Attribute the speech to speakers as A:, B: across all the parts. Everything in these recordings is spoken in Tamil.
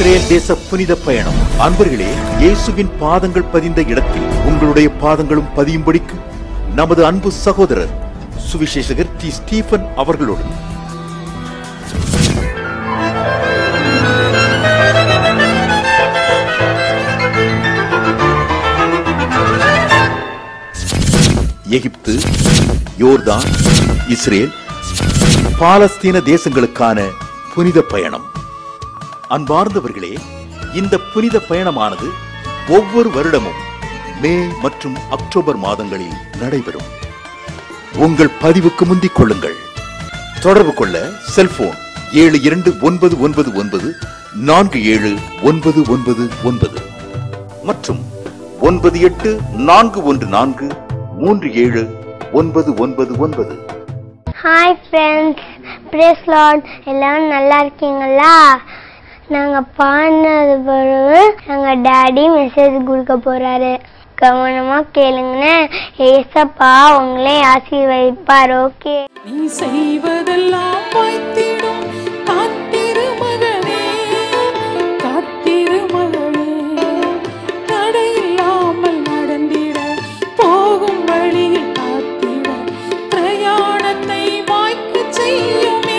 A: இஸ்ரேல் தேச புனித பயணம் அன்பர்களே இயேசுவின் பாதங்கள் பதிந்த இடத்தில் உங்களுடைய பாதங்களும் பதியும்படிக்கு நமது அன்பு சகோதரர் சுவிசேஷகர் டி ஸ்டீபன் அவர்களோடு எகிப்து யோர்தான் இஸ்ரேல் பாலஸ்தீன தேசங்களுக்கான புனித பயணம் அன்பார்ந்தவர்களே இந்த புனித பயணமானது ஒவ்வொரு வருடமும் மே மற்றும் அக்டோபர் மாதங்களில் நடைபெறும் உங்கள் பதிவுக்கு முந்திக் கொள்ளுங்கள் தொடர்பு கொள்ள செல்போன் ஏழு இரண்டு ஒன்பது ஒன்பது ஒன்பது நான்கு ஏழு ஒன்பது ஒன்பது ஒன்பது மற்றும் ஒன்பது எட்டு நான்கு ஒன்று நான்கு மூன்று ஏழு ஒன்பது ஒன்பது ஒன்பது
B: ஹாய் ஃப்ரெண்ட்ஸ் பிரேஸ் லார்ட் எல்லாரும் நல்லா இருக்கீங்களா நாங்கள் பாடினது பிறகு எங்கள் டேடி மெசேஜ் கொடுக்க போகிறாரு கவனமாக கேளுங்கன்னு ஏசப்பா உங்களே ஆசீர்வதிப்பார் ஓகே
C: நீ செய்வதெல்லாம் வாய்த்திடும் காத்திரு மகனே காத்திரு மகளே தடையில்லாமல் நடந்திட போகும் வழியில் காத்திட பிரயாணத்தை வாய்க்கு செய்யுமே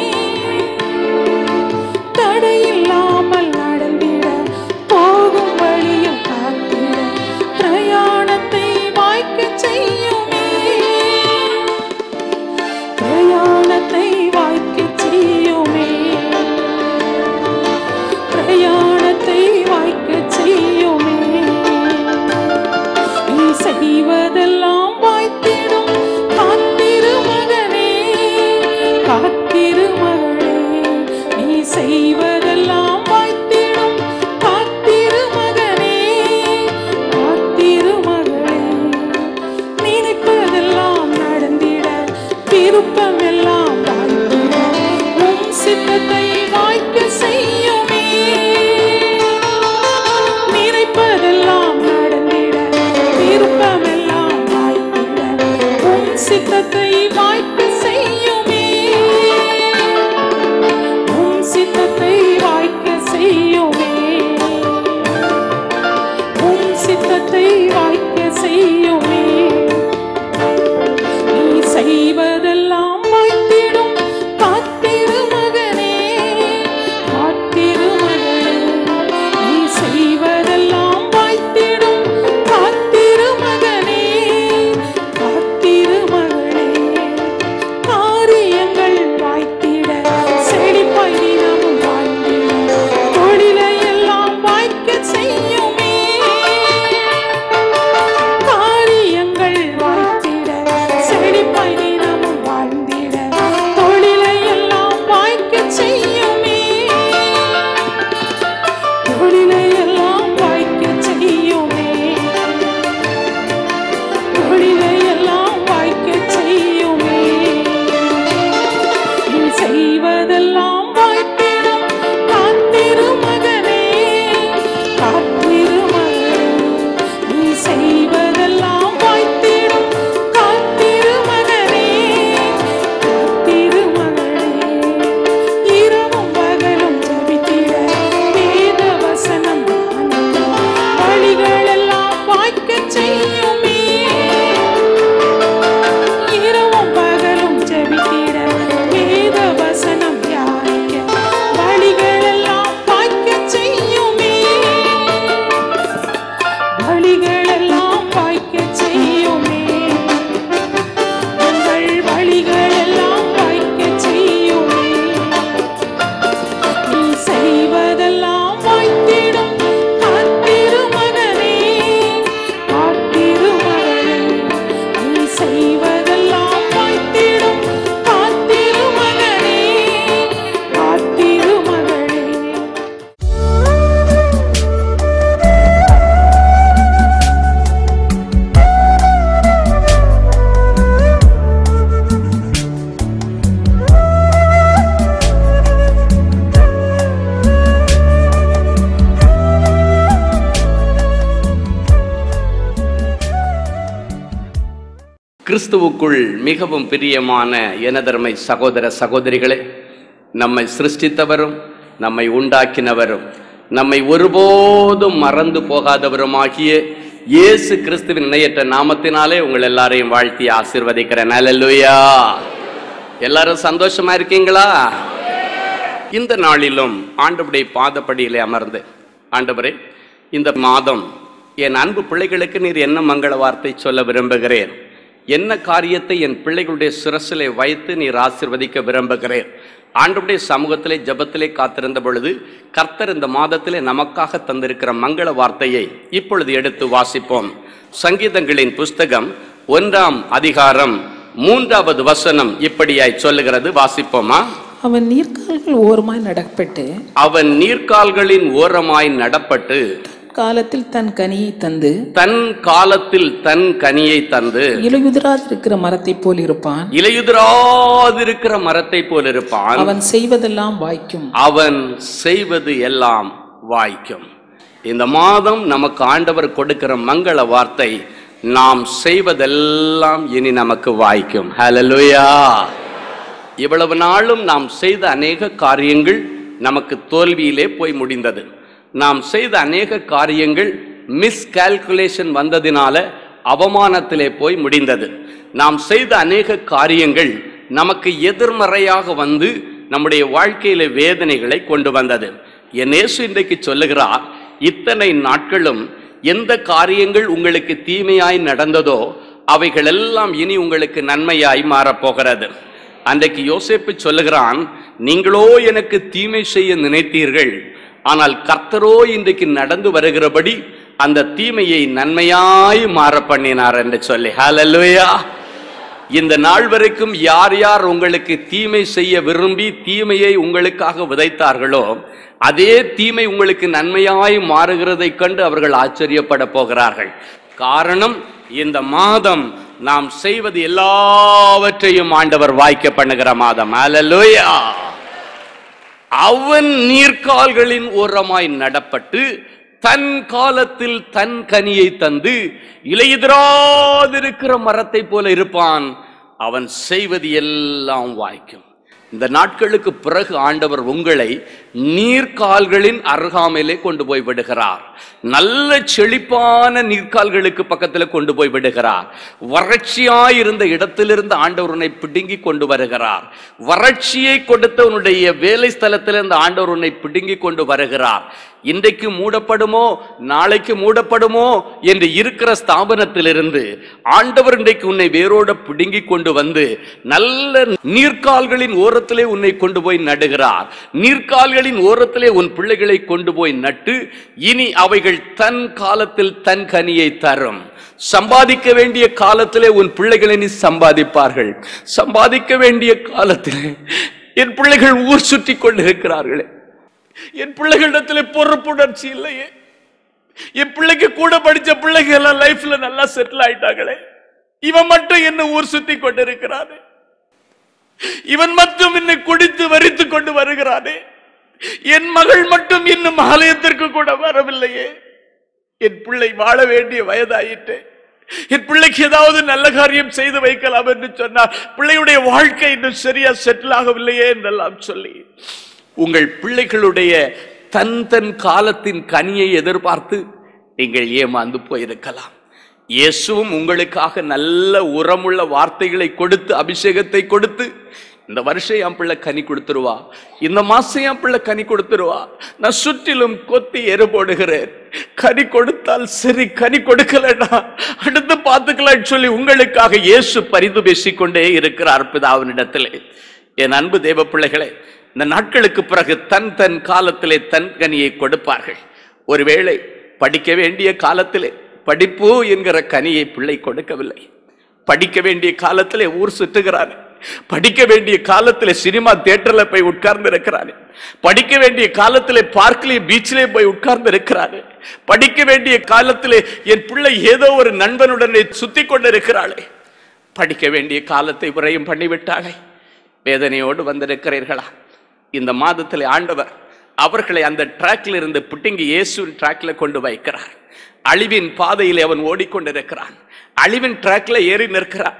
C: தடையில்லாமல் நடந்திட போகும் வழியில் காத்திட பிரயாணத்தை வாய்க்கு செய்யுமே பிரயாணத்தை வாய்க்கச் செய்யுமே பிரயாணத்தை வாய்க்கச் செய்யுமே நீ செய்வதெல்லாம் வாய்த்திடும் காத்திரு மகனே காத்திரு மகளே நீ செய்வதெல்லாம் வாய்த்திடும் காத்திரு மகனே காத்திரு மகளே நினைப்பதெல்லாம் நடந்திட விருப்பம் எல்லாம் வாழ்ந்திட உன் சித்தத்தை வாய்க்க செய்யுமே நினைப்பதெல்லாம் நடந்திட விருப்பம் எல்லாம் வாய்த்திட உன் சித்தத்தை வாய்க்க செய்யுமே உன் சித்தத்தை வாய்க்க செய்யுமே உன் சித்தத்தை வாய்க்க செய்யுமே நீ செய்வதெல்லாம் வாய்த்திடும் காத்திரு மகனே காத்திரு மகளே நீ செய்வதெல்லாம் வாய்த்திடும் காத்திரு மகனே காத்திரு மகளே காரியங்கள் வாய்த்திட செழிப்பாய் தினமும் வாழ்ந்திட தொழிலை எல்லாம் வாய்க்க செய்யுமே காரியங்கள் வாய்த்திட செழிப்பாய் தினமும் வாழ்ந்திட தொழிலை எல்லாம் வாய்க்க செய்யுமே தொழிலை எல்லாம் வாய்க்க செய்யுமே தொழிலை எல்லாம் வாய்க்க செய்யுமே நீ செய்வதெல்லாம் வாய்த்திடும் காத்திரு மகனே காத்திரு மகளே நீ செய்வதெல்லாம் வாய்த்திடும் காத்திரு மகனே காத்திரு மகளே இரவும் பகலும் ஜபித்திட வேத வசனம் தியானிக்க வழிகளெல்லாம் வாய்க்கச் செய்யுமே இரவும் பகலும் ஜெபித்திட வேத வசனம் தியானிக்க வழிகளெல்லாம் வாய்க்கச் செய்யுமே வழிகளெல்லாம் வாய்க்கச் செய்யுமே உங்கள் வழிகளெல்லாம் வாய்க்கச் செய்யுமே நீ செய்வதெல்லாம் வாய்த்திடும் காத்திரு மகனே காத்திரு மகளே நீ செய்வதெல்லாம் வாய்த்திடும் காத்திரு மகனே காத்திரு மகளே
D: கிறிஸ்துவுக்குள் மிகவும் பிரியமான எனதருமை சகோதர சகோதரிகளே நம்மை சிருஷ்டித்தவரும் நம்மை உண்டாக்கினவரும் நம்மை ஒருபோதும் மறந்து போகாதவருமாகிய இயேசு கிறிஸ்துவின் இணையற்ற நாமத்தினாலே உங்கள் எல்லாரையும் வாழ்த்தி ஆசீர்வதிக்கிறேன் அல்லேலூயா எல்லாரும் சந்தோஷமா இருக்கீங்களா இந்த நாளிலும் ஆண்டவருடைய பாதப்படியிலே அமர்ந்து ஆண்டவரே இந்த மாதம் என் அன்பு பிள்ளைகளுக்கு நீர் என்ன மங்கள வார்த்தை சொல்ல விரும்புகிறேன் என்ன காரியத்தை என் பிள்ளைகளுடைய சிரசிலே வைத்து நீர் ஆசிர்வதிக்க விரும்புகிறேன் ஆண்டவருடைய சமூகத்திலே ஜெபத்திலே காத்திருந்த பொழுது கர்த்தர் இந்த மாதத்திலே நமக்காக தந்திருக்கிற மங்கள வார்த்தையை இப்பொழுது எடுத்து வாசிப்போம் சங்கீதங்களின் புஸ்தகம் ஒன்றாம் அதிகாரம் மூன்றாவது வசனம் இப்படியாய் சொல்லுகிறது வாசிப்போமா
C: அவன் நீர்க்கால்கள் ஓரமாய் நடப்பட்டு
D: அவன் நீர்க்கால்களின் ஓரமாய் நடப்பட்டு
C: காலத்தில் தன் கனியை தந்து
D: தன் காலத்தில் தன் கனியை தந்து
C: இலையுதிராதிருக்கிற மரத்தைப் போல் இருப்பான்
D: இலையுதிராதிருக்கிற மரத்தை போல் இருப்பான்
C: அவன் செய்வதெல்லாம் வாய்க்கும்
D: அவன் செய்வது எல்லாம் வாய்க்கும் இந்த மாதம் நமக்கு ஆண்டவர் கொடுக்கிற மங்கள வார்த்தை நாம் செய்வதெல்லாம் இனி நமக்கு வாய்க்கும் ஹalleluya இவ்வளவு நாளும் நாம் செய்த அநேக காரியங்கள் நமக்கு தோல்வியிலே போய் முடிந்தது நாம் செய்த அநேக காரியங்கள் மிஸ்கால்குலேஷன் வந்ததினால அவமானத்திலே போய் முடிந்தது நாம் செய்த அநேக காரியங்கள் நமக்கு எதிர்மறையாக வந்து நம்முடைய வாழ்க்கையில வேதனைகளை கொண்டு வந்தது என் இயேசு இன்றைக்கு சொல்லுகிறார் இத்தனை நாட்களும் எந்த காரியங்கள் உங்களுக்கு தீமையாய் நடந்ததோ அவைகளெல்லாம் இனி உங்களுக்கு நன்மையாய் மாறப்போகிறது அன்றைக்கு யோசேப்பு சொல்லுகிறான் நீங்களோ எனக்கு தீமை செய்ய நினைத்தீர்கள் ஆனால் கர்த்தரோ இன்றைக்கு நடந்து வருகிறபடி அந்த தீமையை நன்மையாய் மாற பண்ணினார் என்று சொல்லி ஹalleluya இந்த நாள் வரைக்கும் யார் யார் உங்களுக்கு தீமை செய்ய விரும்பி தீமையை உங்களுக்காக விதைத்தார்களோ அதே தீமை உங்களுக்கு நன்மையாய் மாறுகிறதை கண்டு அவர்கள் ஆச்சரியப்பட போகிறார்கள் காரணம் இந்த மாதம் நாம் செய்வது எல்லாவற்றையும் ஆண்டவர் வாய்க்க பண்ணுகிற மாதம் அல்லேலூயா அவன் நீர்க்கால்களின் ஓரமாய் நடப்பட்டு தன் காலத்தில் தன் கனியை தந்து இலையுதிராதிருக்கிற மரத்தை போல இருப்பான் அவன் செய்வது எல்லாம் வாய்க்கும் இந்த நாட்களுக்கு பிறகு ஆண்டவர் உங்களை நீர்க்கால்களின் அருகாமையிலே கொண்டு போய் விடுகிறார் நல்ல செழிப்பான நீர்க்கால்களுக்கு பக்கத்தில் கொண்டு போய் விடுகிறார் வறட்சியாயிருந்த இடத்திலிருந்து ஆண்டவர் உன்னை பிடுங்கி கொண்டு வருகிறார் வறட்சியை கொடுத்த உன்னுடைய வேலை ஸ்தலத்திலிருந்து ஆண்டவர் உன்னை பிடுங்கி கொண்டு வருகிறார் இன்றைக்கு மூடப்படுமோ நாளைக்கு மூடப்படுமோ என்று இருக்கிற ஸ்தாபனத்திலிருந்து ஆண்டவர் இன்றைக்கு உன்னை வேரோட பிடுங்கி கொண்டு வந்து நல்ல நீர்க்கால்களின் ஓரத்திலே உன்னை கொண்டு போய் நடுகிறார் நீர்க்கால்களின் ஓரத்திலே உன் பிள்ளைகளை கொண்டு போய் நட்டு இனி அவைகள் தன் காலத்தில் தன் கனியை தரும் சம்பாதிக்க வேண்டிய காலத்திலே உன் பிள்ளைகளை நீ சம்பாதிப்பார்கள் சம்பாதிக்க வேண்டிய காலத்திலே என் பிள்ளைகள் ஊர் சுற்றி கொண்டிருக்கிறார்களே என் பிள்ளைகளிடத்துல பொறுப்புணர்ச்சி இல்லையே என் பிள்ளைக்கு கூட படிச்ச பிள்ளைங்க எல்லாம் லைஃப்ல நல்லா செட்டில் ஆயிட்டாங்களே இவன் மட்டும் என்ன ஊர் சுத்தி கொண்டிருக்கிறானே இவன் மட்டும் என்னை குடித்து வரித்து கொண்டு வருகிறானே என் மகள் மட்டும் இன்னும் ஆலயத்திற்கு கூட வரவில்லையே என் பிள்ளை வாழ வேண்டிய வயதாயிட்டு என் பிள்ளைக்கு ஏதாவது நல்ல காரியம் செய்து வைக்கலாம் என்று சொன்னார் பிள்ளையுடைய வாழ்க்கை இன்னும் சரியா செட்டில் ஆகவில்லையே என்றெல்லாம் சொல்லி உங்கள் பிள்ளைகளுடைய தன் தன் காலத்தின் கனியை எதிர்பார்த்து நீங்கள் ஏமாந்து போயிருக்கலாம் இயேசுவும் உங்களுக்காக நல்ல உரமுள்ள வார்த்தைகளை கொடுத்து அபிஷேகத்தை கொடுத்து இந்த வருஷம் என் பிள்ளை கனி கொடுத்துருவா இந்த மாசம் என் பிள்ளை கனி கொடுத்துருவா நான் சுற்றிலும் கொத்தி எரு போடுகிறேன் கனி கொடுத்தால் சரி கனி கொடுக்கலடா அடுத்து பார்த்துக்கலாம் சொல்லி உங்களுக்காக இயேசு பரிந்து பேசிக்கொண்டே இருக்கிறார் பிதாவினிடத்திலே என் அன்பு தேவ பிள்ளைகளே இந்த நாட்களுக்கு பிறகு தன் தன் காலத்திலே தன் கனியை கொடுப்பார்கள் ஒருவேளை படிக்க வேண்டிய காலத்திலே படிப்பு என்கிற கனியை பிள்ளை கொடுக்கவில்லை படிக்க வேண்டிய காலத்திலே ஊர் சுற்றுகிறார் படிக்க வேண்டிய காலத்திலே சினிமா தியேட்டர்ல போய் உட்கார்ந்து இருக்கிறாரு படிக்க வேண்டிய காலத்திலே பார்க்லயே பீச்சிலே போய் உட்கார்ந்து இருக்கிறாரு படிக்க வேண்டிய காலத்திலே என் பிள்ளை ஏதோ ஒரு நண்பனுடனே சுத்தி கொண்டு இருக்கிறாளே படிக்க வேண்டிய காலத்தை விரையும் பண்ணிவிட்டாளே வேதனையோடு வந்திருக்கிறீர்களா இந்த மாதத்தில் ஆண்டவர் அவர்களை அந்த ட்ராக்ல இருந்து புட்டிங்கி இயேசுவின் ட்ராக்ல கொண்டு வைக்கிறார் அழிவின் பாதையிலே அவன் ஓடிக்கொண்டிருக்கிறான் அழிவின் ட்ராக்ல ஏறி நிற்கிறான்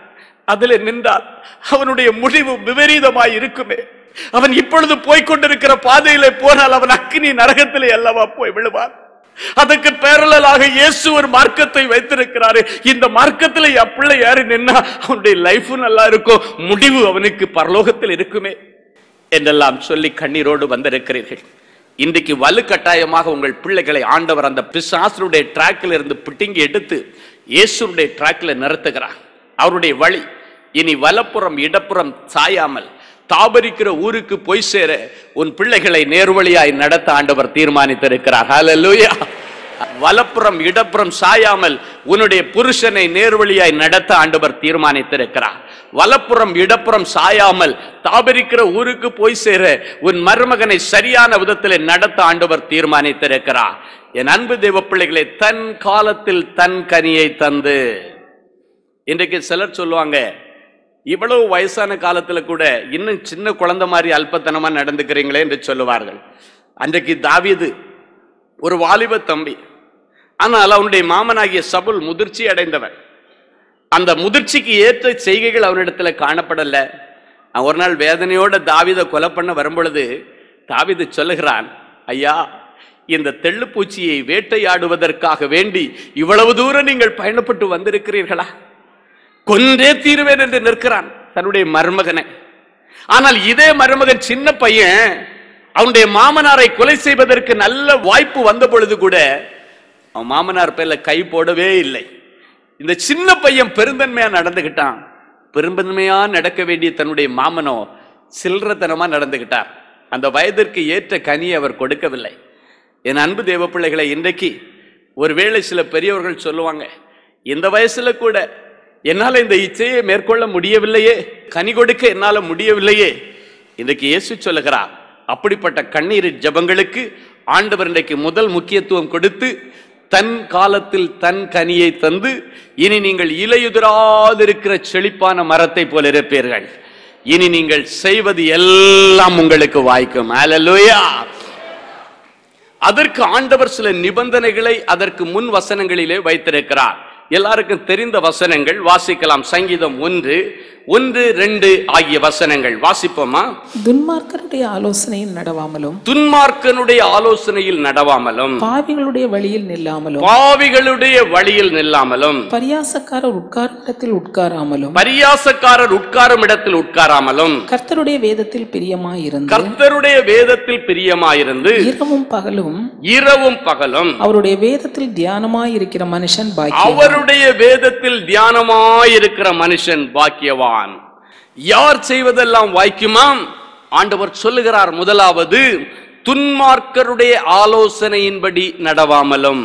D: அதில் நின்றால் அவனுடைய முடிவு விபரீதமாய் இருக்குமே அவன் இப்பொழுது போய்க் கொண்டிருக்கிற பாதையிலே போனால் அவன் அக்கினி நரகத்திலே அல்லவா போய் விழுவான் அதுக்கு பேரலாக இயேசு ஒரு மார்க்கத்தை வைத்திருக்கிறாரு இந்த மார்க்கத்தில் என் பிள்ளை யாரு நின்னா அவனுடைய லைஃபும் நல்லா இருக்கும் முடிவு அவனுக்கு பரலோகத்தில் இருக்குமே என்றெல்லாம் சொல்லி கண்ணீரோடு வந்திருக்கிறீர்கள் இன்றைக்கு வலுக்கட்டாயமாக உங்கள் பிள்ளைகளை ஆண்டவர் அந்த பிசாசனுடைய டிராக்கில் இருந்து பிட்டிங்கி எடுத்து இயேசுடைய டிராக்கில் நிறுத்துகிறார் அவருடைய வழி இனி வலப்புறம் இடப்புறம் சாயாமல் தாபரிக்கிற ஊருக்கு போய் சேர உன் பிள்ளைகளை நேர்வழியாய் நடத்த ஆண்டவர் தீர்மானித்திருக்கிறார் ஹalleluya வலப்புறம் இடப்புறம் சாயாமல் உன்னுடைய புருஷனை நேர்வழியாய் நடத்த ஆண்டவர் தீர்மானித்திருக்கிறார் வலப்புறம் இடப்புறம் சாயாமல் தாபரிக்கிற ஊருக்கு போய் சேர உன் மருமகனை சரியான விதத்தில் நடத்த ஆண்டவர் தீர்மானித்திருக்கிறார் என் அன்பு தேவ பிள்ளைகளை தன் காலத்தில் தன் கனியை தந்து இன்றைக்கு சிலர் சொல்லுவாங்க இவ்வளவு வயசான காலத்துல கூட இன்னும் சின்ன குழந்தை மாதிரி அல்பத்தனமா நடந்துக்கிறீங்களே என்று சொல்லுவார்கள் அன்றைக்கு தாவீது ஒரு வாலிப தம்பி ஆனால் அவனுடைய மாமனாகிய சபுல் முதிர்ச்சி அடைந்தவன் அந்த முதிர்ச்சிக்கு ஏற்ற செய்கைகள் அவனிடத்துல காணப்படல அவன் ஒரு நாள் வேதனையோட தாவீதை கொலை பண்ண வரும்பொழுது தாவீது சொல்லுகிறான் ஐயா இந்த தெள்ளுப்பூச்சியை வேட்டையாடுவதற்காக வேண்டி இவ்வளவு தூரம் நீங்கள் பயணப்பட்டு வந்திருக்கிறீர்களா கொன்றே தீருவேன் என்று நிற்கிறான் தன்னுடைய மருமகனை ஆனால் இதே மருமகன் சின்ன பையன் அவனுடைய மாமனாரை கொலை செய்வதற்கு நல்ல வாய்ப்பு வந்த பொழுது கூட அவன் மாமனார் பேர்ல கை போடவே இல்லை இந்த சின்ன பையன் பெருந்தன்மையா நடந்துகிட்டான் பெருந்தன்மையா நடக்க வேண்டிய தன்னுடைய மாமனோ சில்லறத்தனமா நடந்துகிட்டார் அந்த வயதிற்கு ஏற்ற கனி அவர் கொடுக்கவில்லை என் அன்பு தேவ பிள்ளைகளை இன்றைக்கு ஒருவேளை சில பெரியவர்கள் சொல்லுவாங்க இந்த வயசுல கூட என்னால இந்த இச்சையை மேற்கொள்ள முடியவில்லையே கனி கொடுக்க என்னால முடியவில்லையே இன்றைக்கு இயேசு சொல்லுகிறார் அப்படிப்பட்ட கண்ணீர் ஜெபங்களுக்கு ஆண்டவர் இன்றைக்கு முதல் முக்கியத்துவம் கொடுத்து தன் காலத்தில் தன் கனியை தந்து இனி நீங்கள் இலையுதிராதிருக்கிற செழிப்பான மரத்தை போல இருப்பீர்கள் இனி நீங்கள் செய்வது எல்லாம் உங்களுக்கு வாய்க்கும் அல்லேலூயா அதற்கு ஆண்டவர் சில நிபந்தனைகளை அதற்கு முன் வசனங்களிலே வைத்திருக்கிறார் எல்லாருக்கும் தெரிந்த வசனங்கள் வாசிக்கலாம் சங்கீதம் ஒன்று ஒன்று ரெண்டு ஆகிய வசனங்கள் வாசிப்போமா
C: துன்மார்க்கருடைய ஆலோசனையில் நடவாமலும்
D: துன்மார்க்கனுடைய ஆலோசனையில் நடவாமலும்
C: பாவிகளுடைய வழியில் நில்லாமலும்
D: பாவிகளுடைய வழியில் நில்லாமலும்
C: பரியாசக்காரர் உட்காரும் இடத்தில் உட்காராமலும்
D: பரியாசக்காரர் உட்காரும் இடத்தில் உட்காராமலும்
C: கர்த்தருடைய வேதத்தில் பிரியமாயிருந்து
D: கர்த்தருடைய வேதத்தில் பிரியமாயிருந்து
C: இரவும் பகலும்
D: இரவும் பகலும்
C: அவருடைய வேதத்தில் தியானமாயிருக்கிற மனுஷன் பாக்கியவான்
D: அவருடைய வேதத்தில் தியானமாயிருக்கிற மனுஷன் பாக்கியவான் யார் செய்வதெல்லாம் வாய்க்குமாம் ஆண்டவர் சொல்லுகிறார் முதலாவது துன்மார்க்கருடைய ஆலோசனையின்படி நடவாமலும்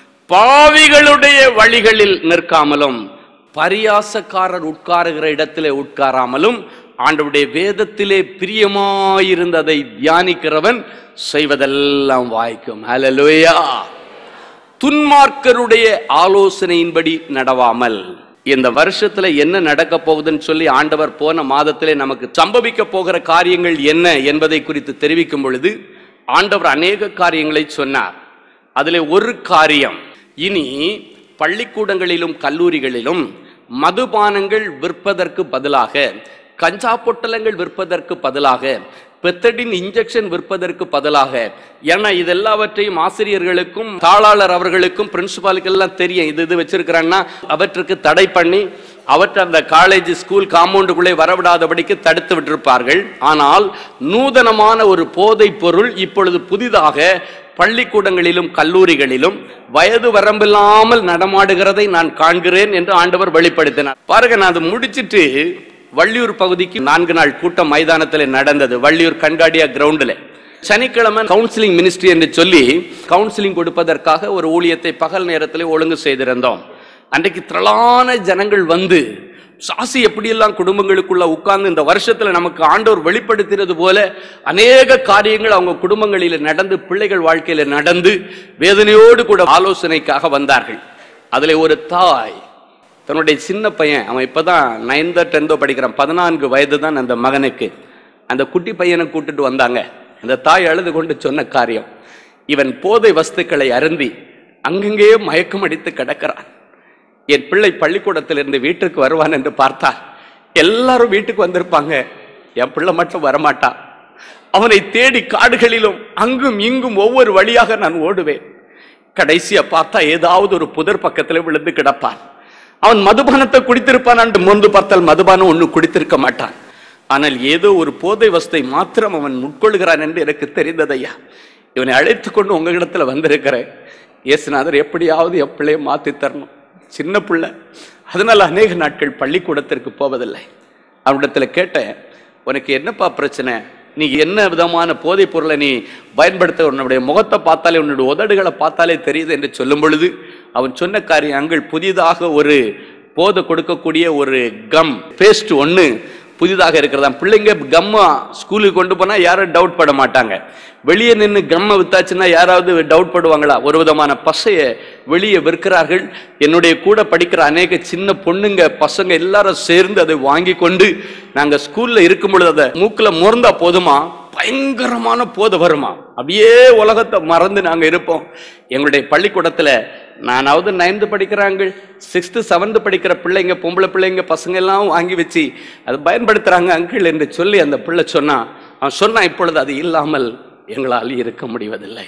D: பாவிகளுடைய வழிகளில் நிற்காமலும் பரியாசக்காரர் உட்காருகிற இடத்திலே உட்காராமலும் ஆண்டவருடைய வேதத்திலே பிரியமாயிருந்ததை தியானிக்கிறவன் செய்வதெல்லாம் வாய்க்கும் ஹalleluya துன்மார்க்கருடைய ஆலோசனையின்படி நடவாமல் இந்த வருஷத்துல என்ன நடக்க போகுதுன்னு சொல்லி ஆண்டவர் போன மாதத்திலே நமக்கு சம்பவிக்க போகிற காரியங்கள் என்ன என்பதை குறித்து தெரிவிக்கும் பொழுது ஆண்டவர் அநேக காரியங்களை சொன்னார் அதிலே ஒரு காரியம் இனி பள்ளிக்கூடங்களிலும் கல்லூரிகளிலும் மதுபானங்கள் விற்பதற்கு பதிலாக கஞ்சா பொட்டலங்கள் விற்பதற்கு பதிலாக பெத்தடின் இன்ஜெக்ஷன் விற்பதற்கு பதிலாக ஏன்னா இது எல்லாவற்றையும் ஆசிரியர்களுக்கும் தாளாளர் அவர்களுக்கும் பிரின்சிபாலுக்கு எல்லாம் தெரியும் இது இது வச்சிருக்கிறாங்கன்னா அவற்றுக்கு தடை பண்ணி அவற்றை அந்த காலேஜ் ஸ்கூல் காம்பவுண்டுக்குள்ளே வரவிடாதபடிக்கு தடுத்து விட்டிருப்பார்கள் ஆனால் நூதனமான ஒரு போதைப் பொருள் இப்பொழுது புதிதாக பள்ளிக்கூடங்களிலும் கல்லூரிகளிலும் வயது வரம்பில்லாமல் நடமாடுகிறதை நான் காண்கிறேன் என்று ஆண்டவர் வெளிப்படுத்தினார் பாருங்க நான் அதை முடிச்சிட்டு வள்ளியூர் பகுதிக்கு நான்கு நாள் கூட்டம் மைதானத்தில் நடந்தது வள்ளியூர் கண்காடியா கிரவுண்டில் சனிக்கிழமை கவுன்சிலிங் மினிஸ்ட்ரி என்று சொல்லி கவுன்சிலிங் கொடுப்பதற்காக ஒரு ஊழியத்தை பகல் நேரத்தில் ஒழுங்கு செய்திருந்தோம் அன்றைக்கு திரளான ஜனங்கள் வந்து சாசி எப்படியெல்லாம் குடும்பங்களுக்குள்ள உட்கார்ந்து இந்த வருஷத்துல நமக்கு ஆண்டவர் வெளிப்படுத்தினது போல அநேக காரியங்கள் அவங்க குடும்பங்களில் நடந்து பிள்ளைகள் வாழ்க்கையில நடந்து வேதனையோடு கூட ஆலோசனைக்காக வந்தார்கள் அதுல ஒரு தாய் தன்னுடைய சின்ன பையன் அவன் இப்பதான் நைன்தோ டென்த்தோ படிக்கிறான் பதினான்கு வயது தான் அந்த மகனுக்கு அந்த குட்டி பையனை கூட்டிட்டு வந்தாங்க அந்த தாய் அழுது கொண்டு சொன்ன காரியம் இவன் போதை வஸ்துக்களை அருந்தி அங்கங்கே மயக்கம் அடித்து கிடக்கிறான் என் பிள்ளை பள்ளிக்கூடத்திலிருந்து வீட்டிற்கு வருவான் என்று பார்த்தார் எல்லாரும் வீட்டுக்கு வந்திருப்பாங்க என் பிள்ளை மட்டும் வரமாட்டான் அவனை தேடி காடுகளிலும் அங்கும் இங்கும் ஒவ்வொரு வழியாக நான் ஓடுவேன் கடைசியா பார்த்தா ஏதாவது ஒரு புதர் பக்கத்துல விழுந்து கிடப்பான் அவன் மதுபானத்தை குடித்திருப்பான் என்று முன்பு பார்த்தால் மதுபானம் ஒண்ணு குடித்திருக்க மாட்டான் ஆனால் ஏதோ ஒரு போதை வஸ்தை மாத்திரம் அவன் உட்கொள்கிறான் என்று எனக்கு தெரிந்ததையா இவனை அழைத்து கொண்டு உங்களிடத்துல வந்திருக்கிறேன் இயேசுநாதர் எப்படியாவது என் பிள்ளைய மாத்தி தரணும் சின்ன பிள்ளை அதனால அநேக நாட்கள் பள்ளிக்கூடத்திற்கு போவதில்லை அவனிடத்துல கேட்டேன் உனக்கு என்னப்பா பிரச்சனை நீ என்ன விதமான போதைப் பொருளை நீ பயன்படுத்த உன்னுடைய முகத்தை பார்த்தாலே உன்னுடைய உதடுகளை பார்த்தாலே தெரியுது என்று சொல்லும் பொழுது அவன் சொன்ன காரியம் அங்கள் புதிதாக ஒரு போதை கொடுக்கக்கூடிய ஒரு கம் பேஸ்ட் ஒன்று புதிதாக இருக்கிறதா பிள்ளைங்க கம்மா ஸ்கூலுக்கு கொண்டு போனா யாரும் டவுட் பட மாட்டாங்க வெளியே நின்று கம்மை வித்தாச்சுன்னா யாராவது டவுட் படுவாங்களா ஒரு விதமான பசைய வெளியே விற்கிறார்கள் என்னுடைய கூட படிக்கிற அநேக சின்ன பொண்ணுங்க பசங்க எல்லாரும் சேர்ந்து அதை வாங்கி கொண்டு நாங்க ஸ்கூல்ல இருக்கும் பொழுது அதை மூக்குல முறந்தா போதுமா பயங்கரமான போதை வருமா அப்படியே உலகத்தை மறந்து நாங்க இருப்போம் எங்களுடைய பள்ளிக்கூடத்துல நானாவது நைன்த்து படிக்கிறாங்க சிக்ஸ்த்து செவன்த்து படிக்கிற பிள்ளைங்க பொம்பளை பிள்ளைங்க பசங்க எல்லாம் வாங்கி வச்சு அதை பயன்படுத்துறாங்க அங்கிள் என்று சொல்லி அந்த பிள்ளை சொன்னான் அவன் சொன்னான் இப்பொழுது அது இல்லாமல் எங்களால் இருக்க முடிவதில்லை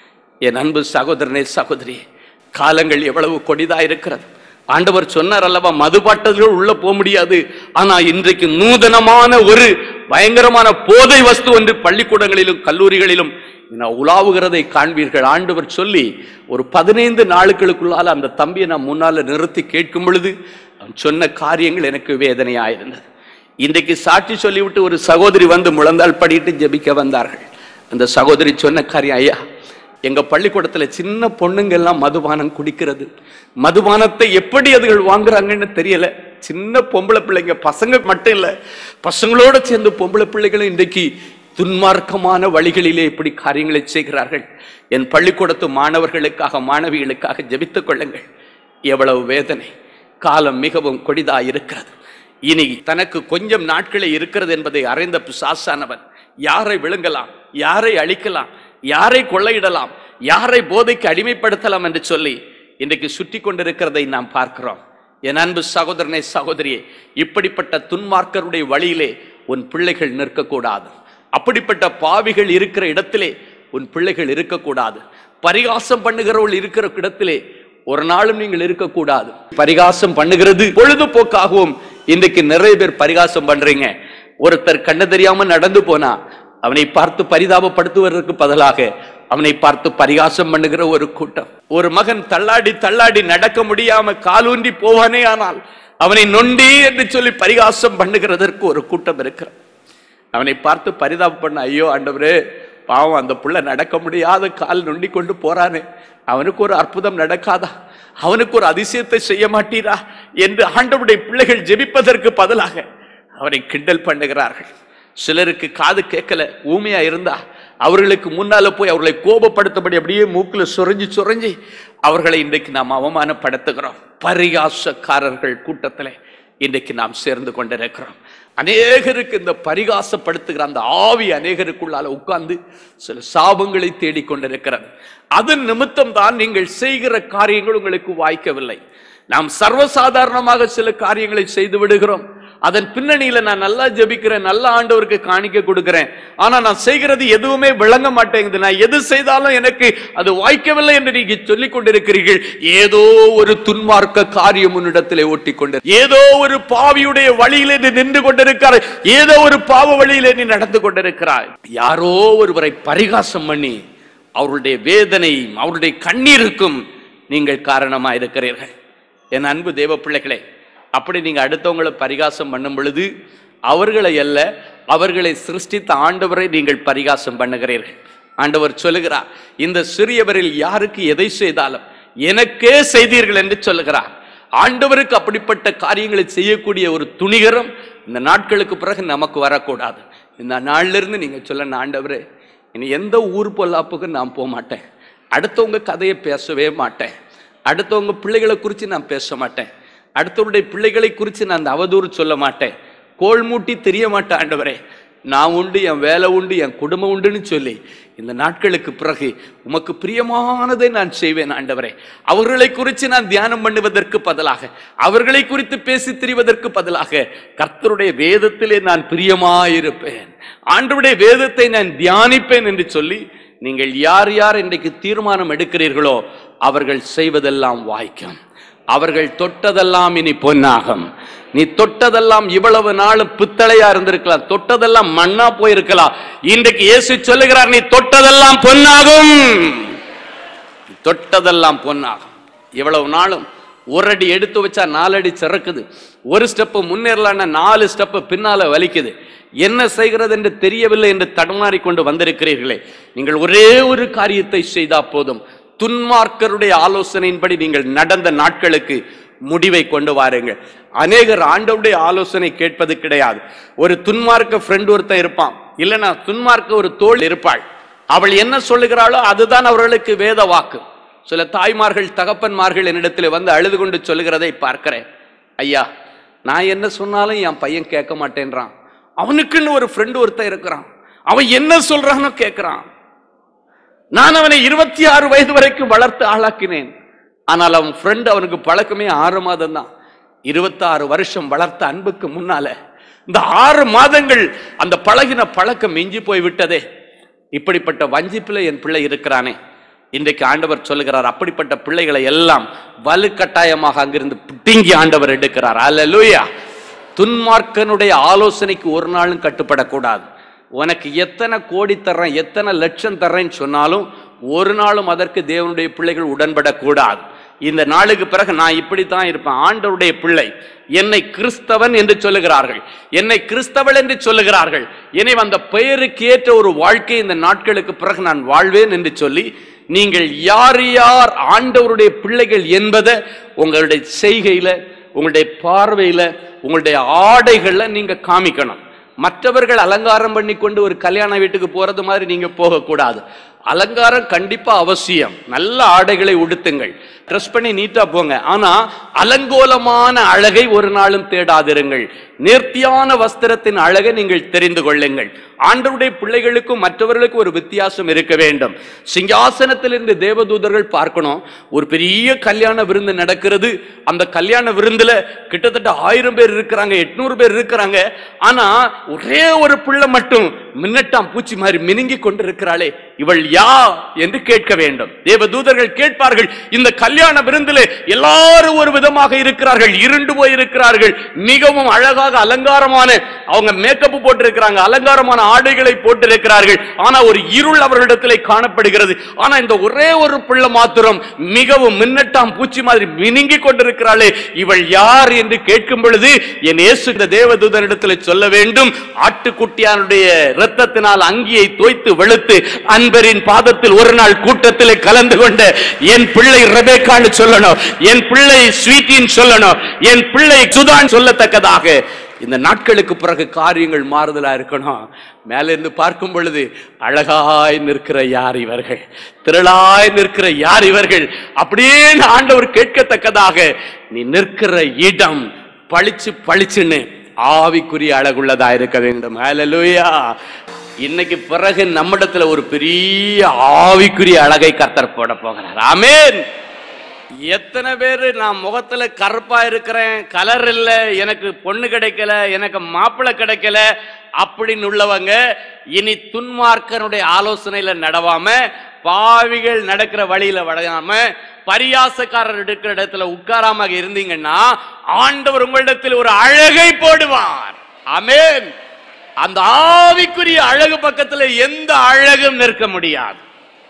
D: என் அன்பு சகோதரனே சகோதரி காலங்கள் எவ்வளவு கொடிதா இருக்கிறது ஆண்டவர் சொன்னார் அல்லவா மதுபாட்டத்தில் உள்ள போக முடியாது ஆனா இன்றைக்கு நூதனமான ஒரு பயங்கரமான போதை வஸ்து ஒன்று பள்ளிக்கூடங்களிலும் கல்லூரிகளிலும் நான் உலாவுகிறதை காண்பீர்கள் ஆண்டவர் சொல்லி ஒரு பதினைந்து நாளுக்களுக்குள்ளால அந்த தம்பியை நான் முன்னால நிறுத்தி கேட்கும் பொழுது அவன் சொன்ன காரியங்கள் எனக்கு வேதனையாயிருந்தது இன்றைக்கு சாட்சி சொல்லிவிட்டு ஒரு சகோதரி வந்து முழந்தாள் படிட்டு ஜெபிக்க வந்தார்கள் அந்த சகோதரி சொன்ன காரியம் ஐயா எங்க பள்ளிக்கூடத்துல சின்ன பொண்ணுங்க எல்லாம் மதுபானம் குடிக்கிறது மதுபானத்தை எப்படி அதுகள் வாங்குறாங்கன்னு தெரியல சின்ன பொம்பளை பிள்ளைங்க பசங்க மட்டும் இல்ல பசங்களோட சேர்ந்து பொம்பளை பிள்ளைகளும் இன்றைக்கு துன்மார்க்கமான வழிகளிலே இப்படி காரியங்களை செய்கிறார்கள் என் பள்ளிக்கூடத்து மாணவர்களுக்காக மாணவிகளுக்காக ஜெபித்துக் கொள்ளுங்கள் எவ்வளவு வேதனை காலம் மிகவும் கொடிதா இருக்கிறது இனி தனக்கு கொஞ்சம் நாட்களே இருக்கிறது என்பதை அறிந்த பிசாசானவன் யாரை விழுங்கலாம் யாரை அழிக்கலாம் யாரை கொள்ளையிடலாம் யாரை போதைக்கு அடிமைப்படுத்தலாம் என்று சொல்லி இன்றைக்கு சுற்றி கொண்டிருக்கிறதை நாம் பார்க்கிறோம் என் அன்பு சகோதரனே சகோதரியே இப்படிப்பட்ட துன்மார்க்கருடைய வழியிலே உன் பிள்ளைகள் நிற்கக்கூடாது அப்படிப்பட்ட பாவிகள் இருக்கிற இடத்திலே உன் பிள்ளைகள் இருக்கக்கூடாது பரிகாசம் பண்ணுகிறவள் இருக்கிற இடத்திலே ஒரு நாளும் நீங்கள் இருக்கக்கூடாது பரிகாசம் பண்ணுகிறது பொழுதுபோக்காகவும் இன்றைக்கு நிறைய பேர் பரிகாசம் பண்றீங்க ஒருத்தர் கண்ணு தெரியாம நடந்து போனா அவனை பார்த்து பரிதாபப்படுத்துவதற்கு பதிலாக அவனை பார்த்து பரிகாசம் பண்ணுகிற ஒரு கூட்டம் ஒரு மகன் தள்ளாடி தள்ளாடி நடக்க முடியாம காலூன்றி போவானே ஆனால் அவனை நொண்டி என்று சொல்லி பரிகாசம் பண்ணுகிறதற்கு ஒரு கூட்டம் இருக்கிறார் அவனை பார்த்து பரிதாபம் பண்ண ஐயோ ஆண்டவரே பாவம் அந்த புள்ள நடக்க முடியாத கால் நொண்டி கொண்டு போறானே அவனுக்கு ஒரு அற்புதம் நடக்காதா அவனுக்கு ஒரு அதிசயத்தை செய்ய மாட்டீரா என்று ஆண்டவருடைய பிள்ளைகள் ஜெபிப்பதற்கு பதிலாக அவனை கிண்டல் பண்ணுகிறார்கள் சிலருக்கு காது கேட்கல ஊமையா இருந்தா அவர்களுக்கு முன்னால போய் அவர்களை கோபப்படுத்தபடி அப்படியே மூக்குல சுரஞ்சி சுரஞ்சி அவர்களை இன்றைக்கு நாம் அவமானப்படுத்துகிறோம் பரிகாசக்காரர்கள் கூட்டத்திலே இன்றைக்கு நாம் சேர்ந்து கொண்டிருக்கிறோம் அநேகருக்கு இந்த பரிகாசப்படுத்துகிற அந்த ஆவி அநேகருக்குள்ளால உட்கார்ந்து சில சாபங்களை தேடிக்கொண்டிருக்கிறது அதன் நிமித்தம் தான் நீங்கள் செய்கிற காரியங்கள் உங்களுக்கு வாய்க்கவில்லை நாம் சர்வசாதாரணமாக சில காரியங்களை செய்து விடுகிறோம் அதன் பின்னணியில நான் நல்லா ஜெபிக்கிறேன் நல்ல ஆண்டவருக்கு காணிக்க கொடுக்கிறேன் ஆனா நான் செய்கிறது எதுவுமே விளங்க மாட்டேங்குது நான் எது செய்தாலும் எனக்கு அது வாய்க்கவில்லை என்று நீங்க சொல்லிக் கொண்டிருக்கிறீர்கள் ஏதோ ஒரு துன்மார்க்க காரியம் உன்னிடத்திலே ஒட்டி கொண்டு ஏதோ ஒரு பாவியுடைய வழியிலே நீ நின்று கொண்டிருக்கிறாய் ஏதோ ஒரு பாவ வழியிலே நீ நடந்து கொண்டிருக்கிறாய் யாரோ ஒருவரை பரிகாசம் பண்ணி அவருடைய வேதனையும் அவருடைய கண்ணீருக்கும் நீங்கள் காரணமா இருக்கிறீர்கள் என் அன்பு தேவ பிள்ளைகளே அப்படி நீங்க அடுத்தவங்களை பரிகாசம் பண்ணும் பொழுது அவர்களை அல்ல அவர்களை சிருஷ்டித்த ஆண்டவரை நீங்கள் பரிகாசம் பண்ணுகிறீர்கள் ஆண்டவர் சொல்லுகிறார் இந்த சிறியவரில் யாருக்கு எதை செய்தாலும் எனக்கே செய்தீர்கள் என்று சொல்லுகிறார் ஆண்டவருக்கு அப்படிப்பட்ட காரியங்களை செய்யக்கூடிய ஒரு துணிகரம் இந்த நாட்களுக்கு பிறகு நமக்கு வரக்கூடாது இந்த நாள்ல இருந்து நீங்க சொல்ல ஆண்டவரே இனி எந்த ஊர் பொல்லாப்புக்கு நான் போக மாட்டேன் அடுத்தவங்க கதையை பேசவே மாட்டேன் அடுத்தவங்க பிள்ளைகளை குறித்து நான் பேச மாட்டேன் அடுத்தவருடைய பிள்ளைகளை குறித்து நான் அந்த அவதூறு சொல்ல மாட்டேன் கோல் மூட்டி தெரிய மாட்டேன் ஆண்டவரே நான் உண்டு என் வேலை உண்டு என் குடும்பம் உண்டுன்னு சொல்லி இந்த நாட்களுக்கு பிறகு உமக்கு பிரியமானதை நான் செய்வேன் ஆண்டவரே அவர்களை குறித்து நான் தியானம் பண்ணுவதற்கு பதிலாக அவர்களை குறித்து பேசி திரிவதற்கு பதிலாக கர்த்தருடைய வேதத்திலே நான் பிரியமாயிருப்பேன் ஆண்டவருடைய வேதத்தை நான் தியானிப்பேன் என்று சொல்லி நீங்கள் யார் யார் இன்றைக்கு தீர்மானம் எடுக்கிறீர்களோ அவர்கள் செய்வதெல்லாம் வாய்க்கும் அவர்கள் தொட்டதெல்லாம் இனி பொன்னாகும் நீ தொட்டதெல்லாம் இவ்வளவு நாள் பித்தளையா இருந்திருக்கலாம் தொட்டதெல்லாம் மண்ணா போயிருக்கலாம் இன்றைக்கு இயேசு சொல்லுகிறார் நீ தொட்டதெல்லாம் பொன்னாகும் தொட்டதெல்லாம் பொன்னாகும் இவ்வளவு நாளும் ஒரு அடி எடுத்து வச்சா நாலு அடி சிறக்குது ஒரு ஸ்டெப் முன்னேறலான்னா நாலு ஸ்டெப் பின்னால வலிக்குது என்ன செய்கிறது என்று தெரியவில்லை என்று தடுமாறி கொண்டு வந்திருக்கிறீர்களே நீங்கள் ஒரே ஒரு காரியத்தை செய்தா போதும் துன்மார்க்கருடைய ஆலோசனையின்படி நீங்கள் நடந்த நாட்களுக்கு முடிவை கொண்டு வாருங்கள் அநேகர் ஆண்டவருடைய ஆலோசனை கேட்பது கிடையாது ஒரு துன்மார்க்க ஃப்ரெண்ட் ஒருத்தன் இருப்பான் இல்லைன்னா துன்மார்க்க ஒரு தோல் இருப்பாள் அவள் என்ன சொல்லுகிறாளோ அதுதான் அவர்களுக்கு வேத வாக்கு சில தாய்மார்கள் தகப்பன்மார்கள் என்னிடத்தில் வந்து அழுது கொண்டு சொல்லுகிறதை பார்க்கிறேன் ஐயா நான் என்ன சொன்னாலும் என் பையன் கேட்க மாட்டேன்றான் அவனுக்குன்னு ஒரு ஃப்ரெண்டு ஒருத்தன் இருக்கிறான் அவன் என்ன சொல்றானோ கேட்கிறான் நான் அவனை இருபத்தி ஆறு வயது வரைக்கும் வளர்த்து ஆளாக்கினேன் ஆனால் அவன் ஃப்ரெண்ட் அவனுக்கு பழக்கமே ஆறு மாதம் தான் இருபத்தாறு வருஷம் வளர்த்த அன்புக்கு முன்னால இந்த ஆறு மாதங்கள் அந்த பழகின பழக்கம் மிஞ்சி போய் விட்டதே இப்படிப்பட்ட வஞ்சிப்பில் என் பிள்ளை இருக்கிறானே இன்றைக்கு ஆண்டவர் சொல்லுகிறார் அப்படிப்பட்ட பிள்ளைகளை எல்லாம் வலுக்கட்டாயமாக அங்கிருந்து பிடுங்கி ஆண்டவர் எடுக்கிறார் அல்லேலூயா துன்மார்க்கனுடைய ஆலோசனைக்கு ஒரு நாளும் கட்டுப்படக்கூடாது உனக்கு எத்தனை கோடி தர்றேன் எத்தனை லட்சம் தர்றேன்னு சொன்னாலும் ஒரு நாளும் அதற்கு தேவனுடைய பிள்ளைகள் உடன்படக்கூடாது இந்த நாளுக்கு பிறகு நான் இப்படித்தான் இருப்பேன் ஆண்டவருடைய பிள்ளை என்னை கிறிஸ்தவன் என்று சொல்லுகிறார்கள் என்னை கிறிஸ்தவள் என்று சொல்லுகிறார்கள் எனவே அந்த பெயருக்கு ஏற்ற ஒரு வாழ்க்கை இந்த நாட்களுக்கு பிறகு நான் வாழ்வேன் என்று சொல்லி நீங்கள் யார் யார் ஆண்டவருடைய பிள்ளைகள் என்பதை உங்களுடைய செய்கையில உங்களுடைய பார்வையில உங்களுடைய ஆடைகள்ல நீங்க காமிக்கணும் மற்றவர்கள் அலங்காரம் பண்ணி கொண்டு ஒரு கல்யாண வீட்டுக்கு போறது மாதிரி நீங்க போகக்கூடாது அலங்காரம் கண்டிப்பா அவசியம் நல்ல ஆடைகளை உடுத்துங்கள் ட்ரெஸ் பண்ணி நீட்டா போங்க ஆனா அலங்கோலமான அழகை ஒரு நாளும் தேடாதிருங்கள் நேர்த்தியான வஸ்திரத்தின் அழகை நீங்கள் தெரிந்து கொள்ளுங்கள் ஆண்டவருடைய பிள்ளைகளுக்கும் மற்றவர்களுக்கும் ஒரு வித்தியாசம் இருக்க வேண்டும் சிங்காசனத்திலிருந்து தேவதூதர்கள் பார்க்கணும் ஒரு பெரிய கல்யாண விருந்து நடக்கிறது அந்த கல்யாண விருந்துல கிட்டத்தட்ட ஆயிரம் பேர் இருக்கிறாங்க எட்நூறு பேர் இருக்கிறாங்க ஆனா ஒரே ஒரு பிள்ளை மட்டும் மின்னட்டாம் பூச்சி மாதிரி மினுங்கி கொண்டு இருக்கிறாளே இவள் யா என்று கேட்க வேண்டும் தேவதூதர்கள் கேட்பார்கள் இந்த கல்யாண விருந்திலே எல்லாரும் ஒரு விதமாக இருக்கிறார்கள் இருண்டு போய் இருக்கிறார்கள் மிகவும் அழகாக அலங்காரமான அவங்க மேக்கப் போட்டிருக்கிறாங்க அலங்காரமான ஆடைகளை போட்டிருக்கிறார்கள் ஆனா ஒரு இருள் அவர்களிடத்திலே காணப்படுகிறது ஆனா இந்த ஒரே ஒரு பிள்ளை மாத்திரம் மிகவும் மின்னட்டாம் பூச்சி மாதிரி மினுங்கி கொண்டிருக்கிறாளே இவள் யார் என்று கேட்கும் பொழுது என் இயேசு இந்த தேவதூதனிடத்தில் சொல்ல வேண்டும் ஆட்டுக்குட்டியானுடைய இரத்தத்தினால் அங்கியை தோய்த்து வெளுத்து அன்பரின் பாதத்தில் ஒரு நாள் கூட்டத்தில் கலந்து கொண்ட என் பிள்ளை ரெபேக்கான்னு சொல்லணும் என் பிள்ளை ஸ்வீட்டின்னு சொல்லணும் என் பிள்ளை சுதான் சொல்லத்தக்கதாக இந்த நாட்களுக்கு பிறகு காரியங்கள் மாறுதலா இருக்கணும் மேல இருந்து பார்க்கும் பொழுது அழகாய் நிற்கிற யார் இவர்கள் திரளாய் நிற்கிற யார் இவர்கள் அப்படியே ஆண்டவர் கேட்கத்தக்கதாக நீ நிற்கிற இடம் பளிச்சு பளிச்சுன்னு ஆவிக்குரிய அழகுள்ளதா இருக்க வேண்டும் ஹalleluya இன்னைக்கு பிறகு நம்மிடத்துல ஒரு பெரிய ஆவிக்குரிய அழகை கர்த்தர் போட போகிறார் ஆமென் எத்தனை பேர் நான் முகத்துல கருப்பா இருக்கிறேன் கலர் இல்ல எனக்கு பொண்ணு கிடைக்கல எனக்கு மாப்பிள்ளை கிடைக்கல அப்படின்னு உள்ளவங்க இனி துன்மார்க்கனுடைய ஆலோசனையில நடவாம பாவிகள் நடக்கிற வழியில வளையாம பரியாசக்காரர் இருக்கிற இடத்துல உட்காராம இருந்தீங்கன்னா ஆண்டவர் உங்களிடத்தில் ஒரு அழகை போடுவார் ஆமென் அந்த ஆவிக்குரிய அழகு பக்கத்துல எந்த அழகும் நிற்க முடியாது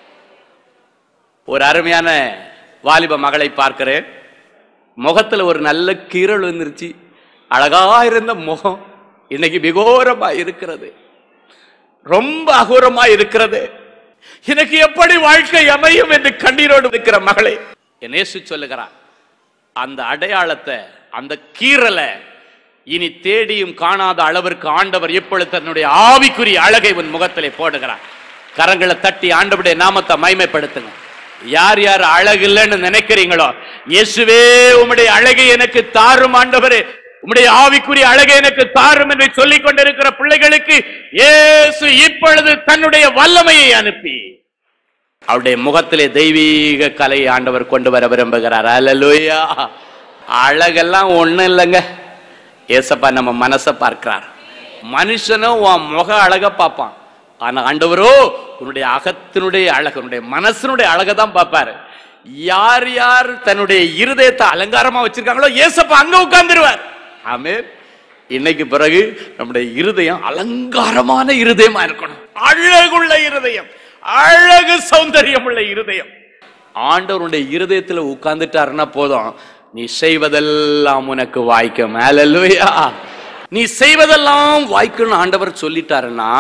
D: ஒரு அருமையான வாலிப மகளை பார்க்கிறேன் முகத்துல ஒரு நல்ல கீரல் வந்துருச்சு அழகா இருந்த முகம் இன்னைக்கு விகோரமா இருக்கிறது ரொம்ப அகோரமா இருக்கிறது எனக்கு எப்படி வாழ்க்கை அமையும் என்று கண்ணீரோடு இருக்கிற மகளே என் இயேசு சொல்லுகிறார் அந்த அடையாளத்தை அந்த கீறலை இனி தேடியும் காணாத அளவிற்கு ஆண்டவர் இப்பொழுது தன்னுடைய ஆவிக்குரிய அழகை உன் முகத்திலே போடுகிறார் கரங்களை தட்டி ஆண்டவருடைய நாமத்தை மைமைப்படுத்துங்க யார் யார் அழகு இல்லைன்னு நினைக்கிறீங்களோ இயேசுவே உம்முடைய அழகை எனக்கு தாரும் ஆண்டவரே உம்முடைய ஆவிக்குரிய அழகை எனக்கு தாரும் என்று சொல்லிக் கொண்டிருக்கிற பிள்ளைகளுக்கு இயேசு இப்பொழுது தன்னுடைய வல்லமையை அனுப்பி அவருடைய முகத்திலே தெய்வீக கலை ஆண்டவர் கொண்டு வர விரும்புகிறார் அல்லேலூயா அழகெல்லாம் ஒண்ணும் இல்லைங்க ஏசப்பா நம்ம மனசை பார்க்கிறார் மனுஷனும் உன் முக அழக பார்ப்பான் ஆனா ஆண்டவரோ உன்னுடைய அகத்தினுடைய அழகு உன்னுடைய மனசனுடைய அழகை தான் பார்ப்பாரு யார் யார் தன்னுடைய இருதயத்தை அலங்காரமா வச்சிருக்காங்களோ ஏசப்பா அங்க உட்கார்ந்துருவார் ஆமென் இன்னைக்கு பிறகு நம்முடைய இருதயம் அலங்காரமான இருதயமா இருக்கணும் அழகுள்ள இருதயம் அழகு சௌந்தரியம் உள்ள இருதயம் ஆண்டவருடைய இருதயத்துல உட்கார்ந்துட்டாருன்னா போதும் நீ செய்வதெல்லாம் உனக்கு வாய்க்கும் ஹalleluya நீ செய்வதெல்லாம் வாய்க்கும்னு ஆண்டவர் சொல்லிட்டாருன்னா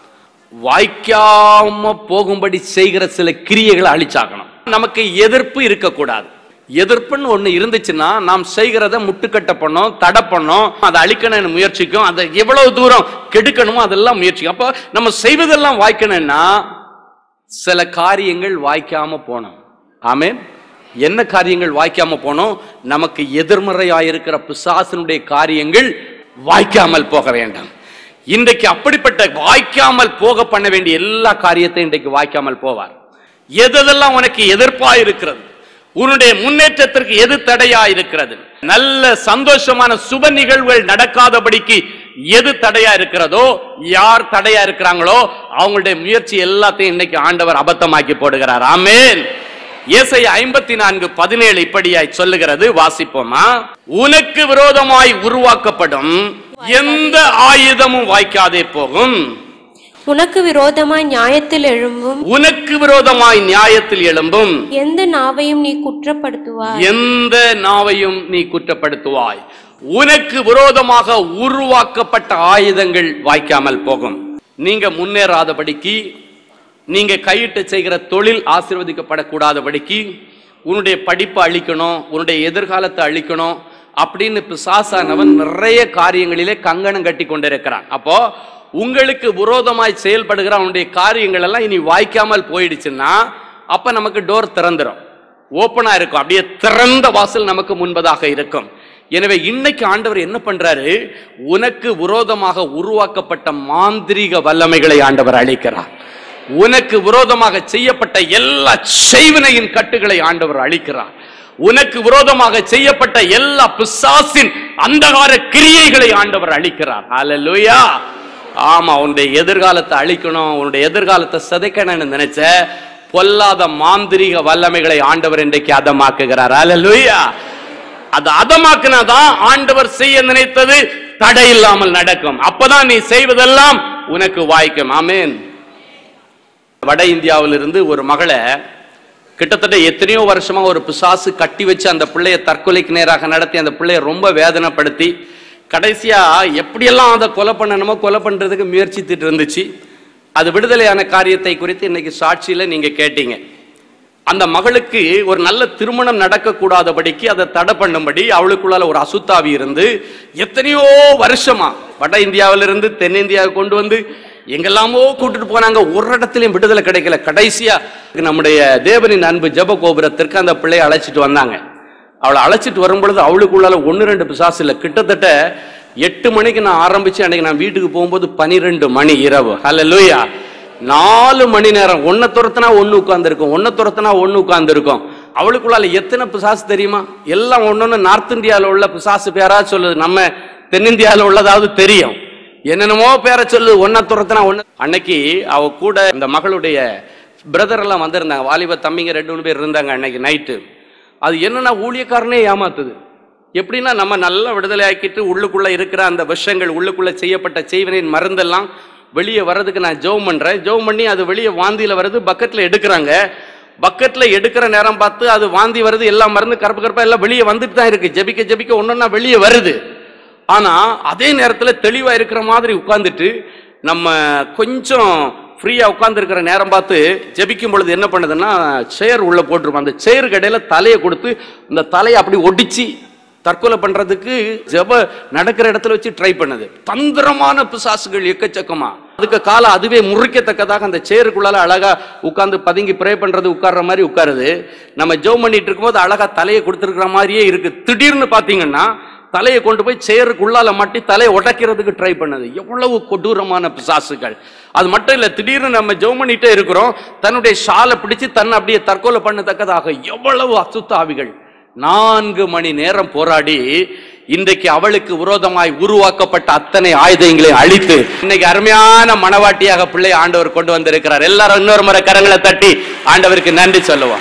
D: வாய்க்காம போகும்படி செய்கிற சில கிரியைகளை அழிச்சாக்கணும் நமக்கு எதிர்ப்பு இருக்கக்கூடாது எதிர்ப்புன்னு ஒண்ணு இருந்துச்சுன்னா நாம் செய்கிறத முட்டுக்கட்ட பண்ணோம் தடை பண்ணோம் அதை அழிக்கணும்னு முயற்சிக்கும் அதை எவ்வளவு தூரம் கெடுக்கணுமோ அதெல்லாம் முயற்சிக்கும் அப்போ நம்ம செய்வதெல்லாம் வாய்க்கணும்னா சில காரியங்கள் வாய்க்காம போனோம் ஆமென் என்ன காரியங்கள் வாய்க்காம போனோம் நமக்கு எதிர்மறையாயிருக்கிற பிசாசனுடைய காரியங்கள் வாய்க்காமல் போக வேண்டாம் இன்றைக்கு அப்படிப்பட்ட வாய்க்காமல் போக பண்ண வேண்டிய எல்லா காரியத்தையும் இன்றைக்கு வாய்க்காமல் போவார் எதெல்லாம் உனக்கு எதிர்ப்பா இருக்கிறது உன்னுடைய முன்னேற்றத்திற்கு எது தடையா இருக்கிறது நல்ல சந்தோஷமான சுப நிகழ்வுகள் நடக்காதபடிக்கு எது தடையா இருக்கிறதோ யார் தடையா இருக்கிறாங்களோ அவங்களுடைய முயற்சி எல்லாத்தையும் இன்னைக்கு ஆண்டவர் அபத்தமாக்கி போடுகிறார் ஆமென் இயேசை ஐம்பத்தி நான்கு பதினேழு இப்படியாய் சொல்லுகிறது வாசிப்போமா உனக்கு விரோதமாய் உருவாக்கப்படும் எந்த ஆயுதமும் வாய்க்காதே போகும்
E: உனக்கு விரோதமாய் நியாயத்தில் எழும்பும்
D: உனக்கு விரோதமாய் நியாயத்தில் எழும்பும்
E: எந்த நாவையும் நீ குற்றப்படுத்துவாய்
D: எந்த நாவையும் நீ குற்றப்படுத்துவாய் உனக்கு விரோதமாக உருவாக்கப்பட்ட ஆயுதங்கள் வாய்க்காமல் போகும் நீங்க முன்னேறாதபடிக்கு நீங்க கையிட்டு செய்கிற தொழில் ஆசீர்வதிக்கப்படக்கூடாதபடிக்கு உன்னுடைய படிப்பை அழிக்கணும் உன்னுடைய எதிர்காலத்தை அழிக்கணும் அப்படின்னு பிசாசானவன் நிறைய காரியங்களிலே கங்கணம் கட்டி கொண்டிருக்கிறான் அப்போ உங்களுக்கு விரோதமாய் செயல்படுகிற அவனுடைய காரியங்கள் எல்லாம் இனி வாய்க்காமல் போயிடுச்சுன்னா அப்ப நமக்கு டோர் திறந்துரும் ஓப்பனா இருக்கும் அப்படியே திறந்த வாசல் நமக்கு முன்பதாக இருக்கும் எனவே இன்னைக்கு ஆண்டவர் என்ன பண்றாரு உனக்கு விரோதமாக உருவாக்கப்பட்ட மாந்திரீக வல்லமைகளை ஆண்டவர் அளிக்கிறார் உனக்கு விரோதமாக செய்யப்பட்ட எல்லா செய்வினையின் கட்டுகளை ஆண்டவர் அளிக்கிறார் உனக்கு விரோதமாக செய்யப்பட்ட எல்லா பிசாசின் அந்தகார கிரியைகளை ஆண்டவர் அளிக்கிறார் ஹalleluya ஆமா உன்னுடைய எதிர்காலத்தை அழிக்கணும் உன்னுடைய எதிர்காலத்தை சிதைக்கணும்னு நினைச்ச பொல்லாத மாந்திரீக வல்லமைகளை ஆண்டவர் இன்றைக்கு அதமாக்குகிறார் ஹalleluya அது அதமாக்குனாதான் ஆண்டவர் செய்ய நினைத்தது தடை இல்லாமல் நடக்கும் அப்பதான் நீ செய்வதெல்லாம் உனக்கு வாய்க்கும் ஆமென் வட இந்தியாவிலிருந்து ஒரு மகளை கிட்டத்தட்ட எத்தனையோ வருஷமா ஒரு பிசாசு கட்டி வச்சு அந்த பிள்ளைய தற்கொலைக்கு நேராக நடத்தி அந்த பிள்ளைய ரொம்ப வேதனைப்படுத்தி கடைசியா எப்படியெல்லாம் அதை கொலை பண்ணணுமோ கொலை பண்றதுக்கு முயற்சித்துட்டு இருந்துச்சு அது விடுதலையான காரியத்தை குறித்து இன்னைக்கு சாட்சியில நீங்க கேட்டீங்க அந்த மகளுக்கு ஒரு நல்ல திருமணம் நடக்கக்கூடாதபடிக்கு அதை தடை பண்ணும்படி அவளுக்குள்ளால ஒரு அசுத்தாவி இருந்து எத்தனையோ வருஷமா வட இந்தியாவிலிருந்து தென்னிந்தியாவுக்கு கொண்டு வந்து எங்கெல்லாமோ கூட்டிட்டு போனாங்க ஒரு இடத்துலயும் விடுதலை கிடைக்கல கடைசியா நம்முடைய தேவனின் அன்பு ஜெப கோபுரத்திற்கு அந்த பிள்ளையை அழைச்சிட்டு வந்தாங்க அவளை அழைச்சிட்டு வரும் பொழுது அவளுக்குள்ளால ஒன்று ரெண்டு பிசாசு இல்லை கிட்டத்தட்ட எட்டு மணிக்கு நான் ஆரம்பிச்சு அன்னைக்கு நான் வீட்டுக்கு போகும்போது பனிரெண்டு மணி இரவு ஹalleluya நாலு மணி நேரம் ஒன்ன துரத்துனா ஒண்ணு உட்கார்ந்துருக்கும் ஒன்ன துரத்துனா ஒண்ணு உட்கார்ந்துருக்கும் அவளுக்குள்ளால எத்தனை பிசாசு தெரியுமா எல்லாம் ஒன்னொன்னு நார்த் இந்தியாவில் உள்ள பிசாசு பேரா சொல்லுது நம்ம தென்னிந்தியாவில் உள்ளதாவது தெரியும் என்னென்னமோ பேரை சொல்லு ஒன்ன துரத்துனா ஒண்ணு அன்னைக்கு அவ கூட இந்த மகளுடைய பிரதர் எல்லாம் வந்திருந்தாங்க வாலிப தம்பிங்க ரெண்டு மூணு பேர் இருந்தாங்க அன்னைக்கு நைட்டு அது என்னன்னா ஊழியக்காரனே ஏமாத்துது எப்படின்னா நம்ம நல்லா விடுதலை ஆக்கிட்டு உள்ளுக்குள்ள இருக்கிற அந்த விஷங்கள் உள்ளுக்குள்ள செய்யப்பட்ட செய்வினின் மருந்தெல்லாம் வெளியே வர்றதுக்கு நான் ஜெபம் பண்றேன் ஜெபம் பண்ணி அது வெளியே வாந்தியில வருது பக்கெட்ல எடுக்கிறாங்க பக்கெட்ல எடுக்கிற நேரம் பார்த்து அது வாந்தி வருது எல்லா மருந்து கருப்பு கருப்பா எல்லாம் வெளியே வந்துட்டு தான் இருக்கு ஜெபிக்க ஜெபிக்க ஒன்னொன்னா வெளியே வருது ஆனா அதே நேரத்துல தெளிவா இருக்கிற மாதிரி உட்கார்ந்துட்டு நம்ம கொஞ்சம் ஃப்ரீயா உட்கார்ந்துருக்கிற நேரம் பார்த்து ஜெபிக்கும் பொழுது என்ன பண்ணுதுன்னா சேர் உள்ள போட்டிருப்போம் அந்த சேர் கடையில தலையை கொடுத்து இந்த தலையை அப்படி ஒடிச்சு தற்கொலை பண்றதுக்கு ஜெப நடக்கிற இடத்துல வச்சு ட்ரை பண்ணுது தந்திரமான பிசாசுகள் எக்கச்சக்கமா அதுக்கு காலம் அதுவே முறிக்கத்தக்கதாக அந்த சேருக்குள்ளால அழகா உட்கார்ந்து பதுங்கி ப்ரே பண்றது உட்கார்ற மாதிரி உட்காருது நம்ம ஜெபம் பண்ணிட்டு இருக்கும்போது அழகா தலையை கொடுத்துருக்கிற மாதிரியே இருக்கு திடீர்னு பாத்தீங்கன்னா தலையை கொண்டு போய் சேருக்குள்ளால மாட்டி தலையை உடைக்கிறதுக்கு ட்ரை பண்ணது எவ்வளவு கொடூரமான பிசாசுகள் அது மட்டும் இல்ல திடீர்னு நம்ம ஜெபம் பண்ணிட்டே இருக்கிறோம் தன்னுடைய ஷாலை பிடிச்சு தன்னை அப்படியே தற்கொலை பண்ணத்தக்கதாக எவ்வளவு அசுத்த ஆவிகள் நான்கு மணி நேரம் போராடி இன்றைக்கு அவளுக்கு விரோதமாய் உருவாக்கப்பட்ட அத்தனை ஆயுதங்களை அழித்து இன்னைக்கு அருமையான மனவாட்டியாக பிள்ளை ஆண்டவர் கொண்டு வந்திருக்கிறார் எல்லாரும் இன்னொரு முறை கரங்களை தட்டி ஆண்டவருக்கு நன்றி சொல்லுவோம்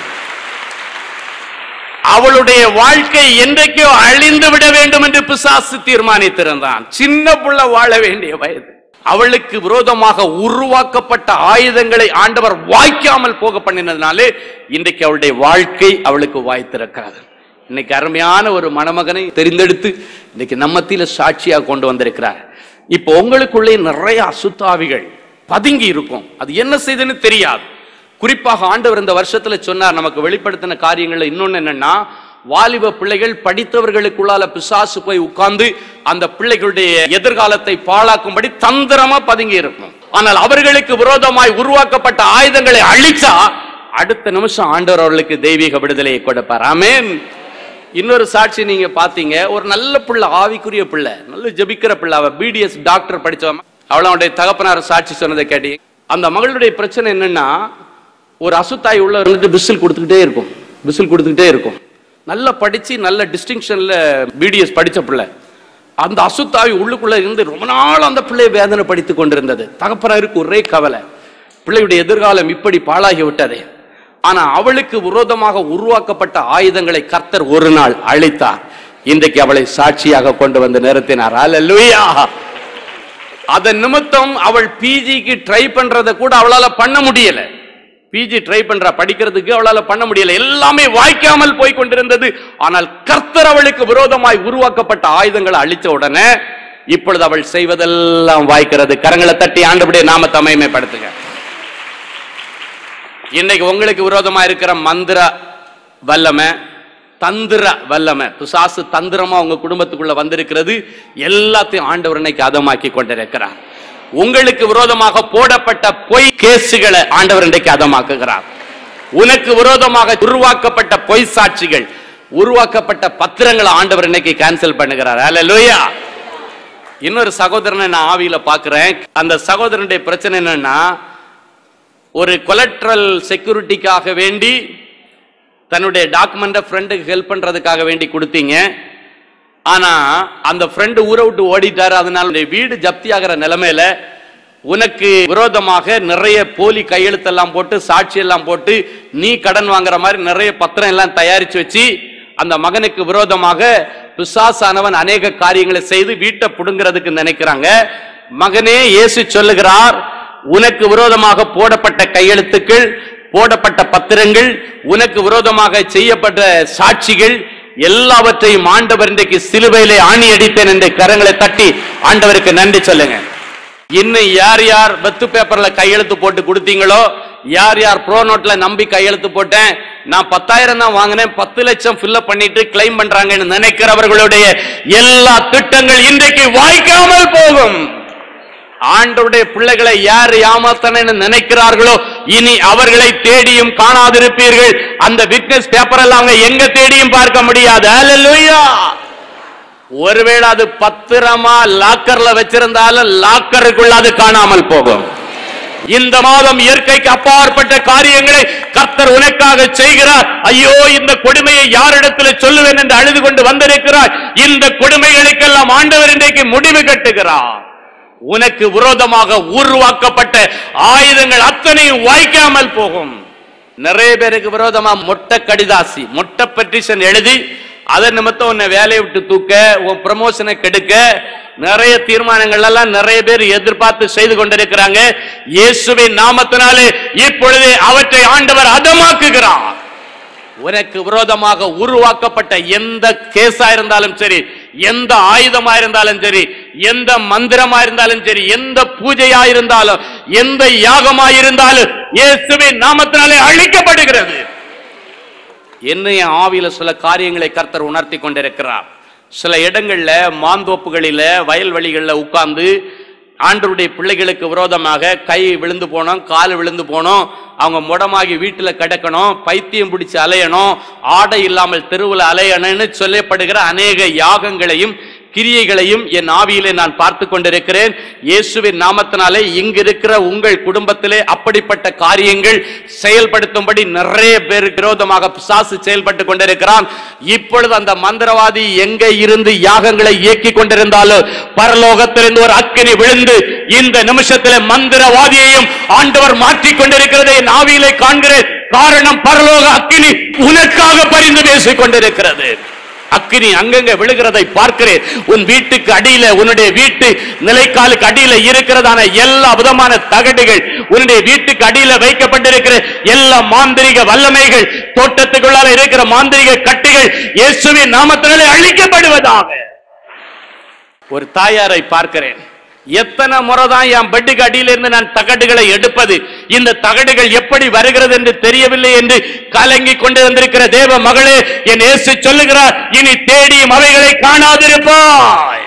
D: அவளுடைய வாழ்க்கை என்றைக்கோ அழிந்து விட வேண்டும் என்று பிசாசு தீர்மானித்திருந்தான் சின்ன புள்ள வாழ வேண்டிய வயது அவளுக்கு விரோதமாக உருவாக்கப்பட்ட ஆயுதங்களை ஆண்டவர் வாய்க்காமல் போக பண்ணினதுனாலே இன்றைக்கு அவளுடைய வாழ்க்கை அவளுக்கு வாய்த்திருக்கிறது இன்னைக்கு அருமையான ஒரு மணமகனை தெரிந்தெடுத்து இன்னைக்கு நம்மத்தில சாட்சியா கொண்டு வந்திருக்கிறார் இப்போ உங்களுக்குள்ளே நிறைய அசுத்தாவிகள் பதுங்கி இருக்கும் அது என்ன செய்துன்னு தெரியாது குறிப்பாக ஆண்டவர் இந்த வருஷத்துல சொன்னார் நமக்கு வெளிப்படுத்தின காரியங்கள்ல இன்னொன்னு என்னன்னா வாலிப பிள்ளைகள் படித்தவர்களுக்குள்ளால பிசாசு போய் உட்கார்ந்து அந்த பிள்ளைகளுடைய எதிர்காலத்தை பாழாக்கும்படி தந்திரமா பதுங்கி இருக்கும் ஆனால் அவர்களுக்கு விரோதமாய் உருவாக்கப்பட்ட ஆயுதங்களை அழிச்சா அடுத்த நிமிஷம் ஆண்டவர் அவர்களுக்கு தெய்வீக விடுதலையை கொடுப்பார் ஆமென் இன்னொரு சாட்சி நீங்க பாத்தீங்க ஒரு நல்ல பிள்ளை ஆவிக்குரிய பிள்ளை நல்ல ஜெபிக்கிற பிள்ளை அவ பிடிஎஸ் டாக்டர் படிச்சவன் அவளுடைய தகப்பனார் சாட்சி சொன்னதை கேட்டி அந்த மகளுடைய பிரச்சனை என்னன்னா ஒரு அசுத்தாய் உள்ள இருந்துட்டு பிசில் கொடுத்துக்கிட்டே இருக்கும் பிசில் கொடுத்துக்கிட்டே இருக்கும் நல்லா படிச்சு நல்ல டிஸ்டிங்ஷன்ல பிடிஎஸ் படிச்ச பிள்ளை அந்த அசுத்தாவி உள்ளுக்குள்ள இருந்து ரொம்ப நாள் அந்த பிள்ளையை வேதனை படித்து கொண்டிருந்தது தகப்பனாருக்கு ஒரே கவலை பிள்ளையுடைய எதிர்காலம் இப்படி பாழாகி விட்டதே ஆனா அவளுக்கு விரோதமாக உருவாக்கப்பட்ட ஆயுதங்களை கர்த்தர் ஒரு நாள் அழித்தார் இன்றைக்கு அவளை சாட்சியாக கொண்டு வந்து நிறுத்தினார் அல்லேலூயா அதன் நிமித்தம் அவள் பிஜிக்கு ட்ரை பண்றதை கூட அவளால பண்ண முடியல பிஜி ட்ரை பண்றா படிக்கிறதுக்கு அவளால பண்ண முடியல எல்லாமே வாய்க்காமல் போய் கொண்டிருந்தது ஆனால் கர்த்தர் அவளுக்கு விரோதமாய் உருவாக்கப்பட்ட ஆயுதங்களை அழிச்ச உடனே இப்பொழுது அவள் செய்வதெல்லாம் வாய்க்கிறது கரங்களை தட்டி ஆண்டபடியே நாம தமைமைப்படுத்துங்க இன்னைக்கு உங்களுக்கு விரோதமா இருக்கிற மந்திர வல்லமை தந்திர வல்லமை பிசாசு தந்திரமா உங்க குடும்பத்துக்குள்ள வந்திருக்கிறது எல்லாத்தையும் ஆண்டவர் இன்னைக்கு அதமாக்கி கொண்டிருக்கிறார் உங்களுக்கு விரோதமாக போடப்பட்ட பொய் கேசுகளை ஆண்டவர் இன்றைக்கு அதமாக்குகிறார் உனக்கு விரோதமாக உருவாக்கப்பட்ட பொய் சாட்சிகள் உருவாக்கப்பட்ட பத்திரங்களை ஆண்டவர் இன்னைக்கு கேன்சல் பண்ணுகிறார் அல்லேலூயா இன்னொரு சகோதரனை நான் ஆவியில பாக்குறேன் அந்த சகோதரனுடைய பிரச்சனை என்னன்னா ஒரு கொலட்ரல் செக்யூரிட்டிக்காக வேண்டி தன்னுடைய டாக்குமெண்ட்டை ஃப்ரெண்டுக்கு ஹெல்ப் பண்றதுக்காக வேண்டி கொடுத்தீங்க ஆனா அந்த ஃப்ரெண்டு ஊரை விட்டு ஓடிட்டாரு அதனால உன்னுடைய வீடு ஜப்தி ஆகிற நிலைமையில உனக்கு விரோதமாக நிறைய போலி கையெழுத்தெல்லாம் போட்டு சாட்சி எல்லாம் போட்டு நீ கடன் வாங்குற மாதிரி நிறைய பத்திரம் எல்லாம் தயாரிச்சு வச்சு அந்த மகனுக்கு விரோதமாக பிசாசானவன் அநேக காரியங்களை செய்து வீட்டை புடுங்கிறதுக்கு நினைக்கிறாங்க மகனே இயேசு சொல்லுகிறார் உனக்கு விரோதமாக போடப்பட்ட கையெழுத்துக்கள் போடப்பட்ட பத்திரங்கள் உனக்கு விரோதமாக செய்யப்பட்ட சாட்சிகள் எல்லாவற்றையும் ஆண்டவர் இன்றைக்கு சிலுவையிலே ஆணி அடித்தேன் என்ற கரங்களை தட்டி ஆண்டவருக்கு நன்றி சொல்லுங்க இன்னும் யார் யார் வெத்து பேப்பர்ல கையெழுத்து போட்டு கொடுத்தீங்களோ யார் யார் ப்ரோ நோட்ல நம்பி கையெழுத்து போட்டேன் நான் பத்தாயிரம் தான் வாங்கினேன் பத்து லட்சம் ஃபில்அப் பண்ணிட்டு கிளைம் பண்றாங்கன்னு நினைக்கிறவர்களுடைய எல்லா திட்டங்கள் இன்றைக்கு வாய்க்காமல் போகும் ஆண்டவருடைய பிள்ளைகளை யார் ஏமாத்தனன்னு நினைக்கிறார்களோ இனி அவர்களை தேடியும் காணாதிருப்பீர்கள் அந்த விட்னஸ் பேப்பர் எல்லாம் அவங்க எங்க தேடியும் பார்க்க முடியாது அல்லேலூயா ஒருவேளை அது பத்திரமா லாக்கர்ல வச்சிருந்தாலும் லாக்கருக்குள்ள அது காணாமல் போகும் இந்த மாதம் இயற்கைக்கு அப்பாற்பட்ட காரியங்களை கர்த்தர் உனக்காக செய்கிறார் ஐயோ இந்த கொடுமையை யாரிடத்துல சொல்லுவேன் என்று அழுது கொண்டு வந்திருக்கிறார் இந்த கொடுமைகளுக்கெல்லாம் ஆண்டவர் இன்றைக்கு முடிவு கட்டுகிறார் உனக்கு விரோதமாக உருவாக்கப்பட்ட ஆயுதங்கள் அத்தனையும் வாய்க்காமல் போகும் நிறைய பேருக்கு விரோதமா மொட்டை கடிதாசி மொட்டை பெட்டிஷன் எழுதி அதன் நிமித்தம் உன்னை வேலையை விட்டு தூக்க உன் ப்ரமோஷனை கெடுக்க நிறைய தீர்மானங்கள் எல்லாம் நிறைய பேர் எதிர்பார்த்து செய்து கொண்டிருக்கிறாங்க இயேசுவின் நாமத்தினாலே இப்பொழுது அவற்றை ஆண்டவர் அதமாக்குகிறார் உனக்கு விரோதமாக உருவாக்கப்பட்ட எந்த கேஸா இருந்தாலும் சரி எந்த ஆயுதமா இருந்தாலும் சரி எந்த மந்திரமா இருந்தாலும் சரி எந்த பூஜையா இருந்தாலும் எந்த யாகமா இருந்தாலும் இயேசுவின் நாமத்தினாலே அழிக்கப்படுகிறது என்னைய ஆவியில சில காரியங்களை கர்த்தர் உணர்த்தி கொண்டிருக்கிறார் சில இடங்கள்ல மாந்தோப்புகளில வயல்வெளிகள்ல உட்கார்ந்து ஆண்டவருடைய பிள்ளைகளுக்கு விரோதமாக கை விழுந்து போனோம் கால் விழுந்து போனோம் அவங்க முடமாகி வீட்டுல கிடக்கணும் பைத்தியம் பிடிச்சு அலையணும் ஆடை இல்லாமல் தெருவில் அலையணும்னு சொல்லப்படுகிற அநேக யாகங்களையும் கிரியைகளையும் என் ஆவியிலே நான் பார்த்து கொண்டிருக்கிறேன் இயேசுவின் நாமத்தினாலே இங்கு இருக்கிற உங்கள் குடும்பத்திலே அப்படிப்பட்ட காரியங்கள் செயல்படுத்தும்படி நிறைய பேர் விரோதமாக பிசாசு செயல்பட்டு கொண்டிருக்கிறான் இப்பொழுது அந்த மந்திரவாதி எங்க இருந்து யாகங்களை இயக்கி கொண்டிருந்தாலும் பரலோகத்திலிருந்து ஒரு அக்கினி விழுந்து இந்த நிமிஷத்திலே மந்திரவாதியையும் ஆண்டவர் மாற்றிக் கொண்டிருக்கிறதை என் ஆவியிலே காண்கிறேன் காரணம் பரலோக அக்கினி உனக்காக பரிந்து பேசிக் கொண்டிருக்கிறது அக்கினி அங்கங்க விழுகிறதை பார்க்கிறேன் உன் வீட்டுக்கு அடியில உன்னுடைய வீட்டு நிலைக்காலுக்கு அடியில இருக்கிறதான எல்லா விதமான தகடுகள் உன்னுடைய வீட்டுக்கு அடியில வைக்கப்பட்டிருக்கிற எல்லா மாந்திரிக வல்லமைகள் தோட்டத்துக்குள்ளால இருக்கிற மாந்திரிக கட்டிகள் இயேசுவின் நாமத்தினாலே அழிக்கப்படுவதாக ஒரு தாயாரை பார்க்கிறேன் எத்தனை முறைதான் என் பெட்டுக்கு அடியில இருந்து நான் தகடுகளை எடுப்பது இந்த தகடுகள் எப்படி வருகிறது என்று தெரியவில்லை என்று கலங்கி கொண்டு வந்திருக்கிற தேவ மகளே என் இயேசு சொல்லுகிறார் இனி தேடியும் அவைகளை காணாதிருப்பாய்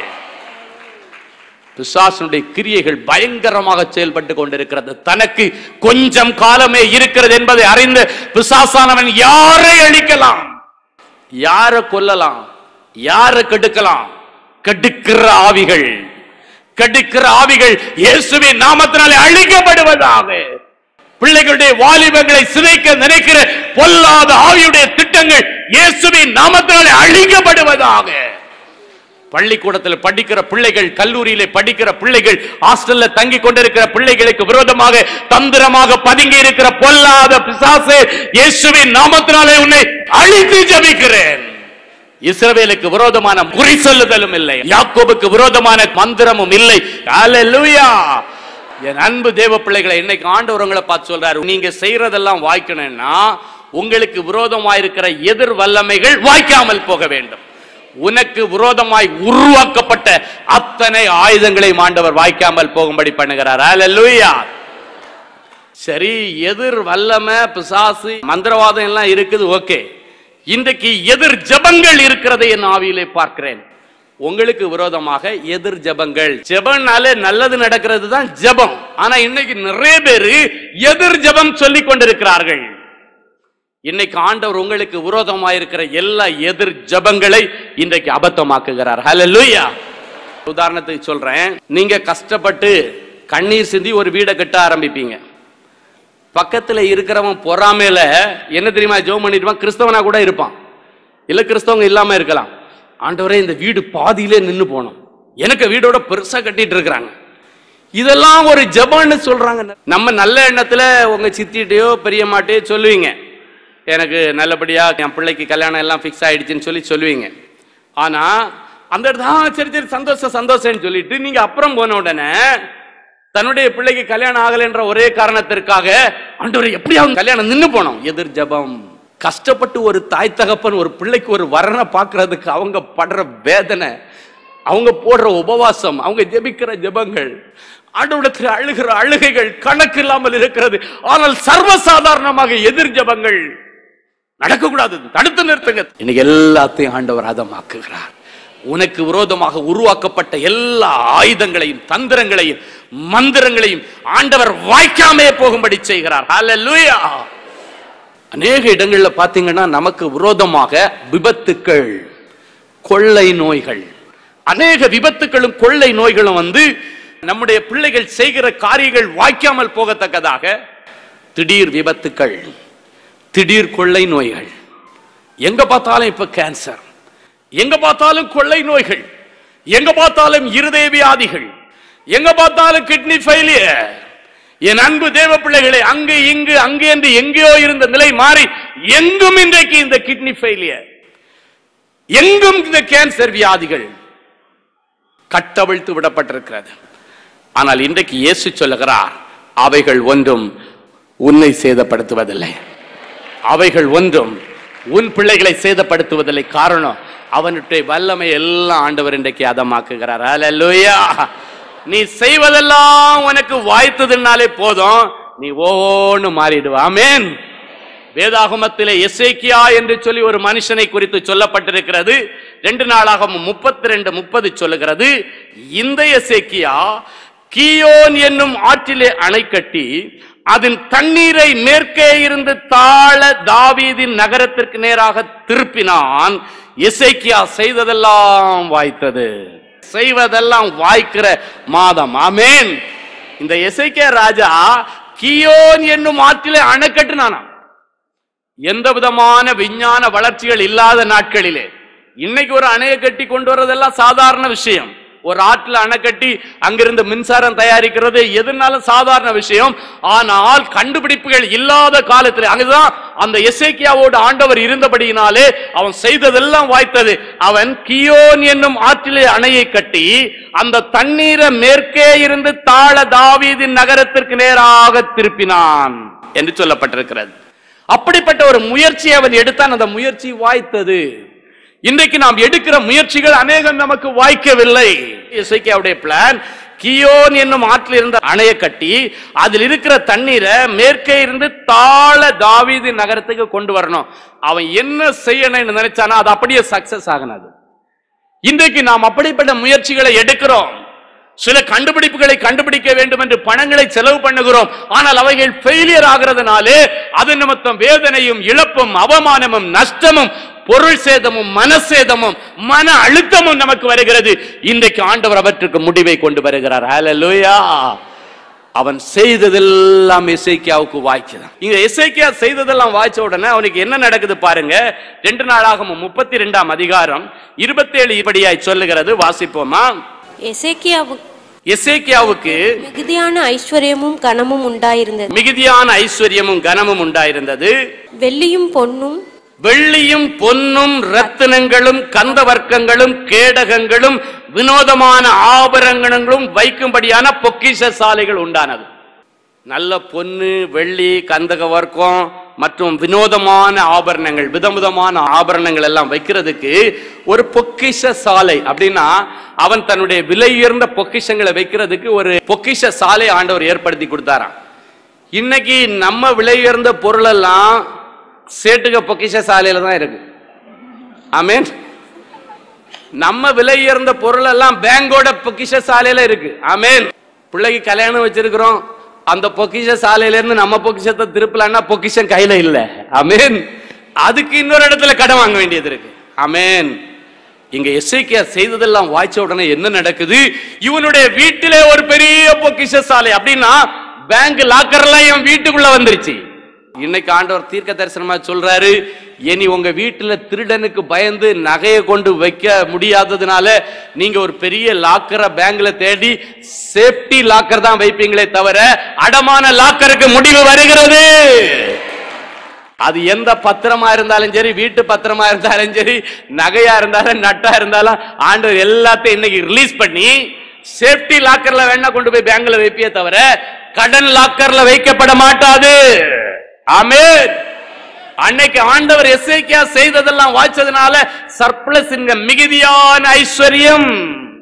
D: பிசாசனுடைய கிரியைகள் பயங்கரமாக செயல்பட்டு கொண்டிருக்கிறது தனக்கு கொஞ்சம் காலமே இருக்கிறது என்பதை அறிந்து பிசாசானவன் யாரை அழிக்கலாம் யாரை கொல்லலாம் யாரை கெடுக்கலாம் கெடுக்கிற ஆவிகள் கெடுக்கிற ஆவிகள் இயேசுவின் நாமத்தினாலே அழிக்கப்படுவதாக பிள்ளைகளுடைய வாலிபங்களை சிதைக்க நினைக்கிற பொல்லாத ஆவியுடைய திட்டங்கள் இயேசுவின் நாமத்தினாலே அழிக்கப்படுவதாக பள்ளிக்கூடத்தில் படிக்கிற பிள்ளைகள் கல்லூரியிலே படிக்கிற பிள்ளைகள் ஹாஸ்டல்ல தங்கி கொண்டிருக்கிற பிள்ளைகளுக்கு விரோதமாக தந்திரமாக பதுங்கி இருக்கிற பொல்லாத பிசாசே இயேசுவின் நாமத்தினாலே உன்னை அழித்து ஜபிக்கிறேன் இஸ்ரவேலுக்கு விரோதமான குறி சொல்லுதலும் இல்லை யாக்கோபுக்கு விரோதமான மந்திரமும் இல்லை அல்லேலூயா என் அன்பு தேவ பிள்ளைகளை இன்னைக்கு ஆண்டவரங்களை பார்த்து சொல்றாரு நீங்க செய்யறதெல்லாம் வாய்க்கணும்னா உங்களுக்கு விரோதமாயிருக்கிற எதிர் வல்லமைகள் வாய்க்காமல் போக வேண்டும் உனக்கு விரோதமாய் உருவாக்கப்பட்ட அத்தனை ஆயுதங்களை ஆண்டவர் வாய்க்காமல் போகும்படி பண்ணுகிறார் அல்லேலூயா சரி எதிர் வல்லமை பிசாசு மந்திரவாதம் எல்லாம் இருக்குது ஓகே இன்றைக்கு எதிர் ஜபங்கள் இருக்கிறதை என் ஆவியிலே பார்க்கிறேன் உங்களுக்கு விரோதமாக எதிர் ஜபங்கள் ஜெபம்னாலே நல்லது நடக்கிறது தான் ஜெபம் ஆனா இன்னைக்கு நிறைய பேரு எதிர் ஜெபம் சொல்லிக் கொண்டிருக்கிறார்கள் இன்னைக்கு ஆண்டவர் உங்களுக்கு விரோதமாயிருக்கிற எல்லா எதிர் ஜபங்களை இன்றைக்கு அபத்தமாக்குகிறார் ஹalleluya உதாரணத்துக்கு சொல்றேன் நீங்க கஷ்டப்பட்டு கண்ணீர் சிந்தி ஒரு வீடை கட்ட ஆரம்பிப்பீங்க பக்கத்துல இருக்கிறவன் பொறாமையில என்ன தெரியுமா ஜோம் பண்ணிட்டுவான் கிறிஸ்தவனா கூட இருப்பான் இல்ல கிறிஸ்தவங்க இல்லாம இருக்கலாம் ஆண்டவரே இந்த வீடு பாதியிலே நின்னு போனோம் எனக்கு வீடோட பெருசா கட்டிட்டு இருக்கிறாங்க இதெல்லாம் ஒரு ஜெபம்னு சொல்றாங்க நம்ம நல்ல எண்ணத்துல உங்க சித்திட்டையோ பெரியம்மாட்டையோ சொல்லுவீங்க எனக்கு நல்லபடியா என் பிள்ளைக்கு கல்யாணம் எல்லாம் ஃபிக்ஸ் ஆயிடுச்சுன்னு சொல்லி சொல்லுவீங்க ஆனா அந்த இடத்துல "ஆ, சரி சரி சந்தோஷம் சந்தோஷம்னு சொல்லிட்டு நீங்க அப்புறம் போன உடனே தன்னுடைய பிள்ளைக்கு கல்யாணம் ஆகலைன்ற ஒரே காரணத்திற்காக ஆண்டவரை எப்படியாவது கல்யாணம் நின்னு போனோம் எதிர் ஜெபம் கஷ்டப்பட்டு ஒரு தாய் தகப்பன் ஒரு பிள்ளைக்கு ஒரு வரனை பார்க்கிறதுக்கு அவங்க படுற வேதனை அவங்க போடுற உபவாசம் அவங்க ஜெபிக்கிற ஜெபங்கள் ஆண்டவடத்தில் அழுகிற அழுகைகள் கணக்கு இல்லாமல் இருக்கிறது ஆனால் சர்வசாதாரணமாக எதிர் ஜெபங்கள் நடக்கக்கூடாது தடுத்து நிறுத்துங்க இன்னைக்கு எல்லாத்தையும் ஆண்டவர் அதமாக்குகிறார் உனக்கு விரோதமாக உருவாக்கப்பட்ட எல்லா ஆயுதங்களையும் தந்திரங்களையும் மந்திரங்களையும் ஆண்டவர் வாய்க்காமே போகும்படி செய்கிறார் ஹalleluya அநேக இடங்கள்ல பாத்தீங்கன்னா நமக்கு விரோதமாக விபத்துக்கள் கொள்ளை நோய்கள் அநேக விபத்துக்களும் கொள்ளை நோய்களும் வந்து நம்முடைய பிள்ளைகள் செய்கிற காரியங்கள் வாய்க்காமல் போகத்தக்கதாக திடீர் விபத்துக்கள் திடீர் கொள்ளை நோய்கள் எங்க பார்த்தாலும் இப்ப கேன்சர் எங்க பார்த்தாலும் கொள்ளை நோய்கள் எங்க பார்த்தாலும் இருதய வியாதிகள் எங்க பார்த்தாலும் கிட்னி ஃபெயிலியர் என் அன்பு தேவ பிள்ளைகளை அங்கு இங்கு அங்கு என்று எங்கேயோ இருந்த நிலை மாறி எங்கும் இன்றைக்கு இந்த கிட்னி ஃபெயிலியர் எங்கும் இந்த கேன்சர் வியாதிகள் கட்டவிழ்த்து விடப்பட்டிருக்கிறது ஆனால் இன்றைக்கு இயேசு சொல்லுகிறார் அவைகள் ஒன்றும் உன்னை சேதப்படுத்துவதில்லை அவைகள் ஒன்றும் உன் பிள்ளைகளை சேதப்படுத்துவதில்லை காரணம் அவனுடைய வல்லமை எல்லாம் ஆண்டவர் இன்றைக்கு அதமாக்குகிறார் அல்லேலூயா நீ செய்வதெல்லாம் உனக்கு வாய்த்ததுனாலே போதும் நீ ஓன்னு மாறிடுவ ஆமென் வேதாகமத்திலே எசேக்கியா என்று சொல்லி ஒரு மனுஷனை குறித்து சொல்லப்பட்டிருக்கிறது ரெண்டு நாளாக முப்பத்தி ரெண்டு முப்பது சொல்லுகிறது இந்த எசேக்கியா கீயோன் என்னும் ஆற்றிலே அணை கட்டி அதன் தண்ணீரை மேற்கே இருந்து தாழ தாவீதின் நகரத்திற்கு நேராக திருப்பினான் இசைக்கியா செய்ததெல்லாம் வாய்த்தது செய்வதெல்லாம் வாய்க்கிற மாதம் ஆமேன் இந்த இசைக்கியா ராஜா கியோன் என்னும் ஆற்றிலே அணை கட்டினானாம் எந்த விதமான விஞ்ஞான வளர்ச்சிகள் இல்லாத நாட்களிலே இன்னைக்கு ஒரு அணையை கட்டி கொண்டு வர்றதெல்லாம் சாதாரண விஷயம் ஒரு ஆற்றுல அணை கட்டி அங்கிருந்து மின்சாரம் தயாரிக்கிறது எதுனாலும் சாதாரண விஷயம் ஆனால் கண்டுபிடிப்புகள் இல்லாத காலத்தில் அங்குதான் அந்த எசேக்கியாவோடு ஆண்டவர் இருந்தபடியினாலே அவன் செய்ததெல்லாம் வாய்த்தது அவன் கியோன் என்னும் ஆற்றிலே அணையை கட்டி அந்த தண்ணீரை மேற்கே இருந்து தாழ தாவீதின் நகரத்திற்கு நேராக திருப்பினான் என்று சொல்லப்பட்டிருக்கிறது அப்படிப்பட்ட ஒரு முயற்சியை அவன் எடுத்தான் அந்த முயற்சி வாய்த்தது இன்றைக்கு நாம் எடுக்கிற முயற்சிகள் அநேகம் நமக்கு வாய்க்கவில்லை இசைக்கியாவுடைய பிளான் கியோன் என்னும் ஆற்றில் இருந்த அணையை கட்டி அதில் இருக்கிற தண்ணீரை மேற்கே இருந்து தாழ தாவீது நகரத்துக்கு கொண்டு வரணும் அவன் என்ன செய்யணும்னு நினைச்சானா அது அப்படியே சக்சஸ் ஆகினது இன்றைக்கு நாம் அப்படிப்பட்ட முயற்சிகளை எடுக்கிறோம் சில கண்டுபிடிப்புகளை கண்டுபிடிக்க வேண்டும் என்று பணங்களை செலவு பண்ணுகிறோம் ஆனால் அவைகள் ஃபெயிலியர் ஆகிறதுனாலே அது நிமித்தம் வேதனையும் இழப்பும் அவமானமும் நஷ்டமும் பொருள் சேதமும் மனசேதமும் மன அழுத்தமும் நமக்கு வருகிறது இன்றைக்கு ஆண்டவர் அவற்றுக்கு முடிவை கொண்டு வருகிறார் ஹalleluya அவன் செய்ததெல்லாம் இசைக்கியாவுக்கு வாய்க்குதான் இங்க இசைக்கியா செய்ததெல்லாம் வாய்ச்ச உடனே அவனுக்கு என்ன நடக்குது பாருங்க ரெண்டு நாளாக முப்பத்தி ரெண்டாம் அதிகாரம் இருபத்தேழு இப்படியாய் சொல்லுகிறது வாசிப்போமா
E: எசேக்கியாவுக்கு
D: எசேக்கியாவுக்கு
E: மிகுதியான ஐஸ்வர்யமும் கனமும் உண்டாயிருந்தது
D: மிகுதியான ஐஸ்வர்யமும் கனமும் உண்டாயிருந்தது
E: வெள்ளியும் பொன்னும்
D: வெள்ளியும் பொன்னும் ரத்தினங்களும் கந்த வர்க்கங்களும் கேடகங்களும் வினோதமான ஆபரணங்களும் வைக்கும்படியான பொக்கிஷ சாலைகள் உண்டானது நல்ல பொன்னு வெள்ளி கந்தக வர்க்கம் மற்றும் வினோதமான ஆபரணங்கள் விதவிதமான ஆபரணங்கள் எல்லாம் வைக்கிறதுக்கு ஒரு பொக்கிஷ சாலை அப்படின்னா அவன் தன்னுடைய விலை உயர்ந்த பொக்கிஷங்களை வைக்கிறதுக்கு ஒரு பொக்கிஷ சாலை ஆண்டவர் ஏற்படுத்தி கொடுத்தாராம் இன்னைக்கு நம்ம விலை உயர்ந்த பொருளெல்லாம் சேட்டுக பொக்கிஷ சாலையில தான் இருக்கு ஆமேன் நம்ம விலை உயர்ந்த பொருள் எல்லாம் பேங்கோட பொக்கிஷ சாலையில இருக்கு ஆமேன் பிள்ளைக்கு கல்யாணம் வச்சிருக்கிறோம் அந்த பொக்கிஷ சாலையில இருந்து நம்ம பொக்கிஷத்தை திருப்பலான்னா பொக்கிஷம் கையில இல்ல ஆமேன் அதுக்கு இன்னொரு இடத்துல கடன் வாங்க வேண்டியது இருக்கு ஆமேன் இங்க எஸ்ஐக்கியா செய்ததெல்லாம் வாய்ச்ச உடனே என்ன நடக்குது இவனுடைய வீட்டிலே ஒரு பெரிய பொக்கிஷ சாலை அப்படின்னா பேங்க் லாக்கர்லாம் என் வீட்டுக்குள்ள வந்துருச்சு இன்னைக்கு ஆண்டவர் தீர்க்க தரிசனமா சொல்றாரு இனி உங்க வீட்டுல திருடனுக்கு பயந்து நகையை கொண்டு வைக்க முடியாததுனால நீங்க ஒரு பெரிய லாக்கரை பேங்க்ல தேடி சேஃப்டி லாக்கர் தான் வைப்பீங்களே தவிர அடமான லாக்கருக்கு முடிவு வருகிறது அது எந்த பத்திரமா இருந்தாலும் சரி வீட்டு பத்திரமா இருந்தாலும் சரி நகையா இருந்தாலும் நட்டா இருந்தாலும் ஆண்டவர் எல்லாத்தையும் இன்னைக்கு ரிலீஸ் பண்ணி சேஃப்டி லாக்கர்ல வேணா கொண்டு போய் பேங்க்ல வைப்பியே தவிர கடன் லாக்கர்ல வைக்கப்பட மாட்டாது ஆமென் அன்னைக்கு ஆண்டவர் எஸ்ஐக்கியா செய்ததெல்லாம் வாய்ச்சதுனால சர்ப்ளஸ் மிகுதியான ஐஸ்வர்யம்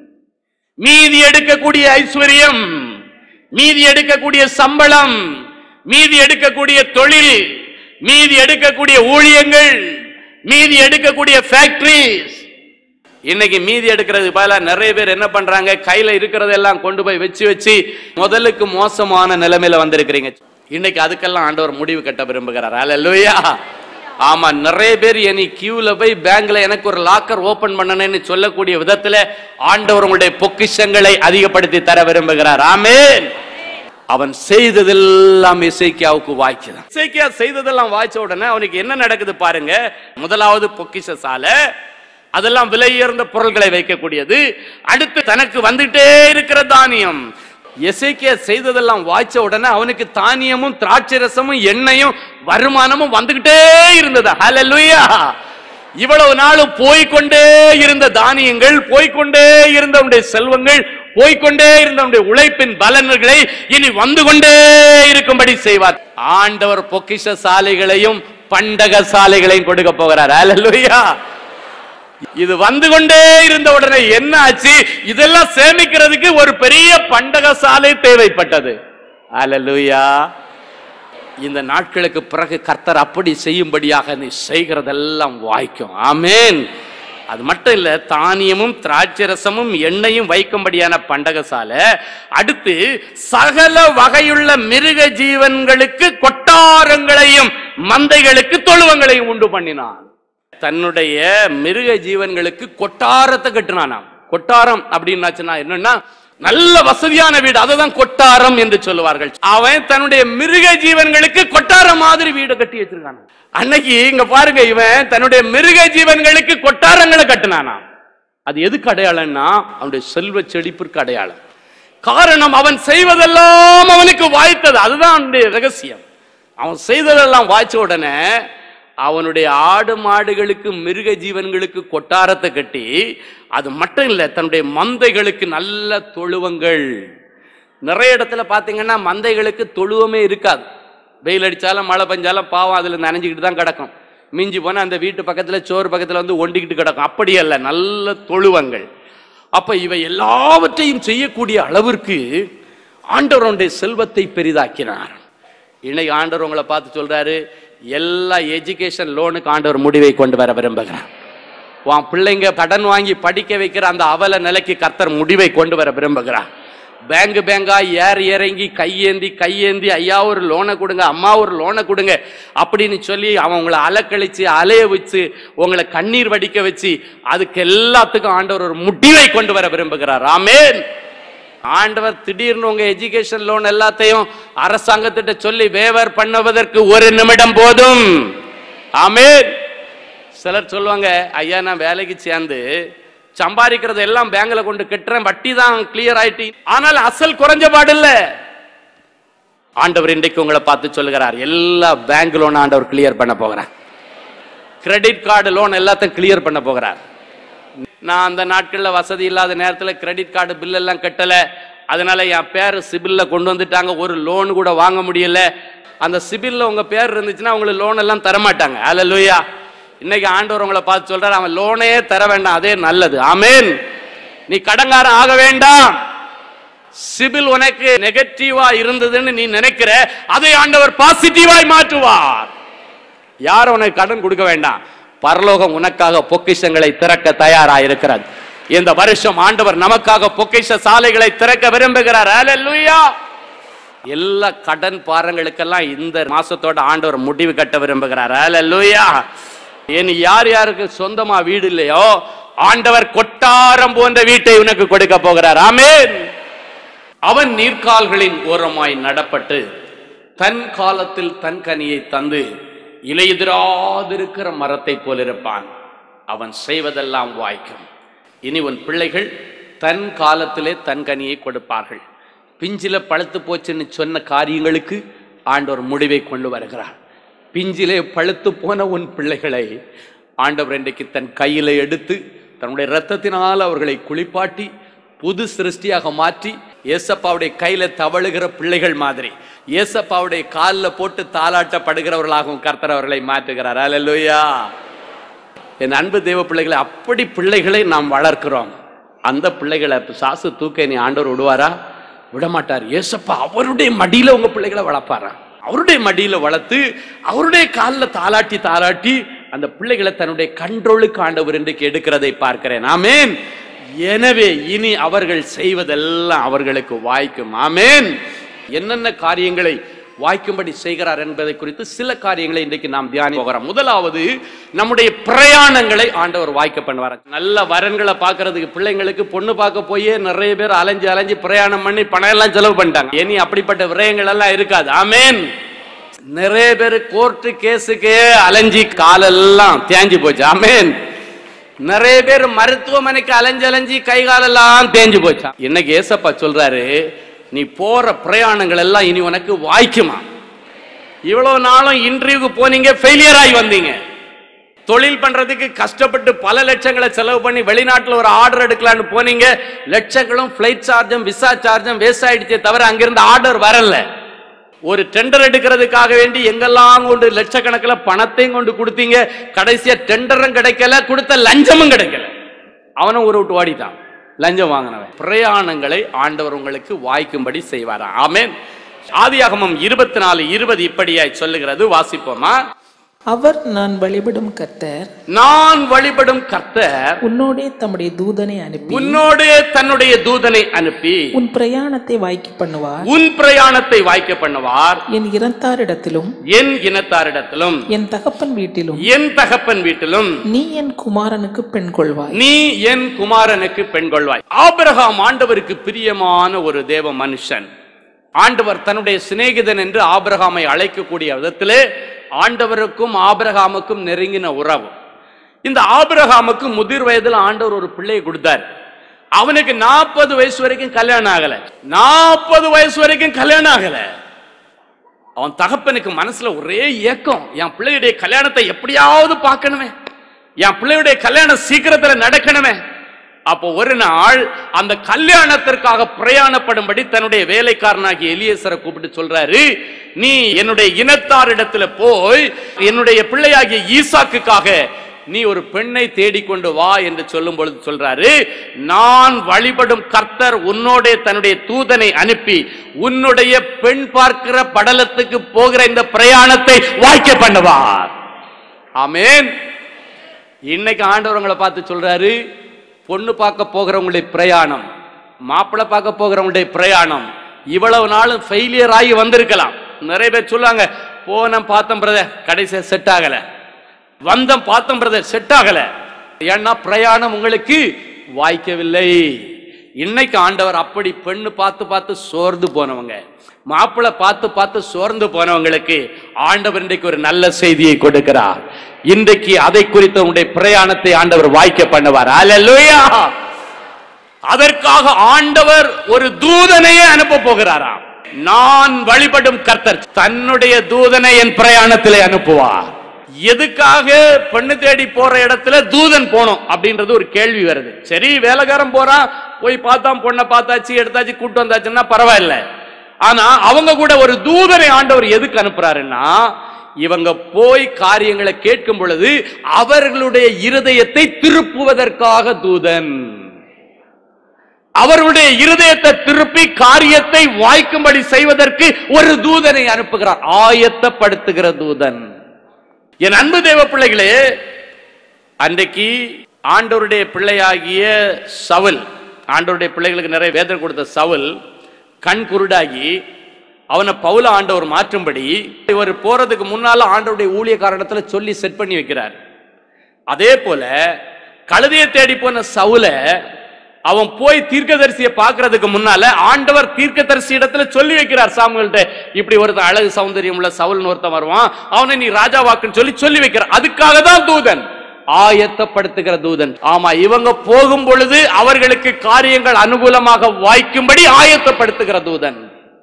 D: மீதி எடுக்கக்கூடிய ஐஸ்வர்யம் மீதி எடுக்கக்கூடிய சம்பளம் மீதி எடுக்கக்கூடிய தொழில் மீதி எடுக்கக்கூடிய ஊழியங்கள் மீதி எடுக்கக்கூடிய ஃபேக்டரிஸ் இன்னைக்கு மீதி எடுக்கிறது பதிலா நிறைய பேர் என்ன பண்றாங்க கையில இருக்கிறதெல்லாம் கொண்டு போய் வச்சு வச்சு முதலுக்கு மோசமான நிலைமையில வந்திருக்கிறீங்க இன்னைக்கு அதுக்கெல்லாம் ஆண்டவர் முடிவு கட்ட விரும்புகிறார் அல்லேலூயா ஆமா நிறைய பேர் இனி கியூல போய் பேங்க்ல எனக்கு ஒரு லாக்கர் ஓபன் பண்ணணும்னு சொல்லக்கூடிய விதத்துல ஆண்டவர் உங்களுடைய பொக்கிஷங்களை அதிகப்படுத்தி தர விரும்புகிறார் ஆமென் அவன் செய்ததெல்லாம் இசைக்கியாவுக்கு வாய்க்குதான் இசைக்கியா செய்ததெல்லாம் வாய்ச்ச உடனே அவனுக்கு என்ன நடக்குது பாருங்க முதலாவது பொக்கிஷ சாலை அதெல்லாம் விலை உயர்ந்த பொருள்களை வைக்கக்கூடியது அடுத்து தனக்கு வந்துட்டே இருக்கிற தானியம் எசேக்கியா செய்ததெல்லாம் வாய்ச்ச உடனே அவனுக்கு தானியமும் திராட்சை ரசமும் எண்ணெயும் வருமானமும் வந்துகிட்டே இருந்தது ஹalleluya இவ்வளவு நாள் போய்க்கொண்டே இருந்த தானியங்கள் போய்க்கொண்டே இருந்த உன்னுடைய செல்வங்கள் போய்க்கொண்டே இருந்த உன்னுடைய உழைப்பின் பலன்களை இனி வந்து கொண்டே இருக்கும்படி செய்வார் ஆண்டவர் பொக்கிஷ சாலைகளையும் பண்டக சாலைகளையும் கொடுக்க போகிறார் ஹalleluya இது வந்து கொண்டே இருந்த உடனே என்ன ஆச்சு இதெல்லாம் சேமிக்கிறதுக்கு ஒரு பெரிய பண்டக சாலை தேவைப்பட்டது அல்லேலூயா இந்த நாட்களுக்கு பிறகு கர்த்தர் அப்படி செய்யும்படியாக நீ செய்கிறதெல்லாம் வாய்க்கும் ஆமென் அது மட்டும் இல்ல தானியமும் திராட்சரசமும் எண்ணெயும் வைக்கும்படியான பண்டகசாலை அடுத்து சகல வகையுள்ள மிருக ஜீவன்களுக்கு கொட்டாரங்களையும் மந்தைகளுக்கு தொழுவங்களையும் உண்டு பண்ணினான் தன்னுடைய மிருக ஜீவன்களுக்கு கொட்டாரத்தை கட்டினானாம் கொட்டாரம் அப்படின்னாச்சுன்னா என்னன்னா நல்ல வசதியான வீடு அதுதான் கொட்டாரம் என்று சொல்லுவார்கள் அவன் தன்னுடைய மிருக ஜீவன்களுக்கு கொட்டாரம் மாதிரி வீடு கட்டி வச்சிருக்கான் அன்னைக்கு இங்க பாருங்க இவன் தன்னுடைய மிருக ஜீவன்களுக்கு கொட்டாரங்களை கட்டினானா அது எதுக்கு அடையாளம்னா அவனுடைய செல்வ செழிப்பிற்கு அடையாளம் காரணம் அவன் செய்வதெல்லாம் அவனுக்கு வாய்த்தது அதுதான் அவனுடைய ரகசியம் அவன் செய்ததெல்லாம் வாய்ச்ச உடனே அவனுடைய ஆடு மாடுகளுக்கு மிருக ஜீவன்களுக்கு கொட்டாரத்தை கட்டி அது மட்டும் இல்லை தன்னுடைய மந்தைகளுக்கு நல்ல தொழுவங்கள் நிறைய இடத்துல பார்த்தீங்கன்னா மந்தைகளுக்கு தொழுவமே இருக்காது வெயில் அடிச்சாலும் மழை பெஞ்சாலும் பாவம் அதில் நனைஞ்சிக்கிட்டு தான் கிடக்கும் மிஞ்சி போனால் அந்த வீட்டு பக்கத்தில் சோறு பக்கத்தில் வந்து ஒண்டிக்கிட்டு கிடக்கும் அப்படி அல்ல நல்ல தொழுவங்கள் அப்ப இவை எல்லாவற்றையும் செய்யக்கூடிய அளவிற்கு ஆண்டவருடைய செல்வத்தை பெரிதாக்கினார் இன்னைக்கு ஆண்டவர் உங்களை பார்த்து சொல்றாரு எல்லா எஜுகேஷன் லோனுக்கு ஆண்டவர் முடிவை கொண்டு வர விரும்புகிறார் உன் பிள்ளைங்க கடன் வாங்கி படிக்க வைக்கிற அந்த அவல நிலைக்கு கர்த்தர் முடிவை கொண்டு வர விரும்புகிறார் பேங்க் பேங்கா ஏறி இறங்கி கையேந்தி கையேந்தி ஐயா ஒரு லோனை கொடுங்க அம்மா ஒரு லோனை கொடுங்க அப்படின்னு சொல்லி அவன் உங்களை அலக்கழிச்சு அலைய வச்சு உங்களை கண்ணீர் வடிக்க வச்சு அதுக்கு எல்லாத்துக்கும் ஆண்டவர் ஒரு முடிவை கொண்டு வர விரும்புகிறார் ஆமென் ஆண்டவர் திடீர்னு உங்க எஜுகேஷன் லோன் எல்லாத்தையும் அரசாங்கத்திட்ட சொல்லி வேவர் பண்ணுவதற்கு ஒரு நிமிடம் போதும் ஆமென் சிலர் சொல்லுவாங்க ஐயா நான் வேலைக்கு சேர்ந்து சம்பாதிக்கிறது எல்லாம் பேங்க்ல கொண்டு கட்டுறேன் வட்டி தான் கிளியர் ஆயிட்டு ஆனால் அசல் குறைஞ்ச பாடு இல்ல ஆண்டவர் இன்றைக்கு உங்களை பார்த்து சொல்லுகிறார் எல்லா பேங்க் லோன் ஆண்டவர் கிளியர் பண்ண போகிறார் கிரெடிட் கார்டு லோன் எல்லாத்தையும் கிளியர் பண்ண போகிறார் நான் அந்த நாட்கள்ல வசதி இல்லாத நேரத்துல கிரெடிட் கார்டு பில் எல்லாம் கட்டல அதனால என் பேர் சிபில்ல கொண்டு வந்துட்டாங்க ஒரு லோன் கூட வாங்க முடியல அந்த சிபில்ல உங்க பேர் இருந்துச்சுன்னா உங்களுக்கு லோன் எல்லாம் தர மாட்டாங்க அல்லேலூயா இன்னைக்கு ஆண்டவர் உங்களை பார்த்து சொல்றாரு அவன் லோனே தர வேண்டாம் அதே நல்லது ஆமென் நீ கடங்காரன் ஆக வேண்டாம் சிபில் உனக்கு நெகட்டிவா இருந்ததுன்னு நீ நினைக்கிற அதை ஆண்டவர் பாசிட்டிவாய் மாற்றுவார் யாரும் உனக்கு கடன் கொடுக்க வேண்டாம் பரலோகம் உனக்காக பொக்கிஷங்களை திறக்க தயாரா இருக்கிறது இந்த வருஷம் ஆண்டவர் நமக்காக பொக்கிஷ சாலைகளை திறக்க விரும்புகிறார் அல்லேலூயா எல்லா கடன் பாரங்களுக்கெல்லாம் இந்த மாசத்தோட ஆண்டவர் முடிவு கட்ட விரும்புகிறார் அல்லேலூயா இனி யார் யாருக்கு சொந்தமா வீடு இல்லையோ ஆண்டவர் கொட்டாரம் போன்ற வீட்டை உனக்கு கொடுக்க போகிறார் ஆமென் அவன் நீர்க்கால்களின் ஓரமாய் நடப்பட்டு தன் காலத்தில் தன் கனியை தந்து இலையுதிராதிருக்கிற மரத்தை போலிருப்பான் அவன் செய்வதெல்லாம் வாய்க்கும் இனி உன் பிள்ளைகள் தன் காலத்திலே தன் கனியை கொடுப்பார்கள் பிஞ்சில பழுத்து போச்சுன்னு சொன்ன காரியங்களுக்கு ஆண்டவர் முடிவை கொண்டு வருகிறார் பிஞ்சிலே பழுத்து போன உன் பிள்ளைகளை ஆண்டவர் இன்றைக்கு தன் கையில எடுத்து தன்னுடைய இரத்தத்தினால் அவர்களை குளிப்பாட்டி புது சிருஷ்டியாக மாற்றி ஏசப்பாவுடைய கையில தவழுகிற பிள்ளைகள் மாதிரி ஏசப்பாவுடைய காலில் போட்டு தாளாட்டப்படுகிறவர்களாகவும் கர்த்தர் அவர்களை மாற்றுகிறார் அல்லேலூயா என் அன்பு தேவ பிள்ளைகளை அப்படி பிள்ளைகளை நாம் வளர்க்கிறோம் அந்த பிள்ளைகளை சாசு தூக்க நீ ஆண்டவர் விடுவாரா விடமாட்டார் ஏசப்பா அவருடைய மடியில உங்க பிள்ளைகளை வளர்ப்பாரா அவருடைய மடியில வளர்த்து அவருடைய காலில் தாளாட்டி தாளாட்டி அந்த பிள்ளைகளை தன்னுடைய கண்ட்ரோலுக்கு ஆண்டவர் இன்றைக்கு எடுக்கிறதை பார்க்கிறேன் ஆமேன் எனவே இனி அவர்கள் செய்வதெல்லாம் அவர்களுக்கு வாய்க்கும் ஆமேன் என்னென்ன காரியங்களை வாய்க்கும்படி செய்கிறார் என்பதை குறித்து சில காரியங்களை இன்றைக்கு நாம் தியானி போகிறோம் முதலாவது நம்முடைய பிரயாணங்களை ஆண்டவர் வாய்க்க பண்ணுவார் நல்ல வரன்களை பார்க்கறதுக்கு பிள்ளைங்களுக்கு பொண்ணு பார்க்க போயே நிறைய பேர் அலைஞ்சு அலைஞ்சு பிரயாணம் பண்ணி பணம் எல்லாம் செலவு பண்ணிட்டாங்க இனி அப்படிப்பட்ட விரயங்கள் எல்லாம் இருக்காது ஆமேன் நிறைய பேர் கோர்ட்டு கேஸுக்கே அலைஞ்சி காலெல்லாம் தேஞ்சு போச்சு ஆமேன் நிறைய பேர் மருத்துவமனைக்கு அலைஞ்சு அலைஞ்சி கை காலெல்லாம் தேஞ்சு போச்சான் இன்னைக்கு ஏசப்பா சொல்றாரு நீ போற பிரயாணங்கள் எல்லாம் இனி உனக்கு வாய்க்குமா இவ்வளவு நாளும் இன்டர்வியூக்கு போனீங்க ஃபெயிலியர் ஆகி வந்தீங்க தொழில் பண்றதுக்கு கஷ்டப்பட்டு பல லட்சங்களை செலவு பண்ணி வெளிநாட்டுல ஒரு ஆர்டர் எடுக்கலாம்னு போனீங்க லட்சங்களும் ஃபிளைட் சார்ஜும் விசா சார்ஜும் வேஸ்ட் ஆயிடுச்சே தவிர அங்கிருந்து ஆர்டர் வரல ஒரு டெண்டர் எடுக்கிறதுக்காக வேண்டி எங்கெல்லாம் கொண்டு லட்சக்கணக்கில் பணத்தையும் கொண்டு கொடுத்தீங்க கடைசியா டெண்டரும் கிடைக்கல கொடுத்த லஞ்சமும் கிடைக்கல அவனும் ஒரு விட்டு ஓடிட்டான் லஞ்சம் வாங்கினவன் பிரயாணங்களை ஆண்டவர் உங்களுக்கு வாய்க்கும்படி செய்வாரா ஆமென் ஆதியாகமம் இருபத்தி நாலு இருபது இப்படியாய் சொல்லுகிறது வாசிப்போமா
C: அவர் நான் வழிபடும் கர்த்தர்
D: நான் வழிபடும் கர்த்தர்
C: உன்னோடே தம்முடைய தூதனை அனுப்பி
D: உன்னோடே தன்னுடைய தூதனை அனுப்பி
C: உன் பிரயாணத்தை வாய்க்கு பண்ணுவார்
D: உன் பிரயாணத்தை வாய்க்க பண்ணுவார்
C: என் இறந்தாரிடத்திலும்
D: என் இனத்தாரிடத்திலும்
C: என் தகப்பன் வீட்டிலும்
D: என் தகப்பன் வீட்டிலும்
C: நீ என் குமாரனுக்கு பெண் கொள்வாய்
D: நீ என் குமாரனுக்கு பெண் கொள்வாய் ஆபிரகாம் ஆண்டவருக்கு பிரியமான ஒரு தேவ மனுஷன் ஆண்டவர் தன்னுடைய சிநேகிதன் என்று ஆபிரகாமை அழைக்கக்கூடிய விதத்திலே ஆண்டவருக்கும் ஆபிரகாமுக்கும் நெருங்கின உறவு இந்த ஆபிரகாமுக்கு முதிர் வயதில் ஆண்டவர் ஒரு பிள்ளையை கொடுத்தார் அவனுக்கு நாற்பது வயசு வரைக்கும் கல்யாணம் ஆகல நாற்பது வயசு வரைக்கும் கல்யாணம் ஆகல அவன் தகப்பனுக்கு மனசுல ஒரே ஏக்கம் என் பிள்ளையுடைய கல்யாணத்தை எப்படியாவது பார்க்கணுமே என் பிள்ளையுடைய கல்யாணம் சீக்கிரத்துல நடக்கணுமே அப்போ ஒரு நாள் அந்த கல்யாணத்திற்காக பிரயாணப்படும்படி தன்னுடைய வேலைக்காரனாகிய எலியேசரை கூப்பிட்டு சொல்றாரு நீ என்னுடைய இனத்தாரிடத்துல போய் என்னுடைய பிள்ளையாகிய ஈசாக்குக்காக நீ ஒரு பெண்ணை தேடிக்கொண்டு வா என்று சொல்லும் பொழுது சொல்றாரு நான் வழிபடும் கர்த்தர் உன்னோட தன்னுடைய தூதனை அனுப்பி உன்னுடைய பெண் பார்க்கிற படலத்துக்கு போகிற இந்த பிரயாணத்தை வாய்க்க பண்ணுவார் ஆமென் இன்னைக்கு ஆண்டவர் உங்களை பார்த்து சொல்றாரு பொண்ணு பார்க்க போகிறவங்களுடைய பிரயாணம் மாப்பிள்ளை பார்க்க போகிறவங்களுடைய பிரயாணம் இவ்வளவு நாளும் ஃபெயிலியர் ஆகி வந்திருக்கலாம் நிறைய பேர் சொல்லுவாங்க போனோம் பார்த்தோம் பிரதர் கடைசியா செட் ஆகல வந்தம் பார்த்தோம் பிரதர் செட் ஆகல ஏன்னா பிரயாணம் உங்களுக்கு வாய்க்கவில்லை இன்னைக்கு ஆண்டவர் அப்படி பெண்ணு பார்த்து பார்த்து சோர்ந்து போனவங்க மாப்பிள்ளை பார்த்து பார்த்து சோர்ந்து போனவங்களுக்கு ஆண்டவர் இன்றைக்கு ஒரு நல்ல செய்தியை கொடுக்கிறார் இன்றைக்கு அதை குறித்த உங்களுடைய பிரயாணத்தை ஆண்டவர் வாய்க்க பண்ணுவார் அல்லேலூயா அதற்காக ஆண்டவர் ஒரு தூதனையே அனுப்ப போகிறாராம் நான் வழிபடும் கர்த்தர் தன்னுடைய தூதனை என் பிரயாணத்திலே அனுப்புவார் எதுக்காக பெண்ணு தேடி போற இடத்துல தூதன் போனோம் அப்படின்றது ஒரு கேள்வி வருது சரி வேலைக்காரன் போறான் போய் பார்த்தான் பொண்ணை பார்த்தாச்சு எடுத்தாச்சு கூட்டு வந்தாச்சுன்னா பரவாயில்ல ஆனா அவங்க கூட ஒரு தூதனை ஆண்டவர் எதுக்கு அனுப்புறாருன்னா இவங்க போய் காரியங்களை கேட்கும் பொழுது அவர்களுடைய இருதயத்தை திருப்புவதற்காக தூதன் அவர்களுடைய இருதயத்தை திருப்பி காரியத்தை வாய்க்கும்படி செய்வதற்கு ஒரு தூதனை அனுப்புகிறார் ஆயத்தப்படுத்துகிற தூதன் என் அன்பு தேவ பிள்ளைகளே அன்றைக்கு ஆண்டவருடைய பிள்ளையாகிய சவுல் ஆண்டவருடைய பிள்ளைகளுக்கு நிறைய வேதனை கொடுத்த சவுல் கண் குருடாகி அவனை பவுல ஆண்டவர் மாற்றும்படி இவர் போறதுக்கு முன்னால ஆண்டவருடைய ஊழியக்காரனத்துல சொல்லி செட் பண்ணி வைக்கிறார் அதே போல கழுதையை தேடி போன சவுல அவன் போய் தீர்க்கதரிசியை பார்க்கிறதுக்கு முன்னால ஆண்டவர் தீர்க்கதரிசி இடத்துல சொல்லி வைக்கிறார் சாமுவேல்ட்ட இப்படி ஒருத்தன் அழகு சௌந்தரியம் உள்ள சவுல்னு ஒருத்தன் வருவான் அவனை நீ ராஜாவாக்குன்னு சொல்லி சொல்லி வைக்கிறார் அதுக்காக தான் தூதன் ஆயத்தப்படுத்துகிற தூதன் ஆமா இவங்க போகும் பொழுது அவர்களுக்கு காரியங்கள் அனுகூலமாக வாய்க்கும்படி ஆயத்தப்படுத்துகிற தூதன்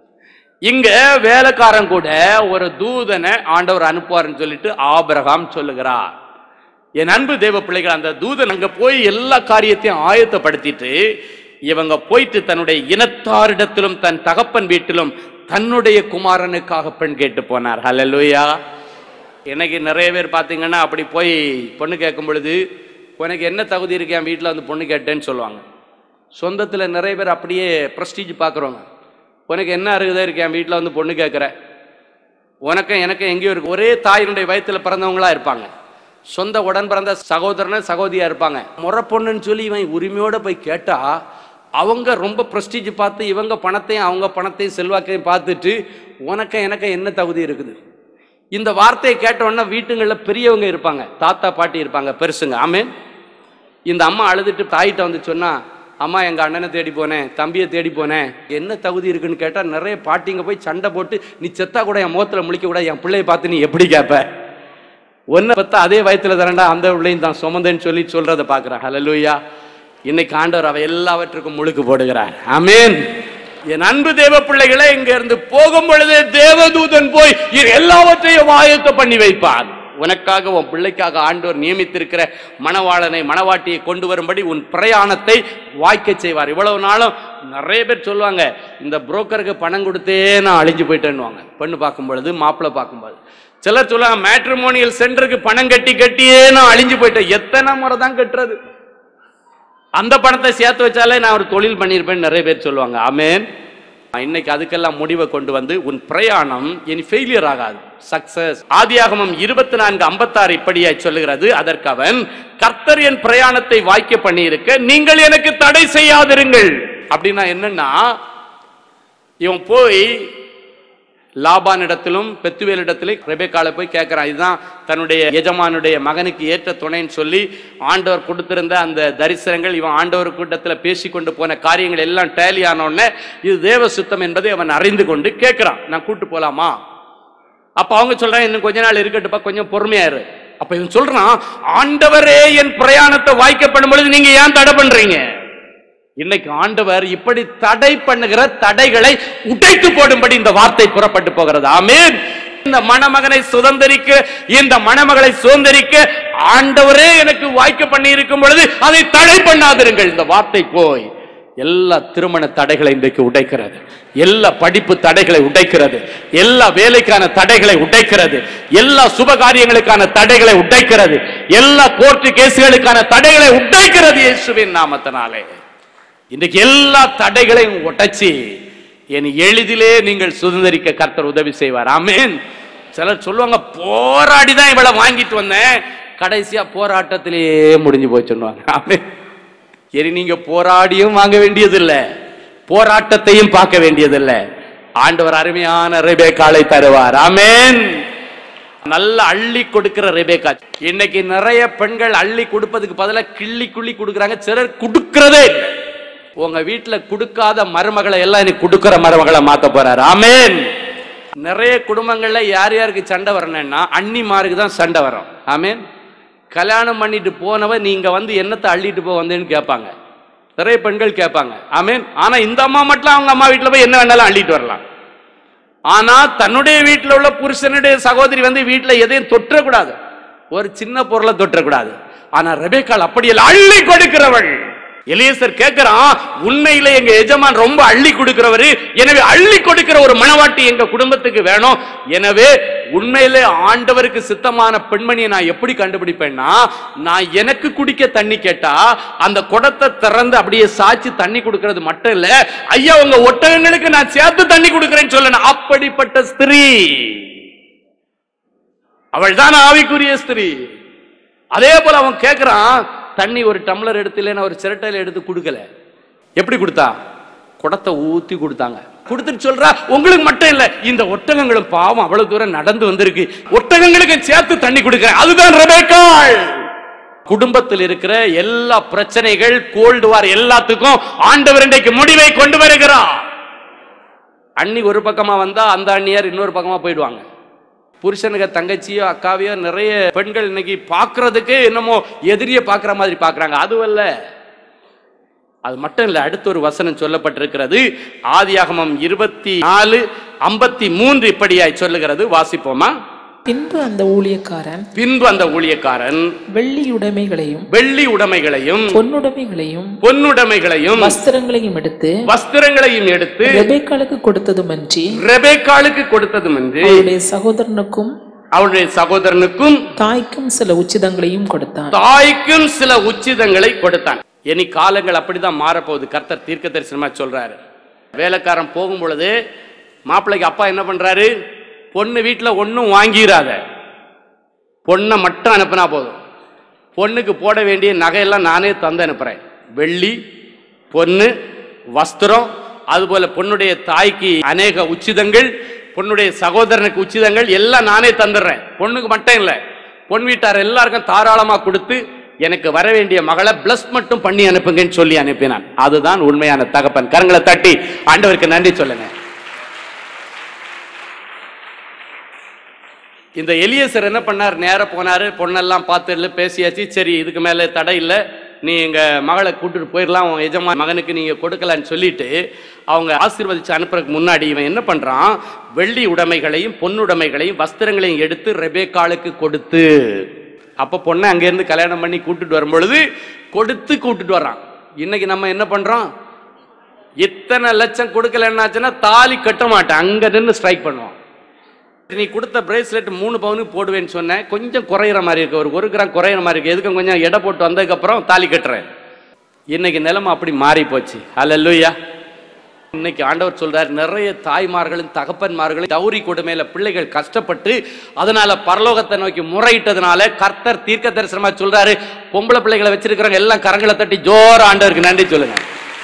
D: இங்க வேலைக்காரன் கூட ஒரு தூதனை ஆண்டவர் அனுப்புவார்னு சொல்லிட்டு ஆபிரகாம் சொல்லுகிறார் என் அன்பு தேவ பிள்ளைகள் அந்த தூதன் அங்க போய் எல்லா காரியத்தையும் ஆயத்தப்படுத்திட்டு இவங்க போயிட்டு தன்னுடைய இனத்தாரிடத்திலும் தன் தகப்பன் வீட்டிலும் தன்னுடைய குமாரனுக்காக பெண் கேட்டு போனார் ஹalleluya எனக்கு நிறைய பேர் பார்த்தீங்கன்னா அப்படி போய் பொண்ணு கேட்கும் பொழுது உனக்கு என்ன தகுதி இருக்கு என் வீட்டில் வந்து பொண்ணு கேட்டேன்னு சொல்லுவாங்க சொந்தத்தில் நிறைய பேர் அப்படியே ப்ரெஸ்டீஜ் பார்க்குறவங்க உனக்கு என்ன அருகதை இருக்கு என் வீட்டில் வந்து பொண்ணு கேட்குற உனக்கும் எனக்கும் எங்கேயோ இருக்கு ஒரே தாயினுடைய வயித்துல பிறந்தவங்களா இருப்பாங்க சொந்த உடன் பிறந்த சகோதரன் சகோதரியா இருப்பாங்க முறை பொண்ணுன்னு சொல்லி இவன் உரிமையோட போய் கேட்டா அவங்க ரொம்ப ப்ரெஸ்டீஜ் பார்த்து இவங்க பணத்தையும் அவங்க பணத்தையும் செல்வாக்கையும் பார்த்துட்டு உனக்கு எனக்கு என்ன தகுதி இருக்குது இந்த வார்த்தையை கேட்ட உடனே வீட்டுங்களில் பெரியவங்க இருப்பாங்க தாத்தா பாட்டி இருப்பாங்க பெருசுங்க ஆமென் இந்த அம்மா அழுதுட்டு தாயிட்ட வந்து சொன்னா அம்மா எங்க அண்ணனை தேடி போனேன் தம்பியை தேடி போனேன் என்ன தகுதி இருக்குன்னு கேட்டா நிறைய பாட்டிங்க போய் சண்டை போட்டு நீ செத்தா கூட என் முகத்துல முழிக்க கூட என் பிள்ளைய பார்த்து நீ எப்படி கேட்ப ஒன்றை பத்தா அதே வயத்துல தரண்டா அந்த பிள்ளையும் தான் சுமந்தேன்னு சொல்லி சொல்றதை பார்க்குறேன் ஹalleluya இன்னைக்கு ஆண்டவர் அவை எல்லாவற்றுக்கும் முழுக்கு போடுகிறார் ஆமென் என் அன்பு தேவ பிள்ளைகளே இங்க இருந்து போகும் பொழுதே தேவதூதன் போய் இது எல்லாவற்றையும் ஆயத்த பண்ணி வைப்பான் உனக்காக உன் பிள்ளைக்காக ஆண்டவர் நியமித்திருக்கிற மணவாளனை மணவாட்டியை கொண்டு வரும்படி உன் பிரயாணத்தை வாய்க்க செய்வார் இவ்வளவு நாளும் நிறைய பேர் சொல்லுவாங்க இந்த புரோக்கருக்கு பணம் கொடுத்தே நான் அழிஞ்சு போயிட்டேன்னுவாங்க பெண்ணு பார்க்கும் பொழுது மாப்பிள்ளை பார்க்கும்போது சிலர் சொல்லுவாங்க மேட்ரிமோனியல் சென்டருக்கு பணம் கட்டி கட்டியே நான் அழிஞ்சு போயிட்டேன் எத்தனை முறை தான் கட்டுறது அந்த பணத்தை சேர்த்து வச்சாலே நான் ஒரு தொழில் பண்ணியிருப்பேன்னு நிறைய பேர் சொல்லுவாங்க ஆமென் இன்னைக்கு அதுக்கெல்லாம் முடிவை கொண்டு வந்து உன் பிரயாணம் இனி ஃபெயிலியர் ஆகாது சக்சஸ் ஆதியாகமம் இருபத்தி நான்கு ஐம்பத்தாறு இப்படியாய் சொல்லுகிறது அதற்கு அவன் கர்த்தர் என் பிரயாணத்தை வாய்க்க பண்ணியிருக்க நீங்கள் எனக்கு தடை செய்யாதிருங்கள் அப்படின்னா என்னன்னா இவன் போய் லாபானிடத்திலும் பெத்துவேலிடத்திலும் ரெபேக்கால போய் கேட்கிறான் இதுதான் தன்னுடைய எஜமானுடைய மகனுக்கு ஏற்ற துணைன்னு சொல்லி ஆண்டவர் கொடுத்திருந்த அந்த தரிசனங்கள் இவன் ஆண்டவர் கூட்டத்தில் பேசி கொண்டு போன காரியங்கள் எல்லாம் டேலி ஆன உடனே இது தேவ சுத்தம் என்பதை அவன் அறிந்து கொண்டு கேட்கிறான் நான் கூட்டு போலாமா அப்ப அவங்க சொல்றாங்க இன்னும் கொஞ்ச நாள் இருக்கட்டுப்பா கொஞ்சம் பொறுமையா இரு அப்ப இவன் சொல்றான் ஆண்டவரே என் பிரயாணத்தை வாய்க்கப்படும் பொழுது நீங்க ஏன் தடை பண்றீங்க இன்னைக்கு ஆண்டவர் இப்படி தடை பண்ணுகிற தடைகளை உடைத்து போடும்படி இந்த வார்த்தை புறப்பட்டு போகிறது ஆமென் இந்த மணமகனை சுதந்திரிக்க இந்த மணமகளை சுதந்திரிக்க ஆண்டவரே எனக்கு வாய்க்க பண்ணி இருக்கும் பொழுது அதை தடை பண்ணாதிருங்கள் இந்த வார்த்தை போய் எல்லா திருமண தடைகளை இன்றைக்கு உடைக்கிறது எல்லா படிப்பு தடைகளை உடைக்கிறது எல்லா வேலைக்கான தடைகளை உடைக்கிறது எல்லா சுபகாரியங்களுக்கான தடைகளை உடைக்கிறது எல்லா கோர்ட்டு கேசுகளுக்கான தடைகளை உடைக்கிறது இயேசுவின் நாமத்தினாலே இன்றைக்கு எல்லா தடைகளையும் உடைச்சி என் எளிதிலே நீங்கள் சுதந்திரிக்க கர்த்தர் உதவி செய்வார் ஆமென் சிலர் சொல்லுவாங்க போராடி தான் இவளை வாங்கிட்டு வந்தேன் கடைசியா போராட்டத்திலேயே முடிஞ்சு போய் சொல்லுவாங்க ஆமென் இனி நீங்க போராடியும் வாங்க வேண்டியதில்லை போராட்டத்தையும் பார்க்க வேண்டியதில்லை ஆண்டவர் அருமையான ரெபேக்காலை தருவார் ஆமென் நல்ல அள்ளி கொடுக்கிற ரெபேக்கா இன்னைக்கு நிறைய பெண்கள் அள்ளி கொடுப்பதுக்கு பதிலாக கிள்ளி குள்ளி கொடுக்குறாங்க சிலர் கொடுக்கிறதே இல்லை. உங்க வீட்டுல கொடுக்காத மருமகளை எல்லாம் இன்னைக்கு கொடுக்கிற மருமகளை மாத்த போறாரு ஆமென் நிறைய குடும்பங்கள்ல யார் யாருக்கு சண்டை வரணும்னா அன்னிமாருக்கு தான் சண்டை வரும் ஆமென் கல்யாணம் பண்ணிட்டு போனவ நீங்க வந்து என்னத்தை அள்ளிட்டு போ வந்தேன்னு கேட்பாங்க நிறைய பெண்கள் கேட்பாங்க ஆமென் ஆனா இந்த அம்மா மட்டும் அவங்க அம்மா வீட்டுல போய் என்ன வேணாலும் அள்ளிட்டு வரலாம் ஆனா தன்னுடைய வீட்டில் உள்ள புருஷனுடைய சகோதரி வந்து வீட்டில் எதையும் தொற்றக்கூடாது ஒரு சின்ன பொருளை தொற்றக்கூடாது ஆனா ரெபேக்கால் அப்படி இல்லை அள்ளி கொடுக்கிறவள் எலியசர் கேட்கிறான் உண்மையில எங்க எஜமான் ரொம்ப அள்ளி கொடுக்கிறவரு எனவே அள்ளி கொடுக்கிற ஒரு மனவாட்டி எங்க குடும்பத்துக்கு வேணும் எனவே உண்மையிலே ஆண்டவருக்கு சித்தமான பெண்மணியை நான் எப்படி கண்டுபிடிப்பேன்னா நான் எனக்கு குடிக்க தண்ணி கேட்டா அந்த குடத்தை திறந்து அப்படியே சாய்ச்சி தண்ணி கொடுக்கிறது மட்டும் இல்ல ஐயா உங்க ஒட்டகங்களுக்கு நான் சேர்த்து தண்ணி கொடுக்கிறேன்னு சொல்லணும் அப்படிப்பட்ட ஸ்திரீ அவள் தான் ஆவிக்குரிய ஸ்திரீ அதே போல அவன் கேட்கிறான் தண்ணி ஒரு டம்ளர் எடுத்துல ஒரு சிரட்டையில எடுத்து கொடுக்கல எப்படி கொடுத்தா குடத்தை ஊத்தி கொடுத்தாங்க கொடுத்துட்டு சொல்றா உங்களுக்கு மட்டும் இல்ல இந்த ஒட்டகங்களும் பாவம் அவ்வளவு தூரம் நடந்து வந்திருக்கு ஒட்டகங்களுக்கு சேர்த்து தண்ணி கொடுக்கிறேன் அதுதான் ரெபேக்காள் குடும்பத்தில் இருக்கிற எல்லா பிரச்சனைகள் கோல்டு வார் எல்லாத்துக்கும் ஆண்டவர் இன்றைக்கு முடிவை கொண்டு வருகிறார் அண்ணி ஒரு பக்கமா வந்தா அந்த அண்ணியார் இன்னொரு பக்கமா போயிடுவாங்க புருஷனுக்கு தங்கச்சியோ அக்காவையோ நிறைய பெண்கள் இன்னைக்கு பார்க்கிறதுக்கு என்னமோ எதிரியை பார்க்குற மாதிரி பார்க்குறாங்க அதுவல்ல அது மட்டும் இல்ல அடுத்த ஒரு வசனம் சொல்லப்பட்டிருக்கிறது ஆதியாகமம் இருபத்தி நாலு ஐம்பத்தி மூன்று இப்படியாய் சொல்லுகிறது வாசிப்போமா
C: பின்பு அந்த ஊழியக்காரன்
D: பின்பு அந்த ஊழியக்காரன்
C: வெள்ளியுடைமைகளையும்
D: வெள்ளி உடைமைகளையும்
C: பொன்னுடைமைகளையும்
D: பொன்னுடைமைகளையும்
C: வஸ்திரங்களையும் எடுத்து
D: வஸ்திரங்களையும் எடுத்து
C: ரெபேக்காளுக்கு கொடுத்ததுமன்றி
D: ரெபேக்காளுக்கு கொடுத்ததும் என்று
C: அவளுடைய சகோதரனுக்கும்
D: அவளுடைய சகோதரனுக்கும்
C: தாய்க்கும் சில உச்சிதங்களையும் கொடுத்தான்
D: தாய்க்கும் சில உச்சிதங்களை கொடுத்தான் இனி காலங்கள் அப்படிதான் மாறப்போகுது கர்த்தர் தீர்க்க தரிசனமா சொல்றாரு வேலைக்காரன் போகும் பொழுது மாப்பிள்ளைக்கு அப்பா என்ன பண்றாரு பொண்ணு வீட்டுல ஒன்றும் வாங்கிடாத பொண்ணை மட்டும் அனுப்புனா போதும் பொண்ணுக்கு போட வேண்டிய நகையெல்லாம் நானே தந்து அனுப்புறேன் வெள்ளி பொண்ணு வஸ்திரம் அதுபோல பொண்ணுடைய தாய்க்கு அநேக உச்சிதங்கள் பொண்ணுடைய சகோதரனுக்கு உச்சிதங்கள் எல்லாம் நானே தந்துடுறேன் பொண்ணுக்கு மட்டும் இல்லை பொன் வீட்டார் எல்லாருக்கும் தாராளமா கொடுத்து எனக்கு வர வேண்டிய மகளை பிளஸ் மட்டும் பண்ணி அனுப்புங்கன்னு சொல்லி அனுப்பினான் அதுதான் உண்மையான தகப்பன் கரங்களை தட்டி ஆண்டவருக்கு நன்றி சொல்லுங்க இந்த எலியசர் என்ன பண்ணார் நேரா போனாரு பொண்ணெல்லாம் பார்த்து பேசியாச்சு சரி இதுக்கு மேல தடை இல்லை நீ எங்க மகளை கூட்டிட்டு போயிடலாம் உன் எஜமா மகனுக்கு நீங்க கொடுக்கலான்னு சொல்லிட்டு அவங்க ஆசீர்வதிச்சு அனுப்புறதுக்கு முன்னாடி இவன் என்ன பண்றான் வெள்ளி உடைமைகளையும் பொன்னுடைமைகளையும் வஸ்திரங்களையும் எடுத்து ரெபேக்காளுக்கு கொடுத்து அப்ப பொண்ணை அங்கேருந்து கல்யாணம் பண்ணி கூட்டிட்டு வரும் பொழுது கொடுத்து கூட்டிட்டு வர்றான் இன்னைக்கு நம்ம என்ன பண்றோம் இத்தனை லட்சம் கொடுக்கலன்னாச்சுன்னா தாலி கட்ட மாட்டேன் அங்க நின்று ஸ்ட்ரைக் பண்ணுவான் நீ கொடுத்த பிரேஸ்லெட் மூணு பவுனுக்கு போடுவேன்னு சொன்னேன் கொஞ்சம் குறையிற மாதிரி இருக்கு ஒரு ஒரு கிராம் குறையிற மாதிரி இருக்கு எதுக்கும் கொஞ்சம் எடை போட்டு வந்ததுக்கப்புறம் தாலி கட்டுறேன் இன்னைக்கு நிலைமை அப்படி மாறி போச்சு அல்ல இன்னைக்கு ஆண்டவர் சொல்றார் நிறைய தாய்மார்களும் தகப்பன்மார்களும் தௌரி கொடுமையில பிள்ளைகள் கஷ்டப்பட்டு அதனால பரலோகத்தை நோக்கி முறையிட்டதுனால கர்த்தர் தீர்க்க தரிசனமா சொல்றாரு பொம்பளை பிள்ளைகளை வச்சிருக்கிறவங்க எல்லாம் கரங்களை தட்டி ஜோர ஆண்டவருக்கு நன்றி சொல்லுங்க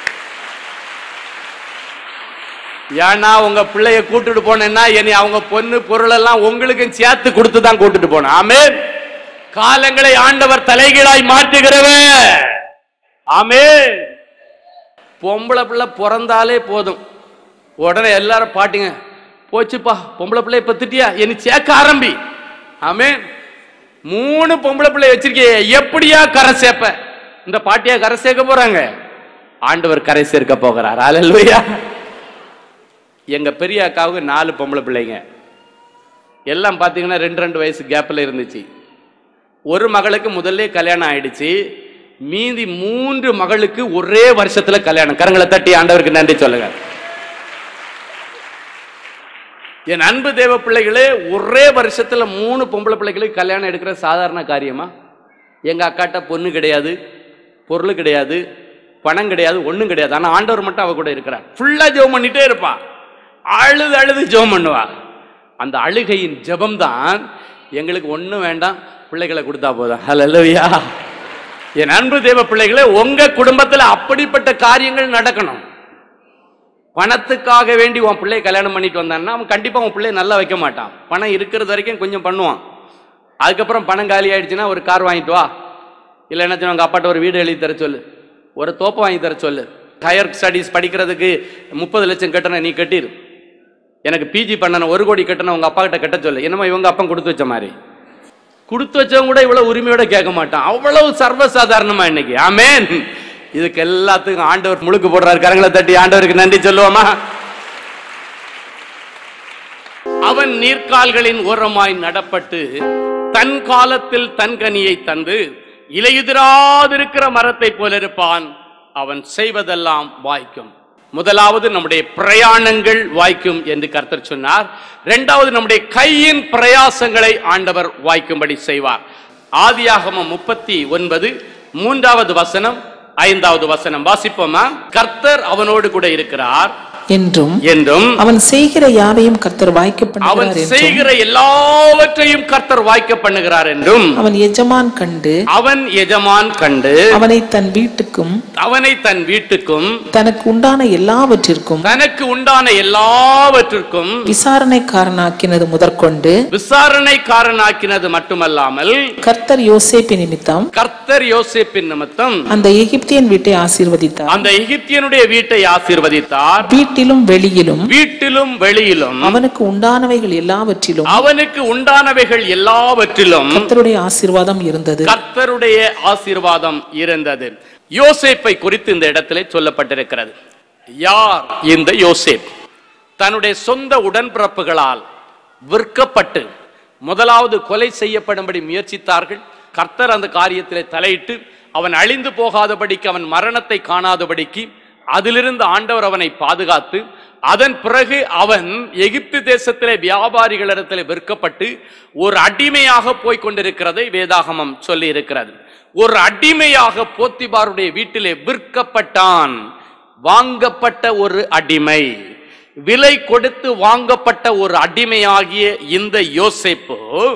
D: ஏன்னா உங்க பிள்ளைய கூட்டிட்டு போனேன்னா இனி அவங்க பொண்ணு பொருள் எல்லாம் உங்களுக்கும் சேர்த்து கொடுத்து தான் கூட்டிட்டு போனேன் ஆமே காலங்களை ஆண்டவர் தலைகீழாய் மாற்றுகிறவர் ஆமே பொம்பளை பிள்ளை பிறந்தாலே போதும் உடனே எல்லாரும் பாட்டுங்க போச்சுப்பா பொம்பளை பிள்ளை இப்ப திட்டியா இனி சேர்க்க ஆரம்பி ஆமே மூணு பொம்பளை பிள்ளை வச்சிருக்கிய எப்படியா கரை சேர்ப்ப இந்த பாட்டியா கரை சேர்க்க போறாங்க ஆண்டவர் கரை சேர்க்க போகிறார் அல்லேலூயா எங்க பெரிய அக்காவுக்கு நாலு பொம்பளை பிள்ளைங்க எல்லாம் பார்த்தீங்கன்னா ரெண்டு ரெண்டு வயசு கேப்பில் இருந்துச்சு ஒரு மகளுக்கு முதல்ல கல்யாணம் ஆயிடுச்சு மீதி மூன்று மகளுக்கு ஒரே வருஷத்துல கல்யாணம் கரங்களை தட்டி ஆண்டவருக்கு நன்றி சொல்லுங்க என் அன்பு தேவ பிள்ளைகளே ஒரே வருஷத்துல மூணு பொம்பளை பிள்ளைகளுக்கு கல்யாணம் எடுக்கிற சாதாரண காரியமா எங்க அக்காட்ட பொண்ணு கிடையாது பொருள் கிடையாது பணம் கிடையாது ஒண்ணும் கிடையாது ஆனா ஆண்டவர் மட்டும் அவ கூட இருக்கிறார் ஃபுல்லா ஜெபம் பண்ணிட்டே இருப்பா அழுது அழுது ஜெபம் பண்ணுவா அந்த அழுகையின் ஜெபம்தான் எங்களுக்கு ஒண்ணும் வேண்டாம் பிள்ளைகளை கொடுத்தா போதும் ஹalleluya என் அன்பு தேவ பிள்ளைகளே உங்க குடும்பத்துல அப்படிப்பட்ட காரியங்கள் நடக்கணும் பணத்துக்காக வேண்டி உன் பிள்ளைய கல்யாணம் பண்ணிட்டு வந்தான்னா அவன் கண்டிப்பா உன் பிள்ளைய நல்லா வைக்க மாட்டான் பணம் இருக்கிறது வரைக்கும் கொஞ்சம் பண்ணுவான் அதுக்கப்புறம் பணம் காலி ஆயிடுச்சுன்னா ஒரு கார் வாங்கிட்டு வா இல்லை என்ன உங்க அப்பாட்ட ஒரு வீடு எழுதி தர சொல்லு ஒரு தோப்பை வாங்கி தர சொல்லு ஹையர் ஸ்டடீஸ் படிக்கிறதுக்கு முப்பது லட்சம் கட்டணம் நீ கட்டிரு எனக்கு பிஜி பண்ணணும் ஒரு கோடி கட்டணம் உங்க அப்பா கிட்ட கட்ட சொல்லு என்னமோ இவங்க அப்பா கொடுத்து வச்ச மாதிரி கொடுத்து வச்சவங்க கூட இவ்வளவு உரிமையோட கேட்க மாட்டான் அவ்வளவு சர்வசாதாரணமா இன்னைக்கு ஆமென் இதுக்கு எல்லாத்துக்கும் ஆண்டவர் முழுக்கு போடுறாரு கரங்களை தட்டி ஆண்டவருக்கு நன்றி சொல்லுவோமா அவன் நீர்க்கால்களின் ஓரமாய் நடப்பட்டு தன் காலத்தில் தன் கனியை தந்து இலையுதிராதிருக்கிற மரத்தை போல இருப்பான் அவன் செய்வதெல்லாம் வாய்க்கும் முதலாவது நம்முடைய பிரயாணங்கள் வாய்க்கும் என்று கர்த்தர் சொன்னார் இரண்டாவது நம்முடைய கையின் பிரயாசங்களை ஆண்டவர் வாய்க்கும்படி செய்வார் ஆதியாகமம் முப்பத்தி ஒன்பது மூன்றாவது வசனம் ஐந்தாவது வசனம் வாசிப்போமா கர்த்தர் அவனோடு கூட இருக்கிறார்
C: என்றும்
D: என்றும்
C: அவன் செய்கிற யாவையும் கர்த்தர் வாய்க்க
D: அவன்
C: பண்ணுகிறார் என்றும்
D: செய்கிற எல்லாவற்றையும் கர்த்தர் வாய்க்க பண்ணுகிறார் என்றும்
C: அவன் எஜமான் கண்டு
D: அவன் எஜமான் கண்டு
C: அவனை தன் வீட்டுக்கும்
D: அவனை தன் வீட்டுக்கும்
C: தனக்கு உண்டான எல்லாவற்றிற்கும்
D: தனக்கு உண்டான எல்லாவற்றிற்கும்
C: விசாரணைக்காரனாக்கினது முதற்கொண்டு
D: விசாரணைக்காரனாக்கினது மட்டுமல்லாமல்
C: கர்த்தர் யோசேப்பு நிமித்தம்
D: கர்த்தர் யோசேப்பின் நிமித்தம்
C: அந்த எகிப்தியன் வீட்டை ஆசீர்வதித்தார்
D: அந்த எகிப்தியனுடைய வீட்டை ஆசீர்வதித்தார்
C: வீட்டிலும் வெளியிலும்
D: வீட்டிலும் வெளியிலும்
C: அவனுக்கு உண்டானவைகள் எல்லாவற்றிலும்
D: அவனுக்கு உண்டானவைகள் எல்லாவற்றிலும்
C: கர்த்தருடைய ஆசீர்வாதம் இருந்தது
D: கர்த்தருடைய ஆசீர்வாதம் இருந்தது யோசேப்பை குறித்து இந்த இடத்திலே சொல்லப்பட்டிருக்கிறது யார் இந்த யோசேப் தன்னுடைய சொந்த உடன்பிறப்புகளால் விற்கப்பட்டு முதலாவது கொலை செய்யப்படும்படி முயற்சித்தார்கள் கர்த்தர் அந்த காரியத்திலே தலையிட்டு அவன் அழிந்து போகாதபடிக்கு அவன் மரணத்தை காணாதபடிக்கு அதிலிருந்து ஆண்டவர் அவனை பாதுகாத்து அதன் பிறகு அவன் எகிப்து தேசத்திலே வியாபாரிகளிடத்திலே விற்கப்பட்டு ஒரு அடிமையாக போய் கொண்டிருக்கிறதை வேதாகமம் சொல்லி இருக்கிறது ஒரு அடிமையாக போத்திபாருடைய வீட்டிலே விற்கப்பட்டான் வாங்கப்பட்ட ஒரு அடிமை விலை கொடுத்து வாங்கப்பட்ட ஒரு அடிமையாகிய இந்த யோசேப்பு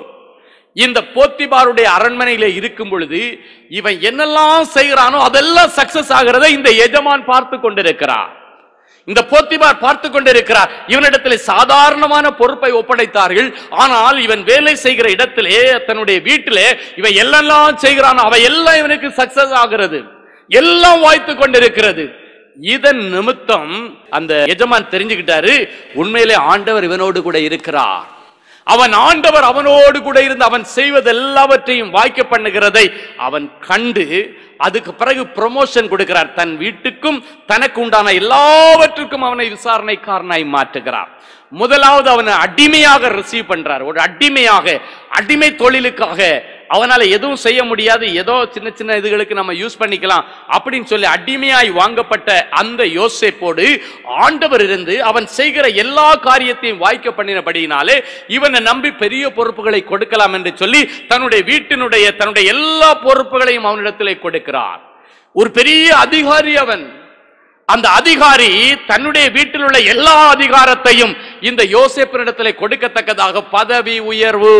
D: இந்த போத்திபாருடைய அரண்மனையில இருக்கும் பொழுது இவன் என்னெல்லாம் செய்கிறானோ அதெல்லாம் சக்சஸ் ஆகிறதை இந்த எஜமான் பார்த்து கொண்டிருக்கிறார் இந்த போத்திபார் பார்த்து கொண்டிருக்கிறார் இவனிடத்திலே சாதாரணமான பொறுப்பை ஒப்படைத்தார்கள் ஆனால் இவன் வேலை செய்கிற இடத்திலே தன்னுடைய வீட்டிலே இவன் எல்லாம் செய்கிறானோ அவை எல்லாம் இவனுக்கு சக்சஸ் ஆகிறது எல்லாம் வாய்த்து கொண்டிருக்கிறது இதன் நிமித்தம் அந்த எஜமான் தெரிஞ்சுக்கிட்டாரு உண்மையிலே ஆண்டவர் இவனோடு கூட இருக்கிறார் அவன் ஆண்டவர் அவனோடு கூட இருந்து அவன் செய்வது எல்லாவற்றையும் வாய்க்க பண்ணுகிறதை அவன் கண்டு அதுக்கு பிறகு ப்ரொமோஷன் கொடுக்கிறார் தன் வீட்டுக்கும் தனக்கு உண்டான எல்லாவற்றுக்கும் அவனை விசாரணைக்காரனாய் மாற்றுகிறார் முதலாவது அவனை அடிமையாக ரிசீவ் பண்றார் ஒரு அடிமையாக அடிமை தொழிலுக்காக அவனால எதுவும் செய்ய முடியாது ஏதோ சின்ன சின்ன இதுகளுக்கு நம்ம யூஸ் பண்ணிக்கலாம் அப்படின்னு சொல்லி அடிமையாய் வாங்கப்பட்ட அந்த யோசேப்போடு ஆண்டவர் இருந்து அவன் செய்கிற எல்லா காரியத்தையும் வாய்க்க பண்ணினபடியினாலே இவனை நம்பி பெரிய பொறுப்புகளை கொடுக்கலாம் என்று சொல்லி தன்னுடைய வீட்டினுடைய தன்னுடைய எல்லா பொறுப்புகளையும் அவனிடத்திலே கொடுக்கிறார் ஒரு பெரிய அதிகாரி அவன் அந்த அதிகாரி தன்னுடைய வீட்டில் உள்ள எல்லா அதிகாரத்தையும் இந்த யோசேப்பினிடத்திலே கொடுக்கத்தக்கதாக பதவி உயர்வு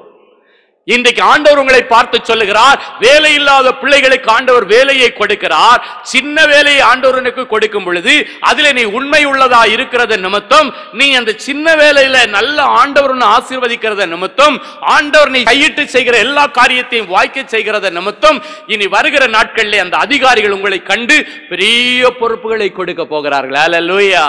D: இன்றைக்கு ஆண்டவர் உங்களை பார்த்து சொல்லுகிறார் வேலை இல்லாத பிள்ளைகளுக்கு ஆண்டவர் வேலையை கொடுக்கிறார் சின்ன வேலையை ஆண்டவனுக்கு கொடுக்கும் பொழுது அதிலே நீ உண்மை உள்ளதா இருக்கிறது நிமித்தம் நீ அந்த சின்ன வேலையில நல்ல ஆண்டவர் உன்னை ஆசீர்வதிக்கிறத நிமித்தம் ஆண்டவர் நீ கையிட்டு செய்கிற எல்லா காரியத்தையும் வாய்க்க செய்கிறத நிமித்தம் இனி வருகிற நாட்களிலே அந்த அதிகாரிகள் உங்களை கண்டு பெரிய பொறுப்புகளை கொடுக்க போகிறார்கள் அல்லேலூயா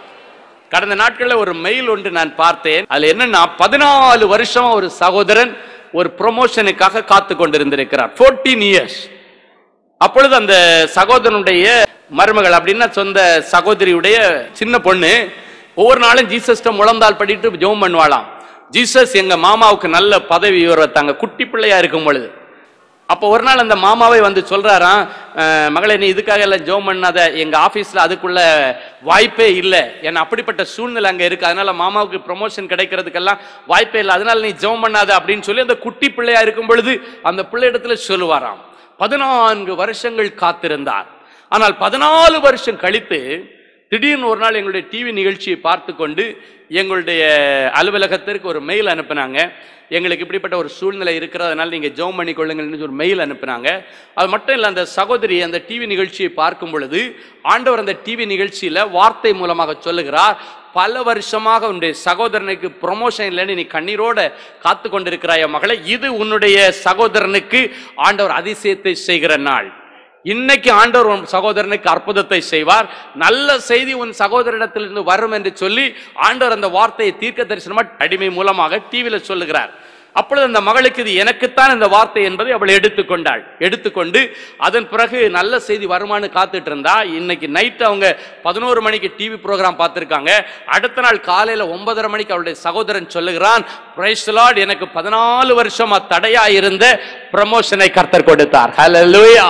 D: கடந்த நாட்களில் ஒரு மெயில் ஒன்று நான் பார்த்தேன் அதுல என்னன்னா பதினாலு வருஷம் ஒரு சகோதரன் ஒரு ப்ரொமோஷனுக்காக காத்து கொண்டிருந்திருக்கிறார் 14 இயர்ஸ் அப்பொழுது அந்த சகோதரனுடைய மருமகள் அப்படின்னா சொந்த சகோதரியுடைய சின்ன பொண்ணு ஒவ்வொரு நாளும் ஜீசஸ்ட முழந்தால் படிட்டு ஜெபம் பண்ணுவாளாம் ஜீசஸ் எங்க மாமாவுக்கு நல்ல பதவி உயர்த்தாங்க குட்டி பிள்ளையா இருக்கும் பொழுது அப்போ ஒரு நாள் அந்த மாமாவே வந்து சொல்றாராம் "அஹ், மகளே நீ இதுக்காக எல்லாம் ஜோம் பண்ணாத எங்க ஆபீஸ்ல அதுக்குள்ள வாய்ப்பே இல்லை ஏன்னா அப்படிப்பட்ட சூழ்நிலை அங்க இருக்கு அதனால மாமாவுக்கு ப்ரொமோஷன் கிடைக்கிறதுக்கெல்லாம் வாய்ப்பே இல்லை அதனால நீ ஜோம் பண்ணாத அப்படின்னு சொல்லி அந்த குட்டி பிள்ளையா இருக்கும் பொழுது அந்த பிள்ளையிடத்துல சொல்லுவாராம் பதினான்கு வருஷங்கள் காத்திருந்தார் ஆனால் பதினாலு வருஷம் கழித்து திடீர்னு ஒரு நாள் எங்களுடைய டிவி நிகழ்ச்சியை பார்த்து கொண்டு எங்களுடைய அலுவலகத்திற்கு ஒரு மெயில் அனுப்புனாங்க எங்களுக்கு இப்படிப்பட்ட ஒரு சூழ்நிலை இருக்கிறதுனால நீங்க ஜெபம் பண்ணி கொள்ளுங்கள்னு ஒரு மெயில் அனுப்புனாங்க அது மட்டும் இல்லை அந்த சகோதரி அந்த டிவி நிகழ்ச்சியை பார்க்கும் பொழுது ஆண்டவர் அந்த டிவி நிகழ்ச்சியில வார்த்தை மூலமாக சொல்லுகிறார் பல வருஷமாக உன்னுடைய சகோதரனுக்கு ப்ரொமோஷன் இல்லைன்னு நீ கண்ணீரோட காத்து கொண்டிருக்கிறாய மகளே இது உன்னுடைய சகோதரனுக்கு ஆண்டவர் அதிசயத்தை செய்கிற நாள் இன்னைக்கு ஆண்டவர் உன் சகோதரனுக்கு அற்புதத்தை செய்வார் நல்ல செய்தி உன் சகோதரனிடத்திலிருந்து வரும் என்று சொல்லி ஆண்டவர் அந்த வார்த்தையை தீர்க்க தரிசனமா அடிமை மூலமாக டிவியில சொல்லுகிறார் அப்பொழுது அந்த மகளுக்கு இது எனக்குத்தான் இந்த வார்த்தை என்பதை அவள் எடுத்துக்கொண்டாள் எடுத்துக்கொண்டு அதன் பிறகு நல்ல செய்தி வருமானு காத்துட்டு இருந்தா இன்னைக்கு நைட் அவங்க பதினோரு மணிக்கு டிவி ப்ரோக்ராம் பார்த்திருக்காங்க அடுத்த நாள் காலையில ஒன்பதரை மணிக்கு அவளுடைய சகோதரன் சொல்லுகிறான் "Praise the Lord, எனக்கு பதினாலு வருஷமா தடையா இருந்த ப்ரமோஷனை கர்த்தர் கொடுத்தார் ஹalleluya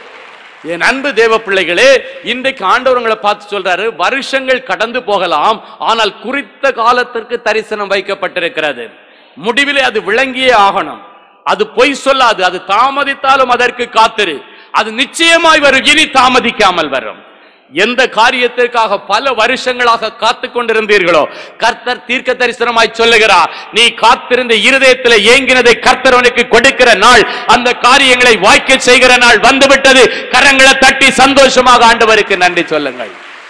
D: என் அன்பு தேவ பிள்ளைகளே இன்றைக்கு ஆண்டவர் உங்களை பார்த்து சொல்றாரு வருஷங்கள் கடந்து போகலாம் ஆனால் குறித்த காலத்திற்கு தரிசனம் வைக்கப்பட்டிருக்கிறது முடிவிலே அது விளங்கியே ஆகணும் அது பொய் சொல்லாது அது தாமதித்தாலும் அதற்கு காத்திரு அது நிச்சயமாய் வரும் இனி தாமதிக்காமல் வரும் எந்த காரியத்திற்காக பல வருஷங்களாக காத்து கொண்டிருந்தீர்களோ கர்த்தர் தீர்க்க தரிசனமாய் சொல்லுகிறார் நீ காத்திருந்த இருதயத்தில் ஏங்கினதை கர்த்தர் உனக்கு கொடுக்கிற நாள் அந்த காரியங்களை வாய்க்க செய்கிற நாள் வந்துவிட்டது கரங்களை தட்டி சந்தோஷமாக ஆண்டவருக்கு நன்றி சொல்லுங்கள்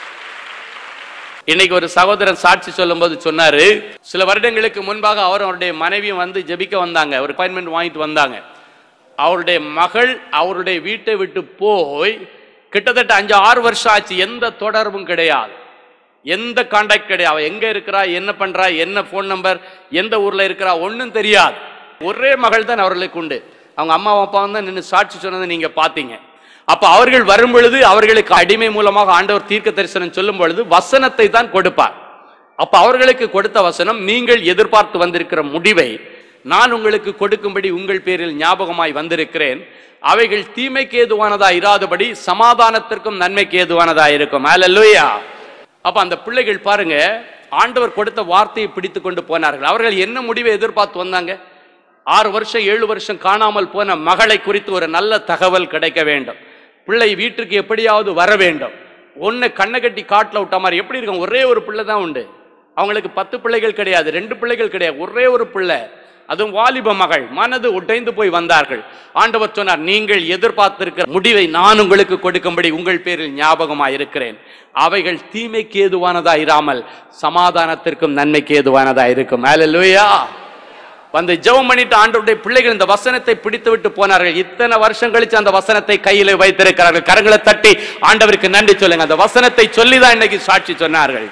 D: இன்னைக்கு ஒரு சகோதரன் சாட்சி சொல்லும்போது சொன்னாரு சில வருடங்களுக்கு முன்பாக அவர் அவருடைய மனைவியும் வந்து ஜெபிக்க வந்தாங்க ஒரு அப்பாயின்மெண்ட் வாங்கிட்டு வந்தாங்க அவருடைய மகள் அவருடைய வீட்டை விட்டு போய் கிட்டத்தட்ட அஞ்சு ஆறு வருஷம் ஆச்சு எந்த தொடர்பும் கிடையாது எந்த காண்டாக்ட் கிடையாது அவ எங்க இருக்கிறா என்ன பண்றா என்ன ஃபோன் நம்பர் எந்த ஊர்ல இருக்கிறா ஒண்ணும் தெரியாது ஒரே மகள் தான் அவர்களுக்கு உண்டு அவங்க அம்மாவும் அப்பாவும் தான் நின்று சாட்சி சொன்னதை நீங்க பாத்தீங்க அப்ப அவர்கள் வரும் பொழுது அவர்களுக்கு அடிமை மூலமாக ஆண்டவர் தீர்க்க தரிசனம் சொல்லும் பொழுது வசனத்தை தான் கொடுப்பார் அப்ப அவர்களுக்கு கொடுத்த வசனம் நீங்கள் எதிர்பார்த்து வந்திருக்கிற முடிவை நான் உங்களுக்கு கொடுக்கும்படி உங்கள் பேரில் ஞாபகமாய் வந்திருக்கிறேன் அவைகள் தீமைக்கு ஏதுவானதா இராதபடி சமாதானத்திற்கும் நன்மைக்கு ஏதுவானதா இருக்கும் அல்லேலூயா அப்ப அந்த பிள்ளைகள் பாருங்க ஆண்டவர் கொடுத்த வார்த்தையை பிடித்து கொண்டு போனார்கள் அவர்கள் என்ன முடிவை எதிர்பார்த்து வந்தாங்க ஆறு வருஷம் ஏழு வருஷம் காணாமல் போன மகளை குறித்து ஒரு நல்ல தகவல் கிடைக்க வேண்டும் பிள்ளை வீட்டுக்கு எப்படியாவது வர வேண்டும் ஒன்னு கண்ணை கட்டி காட்டில் விட்ட மாதிரி எப்படி இருக்கும் ஒரே ஒரு பிள்ளை தான் உண்டு அவங்களுக்கு பத்து பிள்ளைகள் கிடையாது ரெண்டு பிள்ளைகள் கிடையாது ஒரே ஒரு பிள்ளை அதுவும் வாலிப மகள் மனது உடைந்து போய் வந்தார்கள் ஆண்டவர் சொன்னார் நீங்கள் எதிர்பார்த்திருக்கிற முடிவை நான் உங்களுக்கு கொடுக்கும்படி உங்கள் பேரில் ஞாபகமாய் இருக்கிறேன் அவைகள் தீமைக்கு ஏதுவானதா இராமல் சமாதானத்திற்கும் நன்மைக்கு ஏதுவானதா இருக்கும் அல்லேலூயா வந்து ஜெபம் பண்ணிட்டு ஆண்டவருடைய பிள்ளைகள் இந்த வசனத்தை பிடித்து விட்டு போனார்கள் இத்தனை வருஷம் கழிச்சு அந்த வசனத்தை கையில வைத்திருக்கிறார்கள் கரங்களை தட்டி ஆண்டவருக்கு நன்றி சொல்லுங்க அந்த வசனத்தை சொல்லி தான் இன்னைக்கு சாட்சி சொன்னார்கள்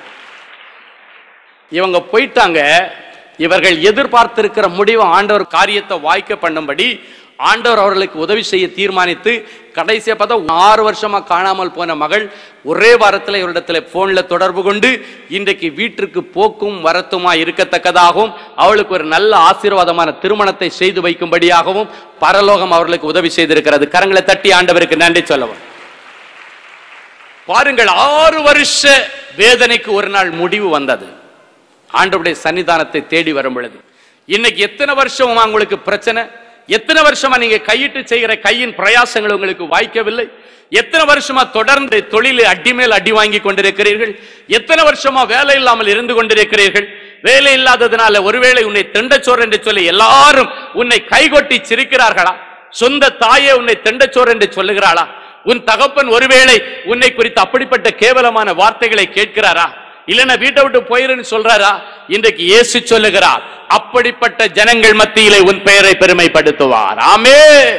D: இவங்க போயிட்டாங்க இவர்கள் எதிர்பார்த்திருக்கிற முடிவு ஆண்டவர் காரியத்தை வாய்க்க பண்ணும்படி ஆண்டவர் அவர்களுக்கு உதவி செய்ய தீர்மானித்து கடைசியா பார்த்தா ஆறு வருஷமா காணாமல் போன மகள் ஒரே வாரத்துல இவரிடத்துல போன்ல தொடர்பு கொண்டு இன்றைக்கு வீட்டிற்கு போக்கும் வரத்துமா இருக்கத்தக்கதாகவும் அவளுக்கு ஒரு நல்ல ஆசீர்வாதமான திருமணத்தை செய்து வைக்கும்படியாகவும் பரலோகம் அவர்களுக்கு உதவி செய்திருக்கிறது கரங்களை தட்டி ஆண்டவருக்கு நன்றி சொல்லவும் பாருங்கள் ஆறு வருஷ வேதனைக்கு ஒரு நாள் முடிவு வந்தது ஆண்டவருடைய சன்னிதானத்தை தேடி வரும் பொழுது இன்னைக்கு எத்தனை வருஷம் உங்களுக்கு பிரச்சனை எத்தனை வருஷமா நீங்க கையிட்டு செய்கிற கையின் பிரயாசங்கள் உங்களுக்கு வாய்க்கவில்லை எத்தனை வருஷமா தொடர்ந்து தொழிலை அடி மேல் அடி வாங்கி கொண்டிருக்கிறீர்கள் எத்தனை வருஷமா வேலை இல்லாமல் இருந்து கொண்டிருக்கிறீர்கள் வேலை இல்லாததுனால ஒருவேளை உன்னை திண்டச்சோர் என்று சொல்லி எல்லாரும் உன்னை கைகொட்டி சிரிக்கிறார்களா சொந்த தாயே உன்னை திண்டச்சோர் என்று சொல்லுகிறாளா உன் தகப்பன் ஒருவேளை உன்னை குறித்து அப்படிப்பட்ட கேவலமான வார்த்தைகளை கேட்கிறாரா இல்லைன்னா வீட்டை விட்டு போயிருன்னு சொல்றாரா இன்றைக்கு இயேசு சொல்லுகிறார் அப்படிப்பட்ட ஜனங்கள் மத்தியிலே உன் பெயரை பெருமைப்படுத்துவார் ஆமே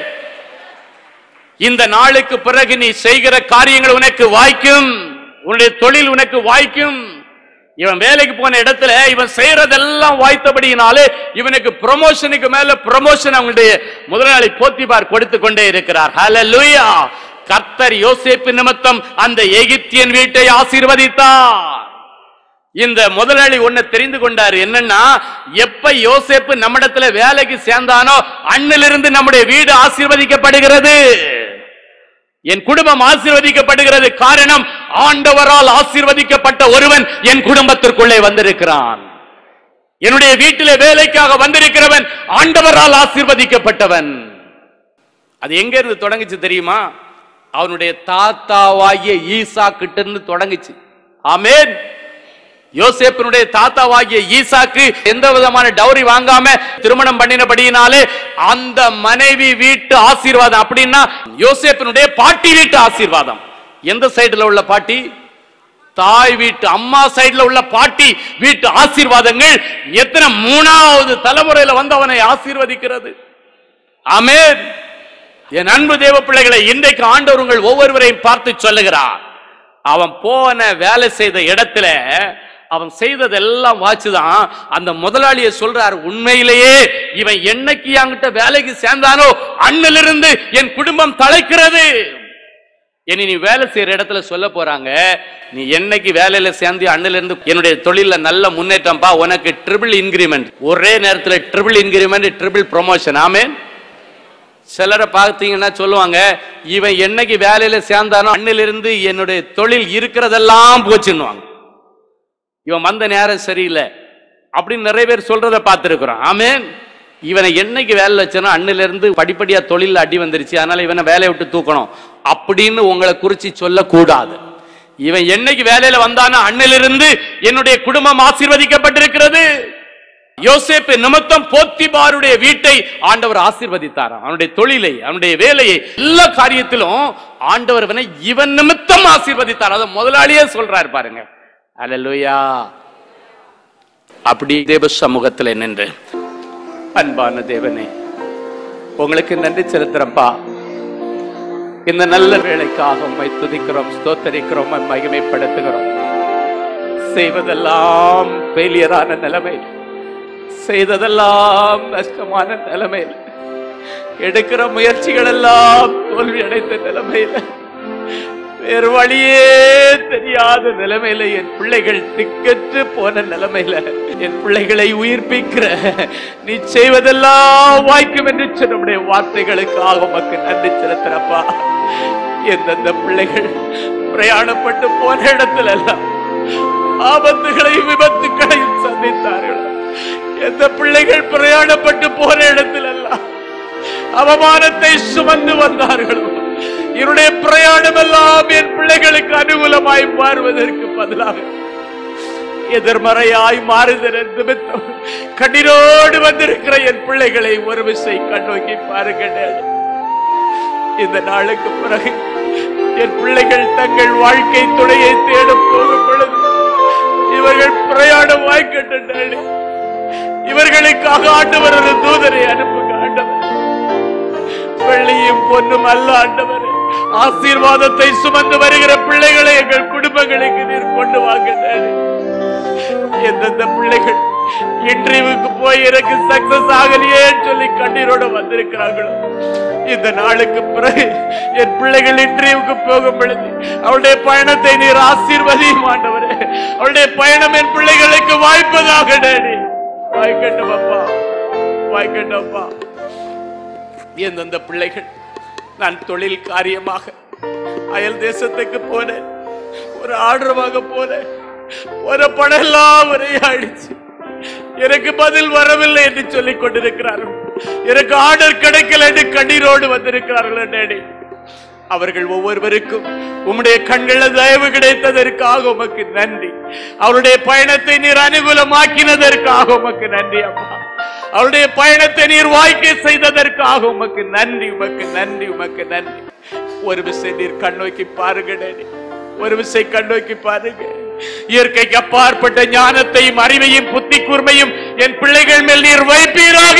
D: இந்த நாளுக்கு பிறகு நீ செய்கிற காரியங்கள் உனக்கு வாய்க்கும் உன்னுடைய தொழில் உனக்கு வாய்க்கும் இவன் வேலைக்கு போன இடத்துல இவன் செய்யறதெல்லாம் வாய்த்தபடியினாலே இவனுக்கு ப்ரொமோஷனுக்கு மேல ப்ரொமோஷன் அவங்களுடைய முதலாளி போத்திபார் கொடுத்து கொண்டே இருக்கிறார் ஹalleluya கர்த்தர் யோசேப்பு நிமித்தம் அந்த எகிப்தியன் வீட்டை ஆசீர்வதித்தார் இந்த முதலாளி ஒண்ணு தெரிந்து கொண்டாரு என்னன்னா எப்ப யோசேப்பு நம்மிடத்துல வேலைக்கு சேர்ந்தானோ அண்ணிலிருந்து நம்முடைய வீடு ஆசீர்வதிக்கப்படுகிறது என் குடும்பம் ஆசீர்வதிக்கப்படுகிறது காரணம் ஆண்டவரால் ஆசீர்வதிக்கப்பட்ட ஒருவன் என் குடும்பத்திற்குள்ளே வந்திருக்கிறான் என்னுடைய வீட்டிலே வேலைக்காக வந்திருக்கிறவன் ஆண்டவரால் ஆசீர்வதிக்கப்பட்டவன் அது எங்க இருந்து தொடங்குச்சு தெரியுமா அவனுடைய தாத்தாவாகிய ஈசா கிட்ட இருந்து தொடங்குச்சு ஆமென் யோசேப்பினுடைய தாத்தாவாகிய ஈசாக்கு எந்த விதமான டௌரி வாங்காம திருமணம் பண்ணினபடியினாலே அந்த மனைவி வீட்டு ஆசீர்வாதம் அப்படின்னா யோசேப்பினுடைய பாட்டி வீட்டு ஆசீர்வாதம் எந்த சைடுல உள்ள பாட்டி தாய் வீட்டு அம்மா சைடுல உள்ள பாட்டி வீட்டு ஆசீர்வாதங்கள் எத்தனை மூணாவது தலைமுறையில வந்து அவனை ஆசீர்வதிக்கிறது ஆமென் என் அன்பு தேவ பிள்ளைகளை இன்றைக்கு ஆண்டவர் உங்கள் ஒவ்வொருவரையும் பார்த்து சொல்லுகிறார் அவன் போன வேலை செய்த இடத்துல அவன் செய்ததெல்லாம் வாச்சுதான் அந்த முதலாளிய சொல்றார் உண்மையிலேயே இவன் என்னைக்கு என்கிட்ட வேலைக்கு சேர்ந்தானோ அண்ணிலிருந்து என் குடும்பம் தலைக்கிறது இனி நீ வேலை செய்யற இடத்துல சொல்ல போறாங்க நீ என்னைக்கு வேலையில சேர்ந்து அண்ணில இருந்து என்னுடைய தொழில நல்ல முன்னேற்றம்பா உனக்கு ட்ரிபிள் இன்கிரிமெண்ட் ஒரே நேரத்துல ட்ரிபிள் இன்கிரிமெண்ட் ட்ரிபிள் ப்ரொமோஷன் ஆமேன் சிலரை பார்த்தீங்கன்னா சொல்லுவாங்க இவன் என்னைக்கு வேலையில சேர்ந்தானோ அண்ணிலிருந்து என்னுடைய தொழில் இருக்கிறதெல்லாம் போச்சுன்னுவாங்க இவன் வந்த நேரம் சரியில்லை அப்படின்னு நிறைய பேர் சொல்றத பார்த்துருக்குறோம் ஆமேன் இவனை என்னைக்கு வேலை வச்சானோ அண்ணில இருந்து படிப்படியா தொழில் அடி வந்துருச்சு அதனால இவனை வேலையை விட்டு தூக்கணும் அப்படின்னு உங்களை குறிச்சு சொல்லக்கூடாது இவன் என்னைக்கு வேலையில வந்தானோ அண்ணிலிருந்து என்னுடைய குடும்பம் ஆசீர்வதிக்கப்பட்டிருக்கிறது யோசேப்பு நிமித்தம் போத்திபாருடைய வீட்டை ஆண்டவர் ஆசீர்வதித்தார் அவனுடைய தொழிலை அவனுடைய வேலையை எல்லா காரியத்திலும் ஆண்டவர் இவனை இவன் நிமித்தம் ஆசீர்வதித்தார் அதை முதலாளியே சொல்றாரு பாருங்க அல்லேலூயா அப்படி தேவ சமூகத்தில் நின்று அன்பான தேவனே உங்களுக்கு நன்றி செலுத்துறப்பா இந்த நல்ல வேலைக்காக உம்மை துதிக்கிறோம் ஸ்தோத்தரிக்கிறோம் உம்மை மகிமைப்படுத்துகிறோம் செய்வதெல்லாம் ஃபெயிலியரான நிலைமையில் செய்ததெல்லாம் நஷ்டமான நிலைமையில் எடுக்கிற முயற்சிகள் எல்லாம் தோல்வி அடைந்த நிலைமையில வேறு வழியே தெரியாத நிலைமையில என் பிள்ளைகள் திக்கற்று போன நிலைமையில என் பிள்ளைகளை உயிர்ப்பிக்கிற நீ செய்வதெல்லாம் வாய்க்கும் என்று சொன்னுடைய வார்த்தைகளுக்காக உமக்கு நன்றி செலுத்துறப்பா எந்தெந்த பிள்ளைகள் பிரயாணப்பட்டு போன இடத்துல எல்லாம் ஆபத்துகளையும் விபத்துகளையும் சந்தித்தார்கள் எந்த பிள்ளைகள் பிரயாணப்பட்டு போன இடத்துல எல்லாம் அவமானத்தை சுமந்து வந்தார்களோ என்னுடைய பிரயாணம் எல்லாம் என் பிள்ளைகளுக்கு அனுகூலமாய் மாறுவதற்கு பதிலாக எதிர்மறையாய் மாறுதல் நிமித்தம் கண்ணீரோடு வந்திருக்கிற என் பிள்ளைகளை ஒரு விசை கண்ணோக்கி பாருங்கள் இந்த நாளுக்கு பிறகு என் பிள்ளைகள் தங்கள் வாழ்க்கை துணையை தேடும் போகும் பொழுது இவர்கள் பிரயாணம் வாய்க்கட்டு இவர்களுக்காக ஆண்டவர் ஒரு தூதரை அனுப்புங்க ஆண்டவர் வெள்ளியும் பொன்னும் அல்ல ஆண்டவர் ஆசீர்வாதத்தை சுமந்து வருகிற பிள்ளைகளை எங்கள் குடும்பங்களுக்கு நீர் கொண்டு வாங்க டாடி. எந்தெந்த பிள்ளைகள் இன்டர்வியூக்கு போய் எனக்கு சக்சஸ் ஆகலையே சொல்லி கண்ணீரோட வந்திருக்கிறார்களோ இந்த நாளுக்கு பிறகு என் பிள்ளைகள் இன்டர்வியூக்கு போகும் பொழுது அவளுடைய பயணத்தை நீர் ஆசீர்வதியும் ஆண்டவரே அவளுடைய பயணம் என் பிள்ளைகளுக்கு வாய்ப்பதாக டேடி வாய்க்கட்டும் அப்பா வாய்க்கட்டும் அப்பா எந்தெந்த பிள்ளைகள் நான் தொழில் காரியமாக அயல் தேசத்துக்கு போனேன் ஒரு ஆர்டர் வாங்க போனேன் ஒரு படம் எல்லாம் ஒரே ஆயிடுச்சு எனக்கு பதில் வரவில்லை என்று சொல்லிக் கொண்டிருக்கிறார்கள் எனக்கு ஆர்டர் கிடைக்கல என்று கண்ணீரோடு வந்திருக்கிறார்கள் டேடி அவர்கள் ஒவ்வொருவருக்கும் உம்முடைய கண்களில் தயவு கிடைத்ததற்காக உமக்கு நன்றி அவருடைய பயணத்தை நீர் அனுகூலமாக்கினதற்காக உமக்கு நன்றி அம்மா அவருடைய பயணத்தை நீர் வாய்க்க செய்ததற்காக உமக்கு நன்றி உமக்கு நன்றி உமக்கு நன்றி ஒரு விசை நீர் கண்ணோக்கி பாருங்க டேடி ஒரு விசை கண்ணோக்கி பாருங்க இயற்கைக்கு அப்பாற்பட்ட ஞானத்தையும் அறிவையும் புத்தி கூர்மையும் என் பிள்ளைகள் மேல் நீர் வைப்பீராக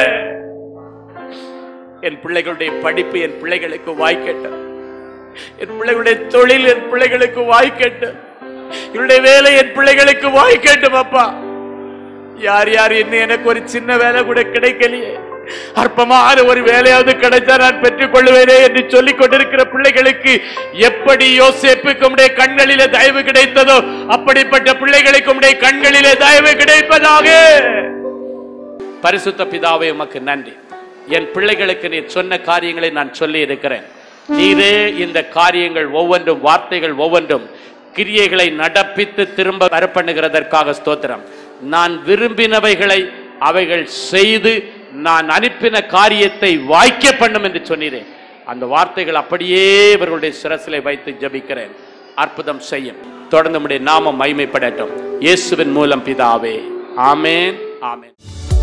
D: என் பிள்ளைகளுடைய படிப்பு என் பிள்ளைகளுக்கு வாய்க்கட்டும் என் பிள்ளைகளுடைய தொழில் என் பிள்ளைகளுக்கு வாய்க்கட்டும் என்னுடைய வேலை என் பிள்ளைகளுக்கு வாய்க்கட்டும் அப்பா யார் யார் என்ன எனக்கு ஒரு சின்ன வேலை கூட கிடைக்கலையே அற்பமான ஒரு வேலையாவது கிடைச்சா நான் பெற்றுக் கொள்ளுவேனே என்று சொல்லிக் கொண்டிருக்கிற பிள்ளைகளுக்கு எப்படி யோசேப்புக்கு உடைய கண்களிலே தயவு கிடைத்ததோ அப்படிப்பட்ட பிள்ளைகளுக்கு உடைய கண்களிலே தயவு கிடைப்பதாக பரிசுத்த பிதாவே உமக்கு நன்றி என் பிள்ளைகளுக்கு நீ சொன்ன காரியங்களை நான் சொல்லி இருக்கிறேன் நீரே இந்த காரியங்கள் ஒவ்வொன்றும் வார்த்தைகள் ஒவ்வொன்றும் கிரியைகளை நடப்பித்து திரும்ப வரப்பண்ணுகிறதற்காக ஸ்தோத்திரம் நான் விரும்பினவைகளை அவைகள் செய்து நான் அனுப்பின காரியத்தை வாய்க்க பண்ணும் என்று சொன்னீரே அந்த வார்த்தைகள் அப்படியே இவர்களுடைய சிரசிலை வைத்து ஜபிக்கிறேன் அற்புதம் செய்யும் தொடர்ந்து நம்முடைய நாமம் மைமைப்படட்டும் இயேசுவின் மூலம் பிதாவே ஆமேன் ஆமேன்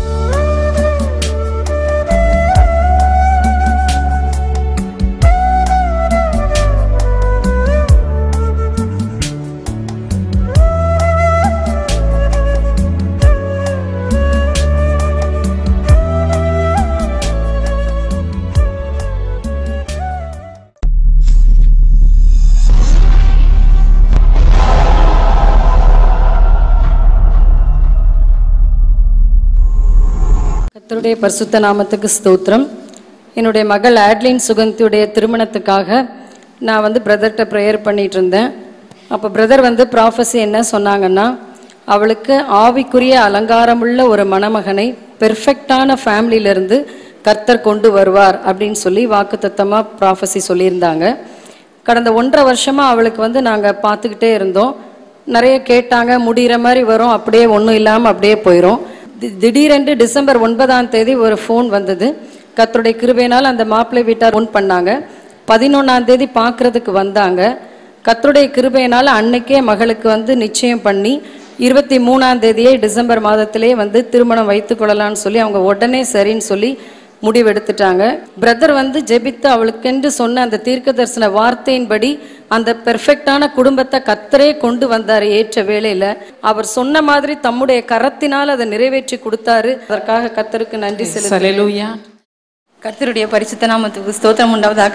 F: கர்த்தருடைய பரிசுத்த நாமத்துக்கு ஸ்தோத்திரம் என்னுடைய மகள் ஆட்லின் சுகந்தியுடைய திருமணத்துக்காக நான் வந்து பிரதர்கிட்ட ப்ரேயர் பண்ணிட்டு இருந்தேன் அப்போ பிரதர் வந்து ப்ராஃபஸி என்ன சொன்னாங்கன்னா அவளுக்கு ஆவிக்குரிய அலங்காரமுள்ள ஒரு மணமகனை பெர்ஃபெக்டான ஃபேமிலியிலேருந்து கர்த்தர் கொண்டு வருவார் அப்படின்னு சொல்லி வாக்குத்தத்தமாக ப்ராஃபஸி சொல்லியிருந்தாங்க கடந்த ஒன்றரை வருஷமாக அவளுக்கு வந்து நாங்கள் பார்த்துக்கிட்டே இருந்தோம் நிறைய கேட்டாங்க முடிகிற மாதிரி வரும் அப்படியே ஒன்றும் இல்லாமல் அப்படியே போயிடும் தி- திடீரென்று டிசம்பர் ஒன்பதாம் தேதி ஒரு ஃபோன் வந்தது கர்த்தருடைய கிருபையினால் அந்த மாப்பிள்ளை வீட்டார் ஃபோன் பண்ணாங்க பதினொன்றாம் தேதி பார்க்கறதுக்கு வந்தாங்க கர்த்தருடைய கிருபையினால் அன்னைக்கே மகளுக்கு வந்து நிச்சயம் பண்ணி இருபத்தி மூணாம் தேதியே டிசம்பர் மாதத்திலே வந்து திருமணம் வைத்துக் கொள்ளலாம்னு சொல்லி அவங்க உடனே சரின்னு சொல்லி முடிவெடுத்துட்டாங்க பிரதர் வந்து ஜெபித்து அவளுக்கென்று சொன்ன அந்த தீர்க்க தரிசன வார்த்தையின்படி அந்த பெர்ஃபெக்டான குடும்பத்தை கத்தரே கொண்டு வந்தார் ஏற்ற வேளையில அவர் சொன்ன மாதிரி தம்முடைய கரத்தினால் அதை நிறைவேற்றி கொடுத்தாரு அதற்காக கத்தருக்கு நன்றி செலுத்த
C: சலெலூயா
G: கர்த்தருடைய பரிசுத்த நாமத்துக்கு ஸ்தோத்திரம் உண்டாவதாக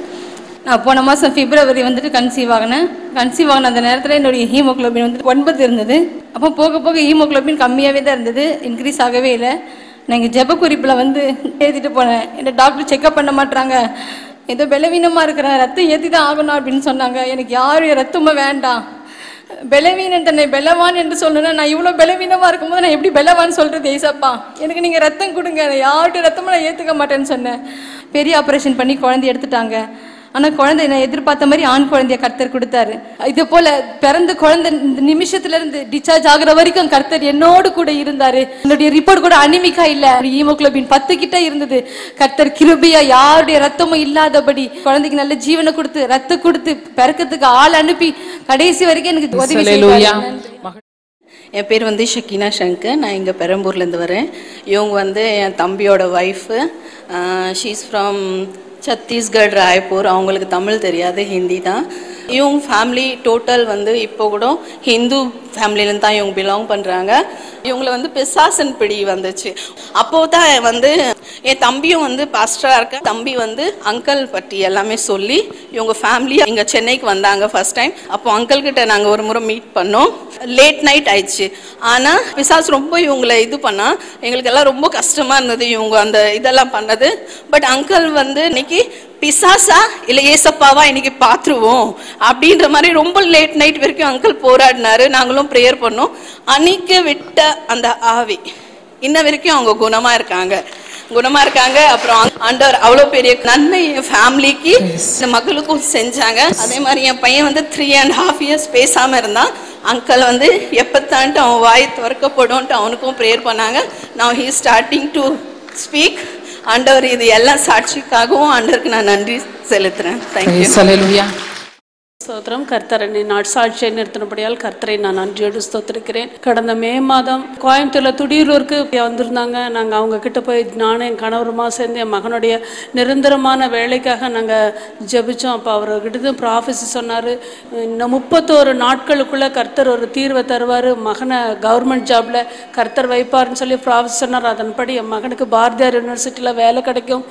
G: நான் போன மாதம் பிப்ரவரி வந்துட்டு கன்சீவ் ஆகினேன் கன்சீவ் ஆகின அந்த நேரத்தில் என்னுடைய ஹீமோகுளோபின் வந்து ஒன்பது இருந்தது அப்போ போக போக ஹீமோகுளோபின் கம்மியாகவே தான் இருந்தது இன்க்ரீஸ் ஆகவே இல்லை நான் இங்கே ஜெப குறிப்பில் வந்து எழுதிட்டு போனேன் என்ன டாக்டர் செக்அப் பண்ண மாட்டாங்க ஏதோ பலவீனமாக இருக்கிறேன் ரத்தம் ஏற்றி தான் ஆகணும் அப்படின்னு சொன்னாங்க எனக்கு யாரும் ரத்தமும் வேண்டாம் பலவீனன் தன்னை பலவான் என்று சொல்லணும்னா நான் இவ்வளோ பலவீனமாக இருக்கும்போது நான் எப்படி பலவான் சொல்கிறது ஏசப்பா எனக்கு நீங்கள் ரத்தம் கொடுங்க நான் யார்கிட்ட ரத்தமும் நான் ஏற்றுக்க மாட்டேன்னு சொன்னேன் பெரிய ஆப்ரேஷன் பண்ணி குழந்தை எடுத்துட்டாங்க ஆனால் குழந்தை நான் எதிர்பார்த்த மாதிரி ஆண் குழந்தைய கர்த்தர் கொடுத்தாரு இது போல பிறந்த குழந்தை இந்த நிமிஷத்துல இருந்து டிஸ்சார்ஜ் ஆகுற வரைக்கும் கர்த்தர் என்னோடு கூட இருந்தாரு என்னுடைய ரிப்போர்ட் கூட அனிமிக்கா இல்ல ஹீமோகுளோபின் பத்து கிட்ட இருந்தது கர்த்தர் கிருபியா யாருடைய ரத்தமும் இல்லாதபடி குழந்தைக்கு நல்ல ஜீவனை கொடுத்து ரத்தம் கொடுத்து பிறக்கிறதுக்கு ஆள் அனுப்பி கடைசி வரைக்கும் எனக்கு உதவி
C: சலெலூயா
G: செய்தாரு.
H: என் பேர் வந்து ஷக்கீனா சங்கர் நான் இங்கே பெரம்பூர்லேருந்து வரேன் இவங்க வந்து என் தம்பியோட wife she's from Chhattisgarh Raipur அவங்களுக்கு தமிழ் தெரியாது ஹிந்தி தான் இவங்க ஃபேமிலி டோட்டல் வந்து இப்போ கூட ஹிந்து ஃபேமிலியிலேருந்து தான் இவங்க பிலாங் பண்ணுறாங்க இவங்களை வந்து பிசாசன் பிடி வந்துச்சு அப்போ தான் வந்து என் தம்பியும் வந்து பாஸ்டராக இருக்க தம்பி வந்து அங்கிள் பற்றி எல்லாமே சொல்லி இவங்க ஃபேமிலி இங்கே சென்னைக்கு வந்தாங்க ஃபர்ஸ்ட் டைம் அப்போ அங்கிள் கிட்ட நாங்கள் ஒரு முறை மீட் பண்ணோம் லேட் நைட் ஆயிடுச்சு ஆனால் பிசாஸ் ரொம்ப இவங்களை இது பண்ணா எங்களுக்கு எல்லாம் ரொம்ப கஷ்டமாக இருந்தது இவங்க அந்த இதெல்லாம் பண்ணது பட் அங்கிள் வந்து இன்னைக்கு பிசாசா இல்லை ஏசப்பாவா இன்னைக்கு பார்த்துருவோம் அப்படின்ற மாதிரி ரொம்ப லேட் நைட் வரைக்கும் அங்கிள் போராடினாரு நாங்களும் ப்ரேயர் பண்ணோம் அன்னைக்கு விட்ட அந்த ஆவி இன்ன வரைக்கும் அவங்க குணமா இருக்காங்க குணமா இருக்காங்க அப்புறம் ஆண்டவர் அவ்வளோ பெரிய நன்மை என் ஃபேமிலிக்கு இந்த மகளுக்கும் செஞ்சாங்க அதே மாதிரி என் பையன் வந்து த்ரீ அண்ட் ஹாஃப் இயர்ஸ் பேசாம இருந்தான் அங்கிள் வந்து எப்பத்தான்ட்டு அவன் வாய் திறக்கப்படும் அவனுக்கும் ப்ரேயர் பண்ணாங்க நான் ஹீ ஸ்டார்டிங் டு ஸ்பீக் ஆண்டவர் இது எல்லாம் சாட்சிக்காகவும் ஆண்டவருக்கு நான் நன்றி செலுத்துறேன் தேங்க்யூ
C: Praise Hallelujah.
I: ஸ்தோத்திரம் கர்த்தர் என்னை நாட்சாட்சியை நிறுத்தினபடியால் கர்த்தரை நான் நன்றியோடு ஸ்தோத்திருக்கிறேன் கடந்த மே மாதம் கோயம்புத்தூர்ல துடியூருக்கு வந்திருந்தாங்க நாங்கள் அவங்க கிட்ட போய் நானும் என் கணவருமா சேர்ந்து என் மகனுடைய நிரந்தரமான வேலைக்காக நாங்கள் ஜெபிச்சோம் அப்போ அவர்கிட்ட ப்ராஃபஸி சொன்னார் இன்னும் முப்பத்தோரு நாட்களுக்குள்ள கர்த்தர் ஒரு தீர்வை தருவார் மகனை கவர்மெண்ட் ஜாப்ல கர்த்தர் வைப்பார்னு சொல்லி ப்ராஃபஸி சொன்னார் அதன்படி என் மகனுக்கு பாரதியார் யூனிவர்சிட்டியில் வேலை கிடைக்கும்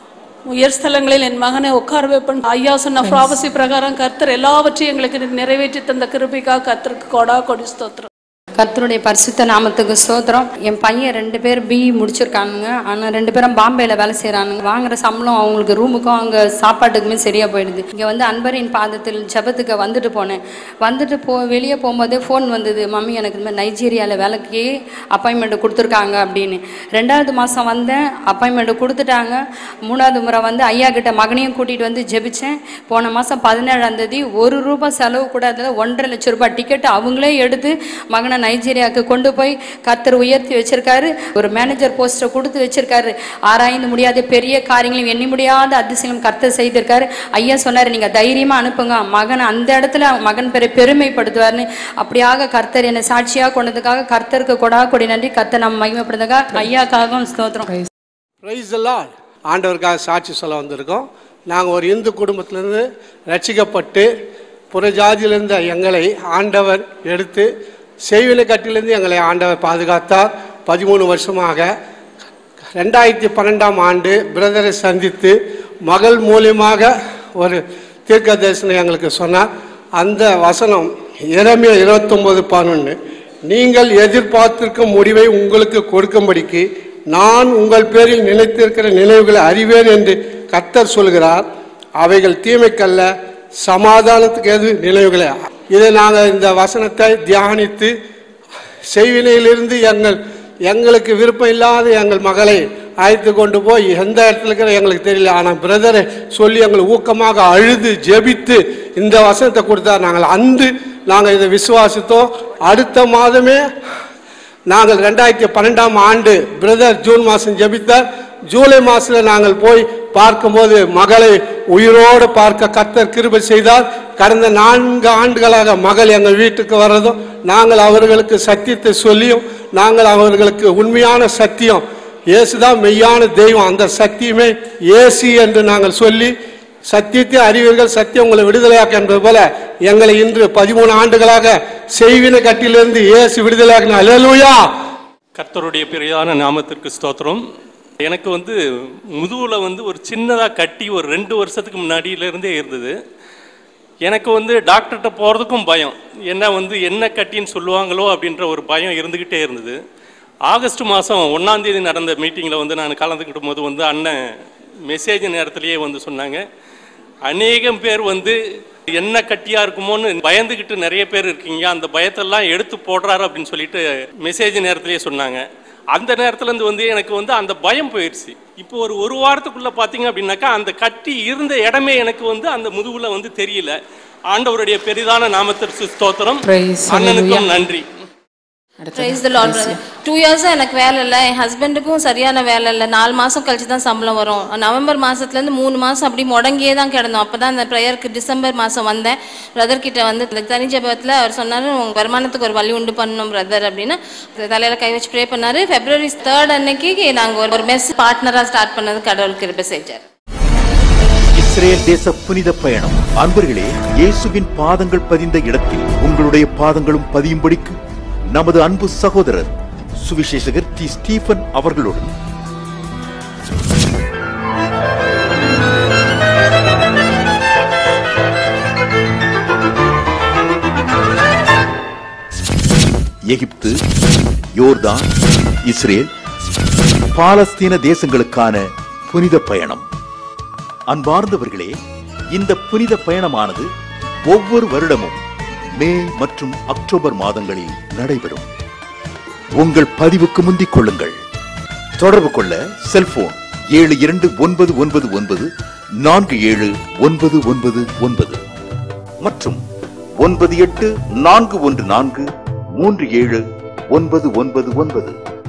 I: உயர் ஸ்தலங்களில் என் மகனை உட்கார வைப்பேன் ஐயா சொன்ன ப்ராபசி பிரகாரம் கர்த்தர் எல்லாவற்றையும் எங்களுக்கு நிறைவேற்றி தந்த கிருபைக்காக கர்த்தருக்கு கொடா கொடி ஸ்தோத்திரம்
F: கர்த்தருடைய பரிசுத்த நாமத்துக்கு ஸ்தோத்திரம் என் பையன் ரெண்டு பேர் பிஇ முடிச்சிருக்கானுங்க ஆனால் ரெண்டு பேரும் பாம்பேல வேலை செய்கிறானுங்க வாங்குற சம்பளம் அவங்களுக்கு ரூமுக்கும் அங்கே சாப்பாட்டுக்குமே சரியாக போயிடுது இங்கே வந்து அன்பரின் பாதத்தில் ஜெபத்துக்கு வந்துட்டு போனேன் வந்துட்டு போ வெளியே போகும்போதே ஃபோன் வந்தது மம்மி எனக்கு இந்த மாதிரி நைஜீரியாவில் வேலைக்கு அப்பாயின்மெண்ட் கொடுத்துருக்காங்க அப்படின்னு ரெண்டாவது மாதம் வந்தேன் அப்பாயின்மெண்ட் கொடுத்துட்டாங்க மூணாவது முறை வந்து ஐயா கிட்ட மகனையும் கூட்டிகிட்டு வந்து ஜெபிச்சேன் போன மாதம் பதினேழாம் தேதி ஒரு ரூபாய் செலவு கூட அதில் ஒன்றரை லட்சம் ரூபாய் டிக்கெட் அவங்களே எடுத்து மகனை நைஜீரியாவுக்கு கொண்டு போய் கர்த்தர் உயர்த்தி வச்சிருக்காரு ஒரு மேனேஜர் போஸ்ட்டை கொடுத்து வச்சிருக்காரு ஆராய்ந்து முடியாத பெரிய காரியங்களையும் எண்ணி முடியாத அதிசயம் கர்த்தர் செய்திருக்காரு ஐயா சொன்னார் நீங்கள் தைரியமாக அனுப்புங்க மகன் அந்த இடத்துல மகன் பெரிய பெருமைப்படுத்துவார்னு அப்படியாக கர்த்தர் என்னை சாட்சியாக கொண்டதுக்காக கர்த்தருக்கு கொடா கொடி நன்றி கர்த்தர் நம்ம மகிமைப்படுறதுக்காக ஐயாக்காகவும் ஸ்தோத்திரம்
J: பிரைஸ் எல்லாம் ஆண்டவருக்காக சாட்சி சொல்ல வந்திருக்கோம் நாங்கள் ஒரு இந்து குடும்பத்திலேருந்து ரட்சிக்கப்பட்டு புறஜாதியிலிருந்த எங்களை ஆண்டவர் எடுத்து செய்வினை கட்டிலிருந்து எங்களை ஆண்டவர் பாதுகாத்தார் பதிமூணு வருஷமாக ரெண்டாயிரத்தி பன்னெண்டாம் ஆண்டு பிரதரை சந்தித்து மகள் மூலியமாக ஒரு தீர்க்க தரிசனம் எங்களுக்கு சொன்னார் அந்த வசனம் இறமைய இருபத்தொம்போது பதினொன்று நீங்கள் எதிர்பார்த்திருக்கும் முடிவை உங்களுக்கு கொடுக்கும்படிக்கு நான் உங்கள் பேரில் நினைத்திருக்கிற நினைவுகளை அறிவேன் என்று கர்த்தர் சொல்கிறார் அவைகள் தீமைக்கல்ல சமாதானத்துக்கு எது நினைவுகளே இதை நாங்கள் இந்த வசனத்தை தியானித்து செய்வினையிலிருந்து எங்கள் எங்களுக்கு விருப்பம் இல்லாத எங்கள் மகளை அழைத்து கொண்டு போய் எந்த இடத்துல இருக்கிற எங்களுக்கு தெரியல ஆனால் பிரதரை சொல்லி எங்களை ஊக்கமாக அழுது ஜெபித்து இந்த வசனத்தை கொடுத்தார் நாங்கள் அன்று நாங்கள் இதை விசுவாசித்தோம் அடுத்த மாதமே நாங்கள் ரெண்டாயிரத்தி பன்னெண்டாம் ஆண்டு பிரதர் ஜூன் மாதம் ஜெபித்தார் ஜூலை மாதத்தில் நாங்கள் போய் பார்க்கும்போது மகளை உயிரோடு பார்க்க கர்த்தர் கிருபை செய்தார் கடந்த நான்கு ஆண்டுகளாக மகள் எங்கள் வீட்டுக்கு வர்றதும் நாங்கள் அவர்களுக்கு சத்தியத்தை சொல்லியும் நாங்கள் அவர்களுக்கு உண்மையான சத்தியம் இயேசுதான் மெய்யான தெய்வம் அந்த சத்தியமே இயேசு என்று நாங்கள் சொல்லி சத்தியத்தை அறிவீர்கள் சத்தியம் உங்களை விடுதலையாக்க என்பது போல எங்களை இன்று பதிமூணு ஆண்டுகளாக செய்வின கட்டிலிருந்து இயேசு விடுதலையாக்கின அல்லேலூயா
K: கர்த்தருடைய பிரியான நாமத்திற்கு ஸ்தோத்திரம் எனக்கு வந்து முதுகில் வந்து ஒரு சின்னதாக கட்டி ஒரு ரெண்டு வருஷத்துக்கு முன்னாடியிலேருந்தே இருந்தது எனக்கு வந்து டாக்டர்கிட்ட போகிறதுக்கும் பயம் என்ன வந்து என்ன கட்டின்னு சொல்லுவாங்களோ அப்படின்ற ஒரு பயம் இருந்துக்கிட்டே இருந்தது ஆகஸ்ட் மாதம் ஒன்றாந்தேதி நடந்த மீட்டிங்கில் வந்து நான் கலந்துக்கிடும் போது வந்து அண்ணன் மெசேஜ் நேரத்திலேயே வந்து சொன்னாங்க அநேகம் பேர் வந்து என்ன கட்டியாக இருக்குமோன்னு பயந்துக்கிட்டு நிறைய பேர் இருக்கீங்க அந்த பயத்தெல்லாம் எடுத்து போடுறாரு அப்படின்னு சொல்லிட்டு மெசேஜ் நேரத்திலேயே சொன்னாங்க அந்த நேரத்துலேருந்து வந்து எனக்கு வந்து அந்த பயம் போயிடுச்சு இப்போ ஒரு ஒரு வாரத்துக்குள்ளே பார்த்தீங்க அப்படின்னாக்கா அந்த கட்டி இருந்த இடமே எனக்கு வந்து அந்த முதுகுல வந்து தெரியல ஆண்டவருடைய பெரிதான நாமத்திற்கு ஸ்தோத்திரம்
C: Praise
K: அண்ணனுக்கும்
C: Hallelujah.
K: நன்றி
G: ப்ரைஸ் த லார்ட் டூ இயர்ஸாக எனக்கு வேலை இல்லை என் ஹஸ்பண்டுக்கும் சரியான வேலை இல்லை நாலு மாதம் கழிச்சு தான் சம்பளம் வரும் நவம்பர் மாதத்துலேருந்து மூணு மாதம் அப்படி முடங்கியே தான் கிடந்தோம் அப்போ தான் அந்த ப்ரேயருக்கு டிசம்பர் மாதம் வந்தேன் பிரதர் கிட்ட வந்து இந்த தனி ஜெபத்தில் அவர் சொன்னார் உங்கள் வருமானத்துக்கு ஒரு வழி உண்டு பண்ணணும் பிரதர் அப்படின்னு தலையில் கை வச்சு ப்ரே பண்ணார் ஃபெப்ரவரி தேர்ட் அன்னைக்கு நாங்கள் ஒரு ஒரு மெஸ் பார்ட்னராக ஸ்டார்ட் பண்ணது கடவுள் கிருபை செஞ்சார்
A: இஸ்ரேல் தேச புனித பயணம் அன்பர்களே இயேசுவின் பாதங்கள் பதிந்த இடத்தில் உங்களுடைய பாதங்களும் பதியும்படிக்கு நமது அன்பு சகோதரர் சுவிசேஷகர் டி ஸ்டீபன் அவர்களோடு எகிப்து யோர்தான் இஸ்ரேல் பாலஸ்தீன தேசங்களுக்கான புனித பயணம் அன்பார்ந்தவர்களே இந்த புனித பயணமானது ஒவ்வொரு வருடமும் மே மற்றும் அக்டோபர் மாதங்களில் நடைபெறும் உங்கள் பதிவுக்கு முந்திக் கொள்ளுங்கள் தொடர்பு கொள்ள செல்போன் ஏழு இரண்டு ஒன்பது ஒன்பது ஒன்பது நான்கு ஏழு ஒன்பது ஒன்பது ஒன்பது மற்றும் ஒன்பது எட்டு நான்கு ஒன்று நான்கு மூன்று ஏழு ஒன்பது ஒன்பது ஒன்பது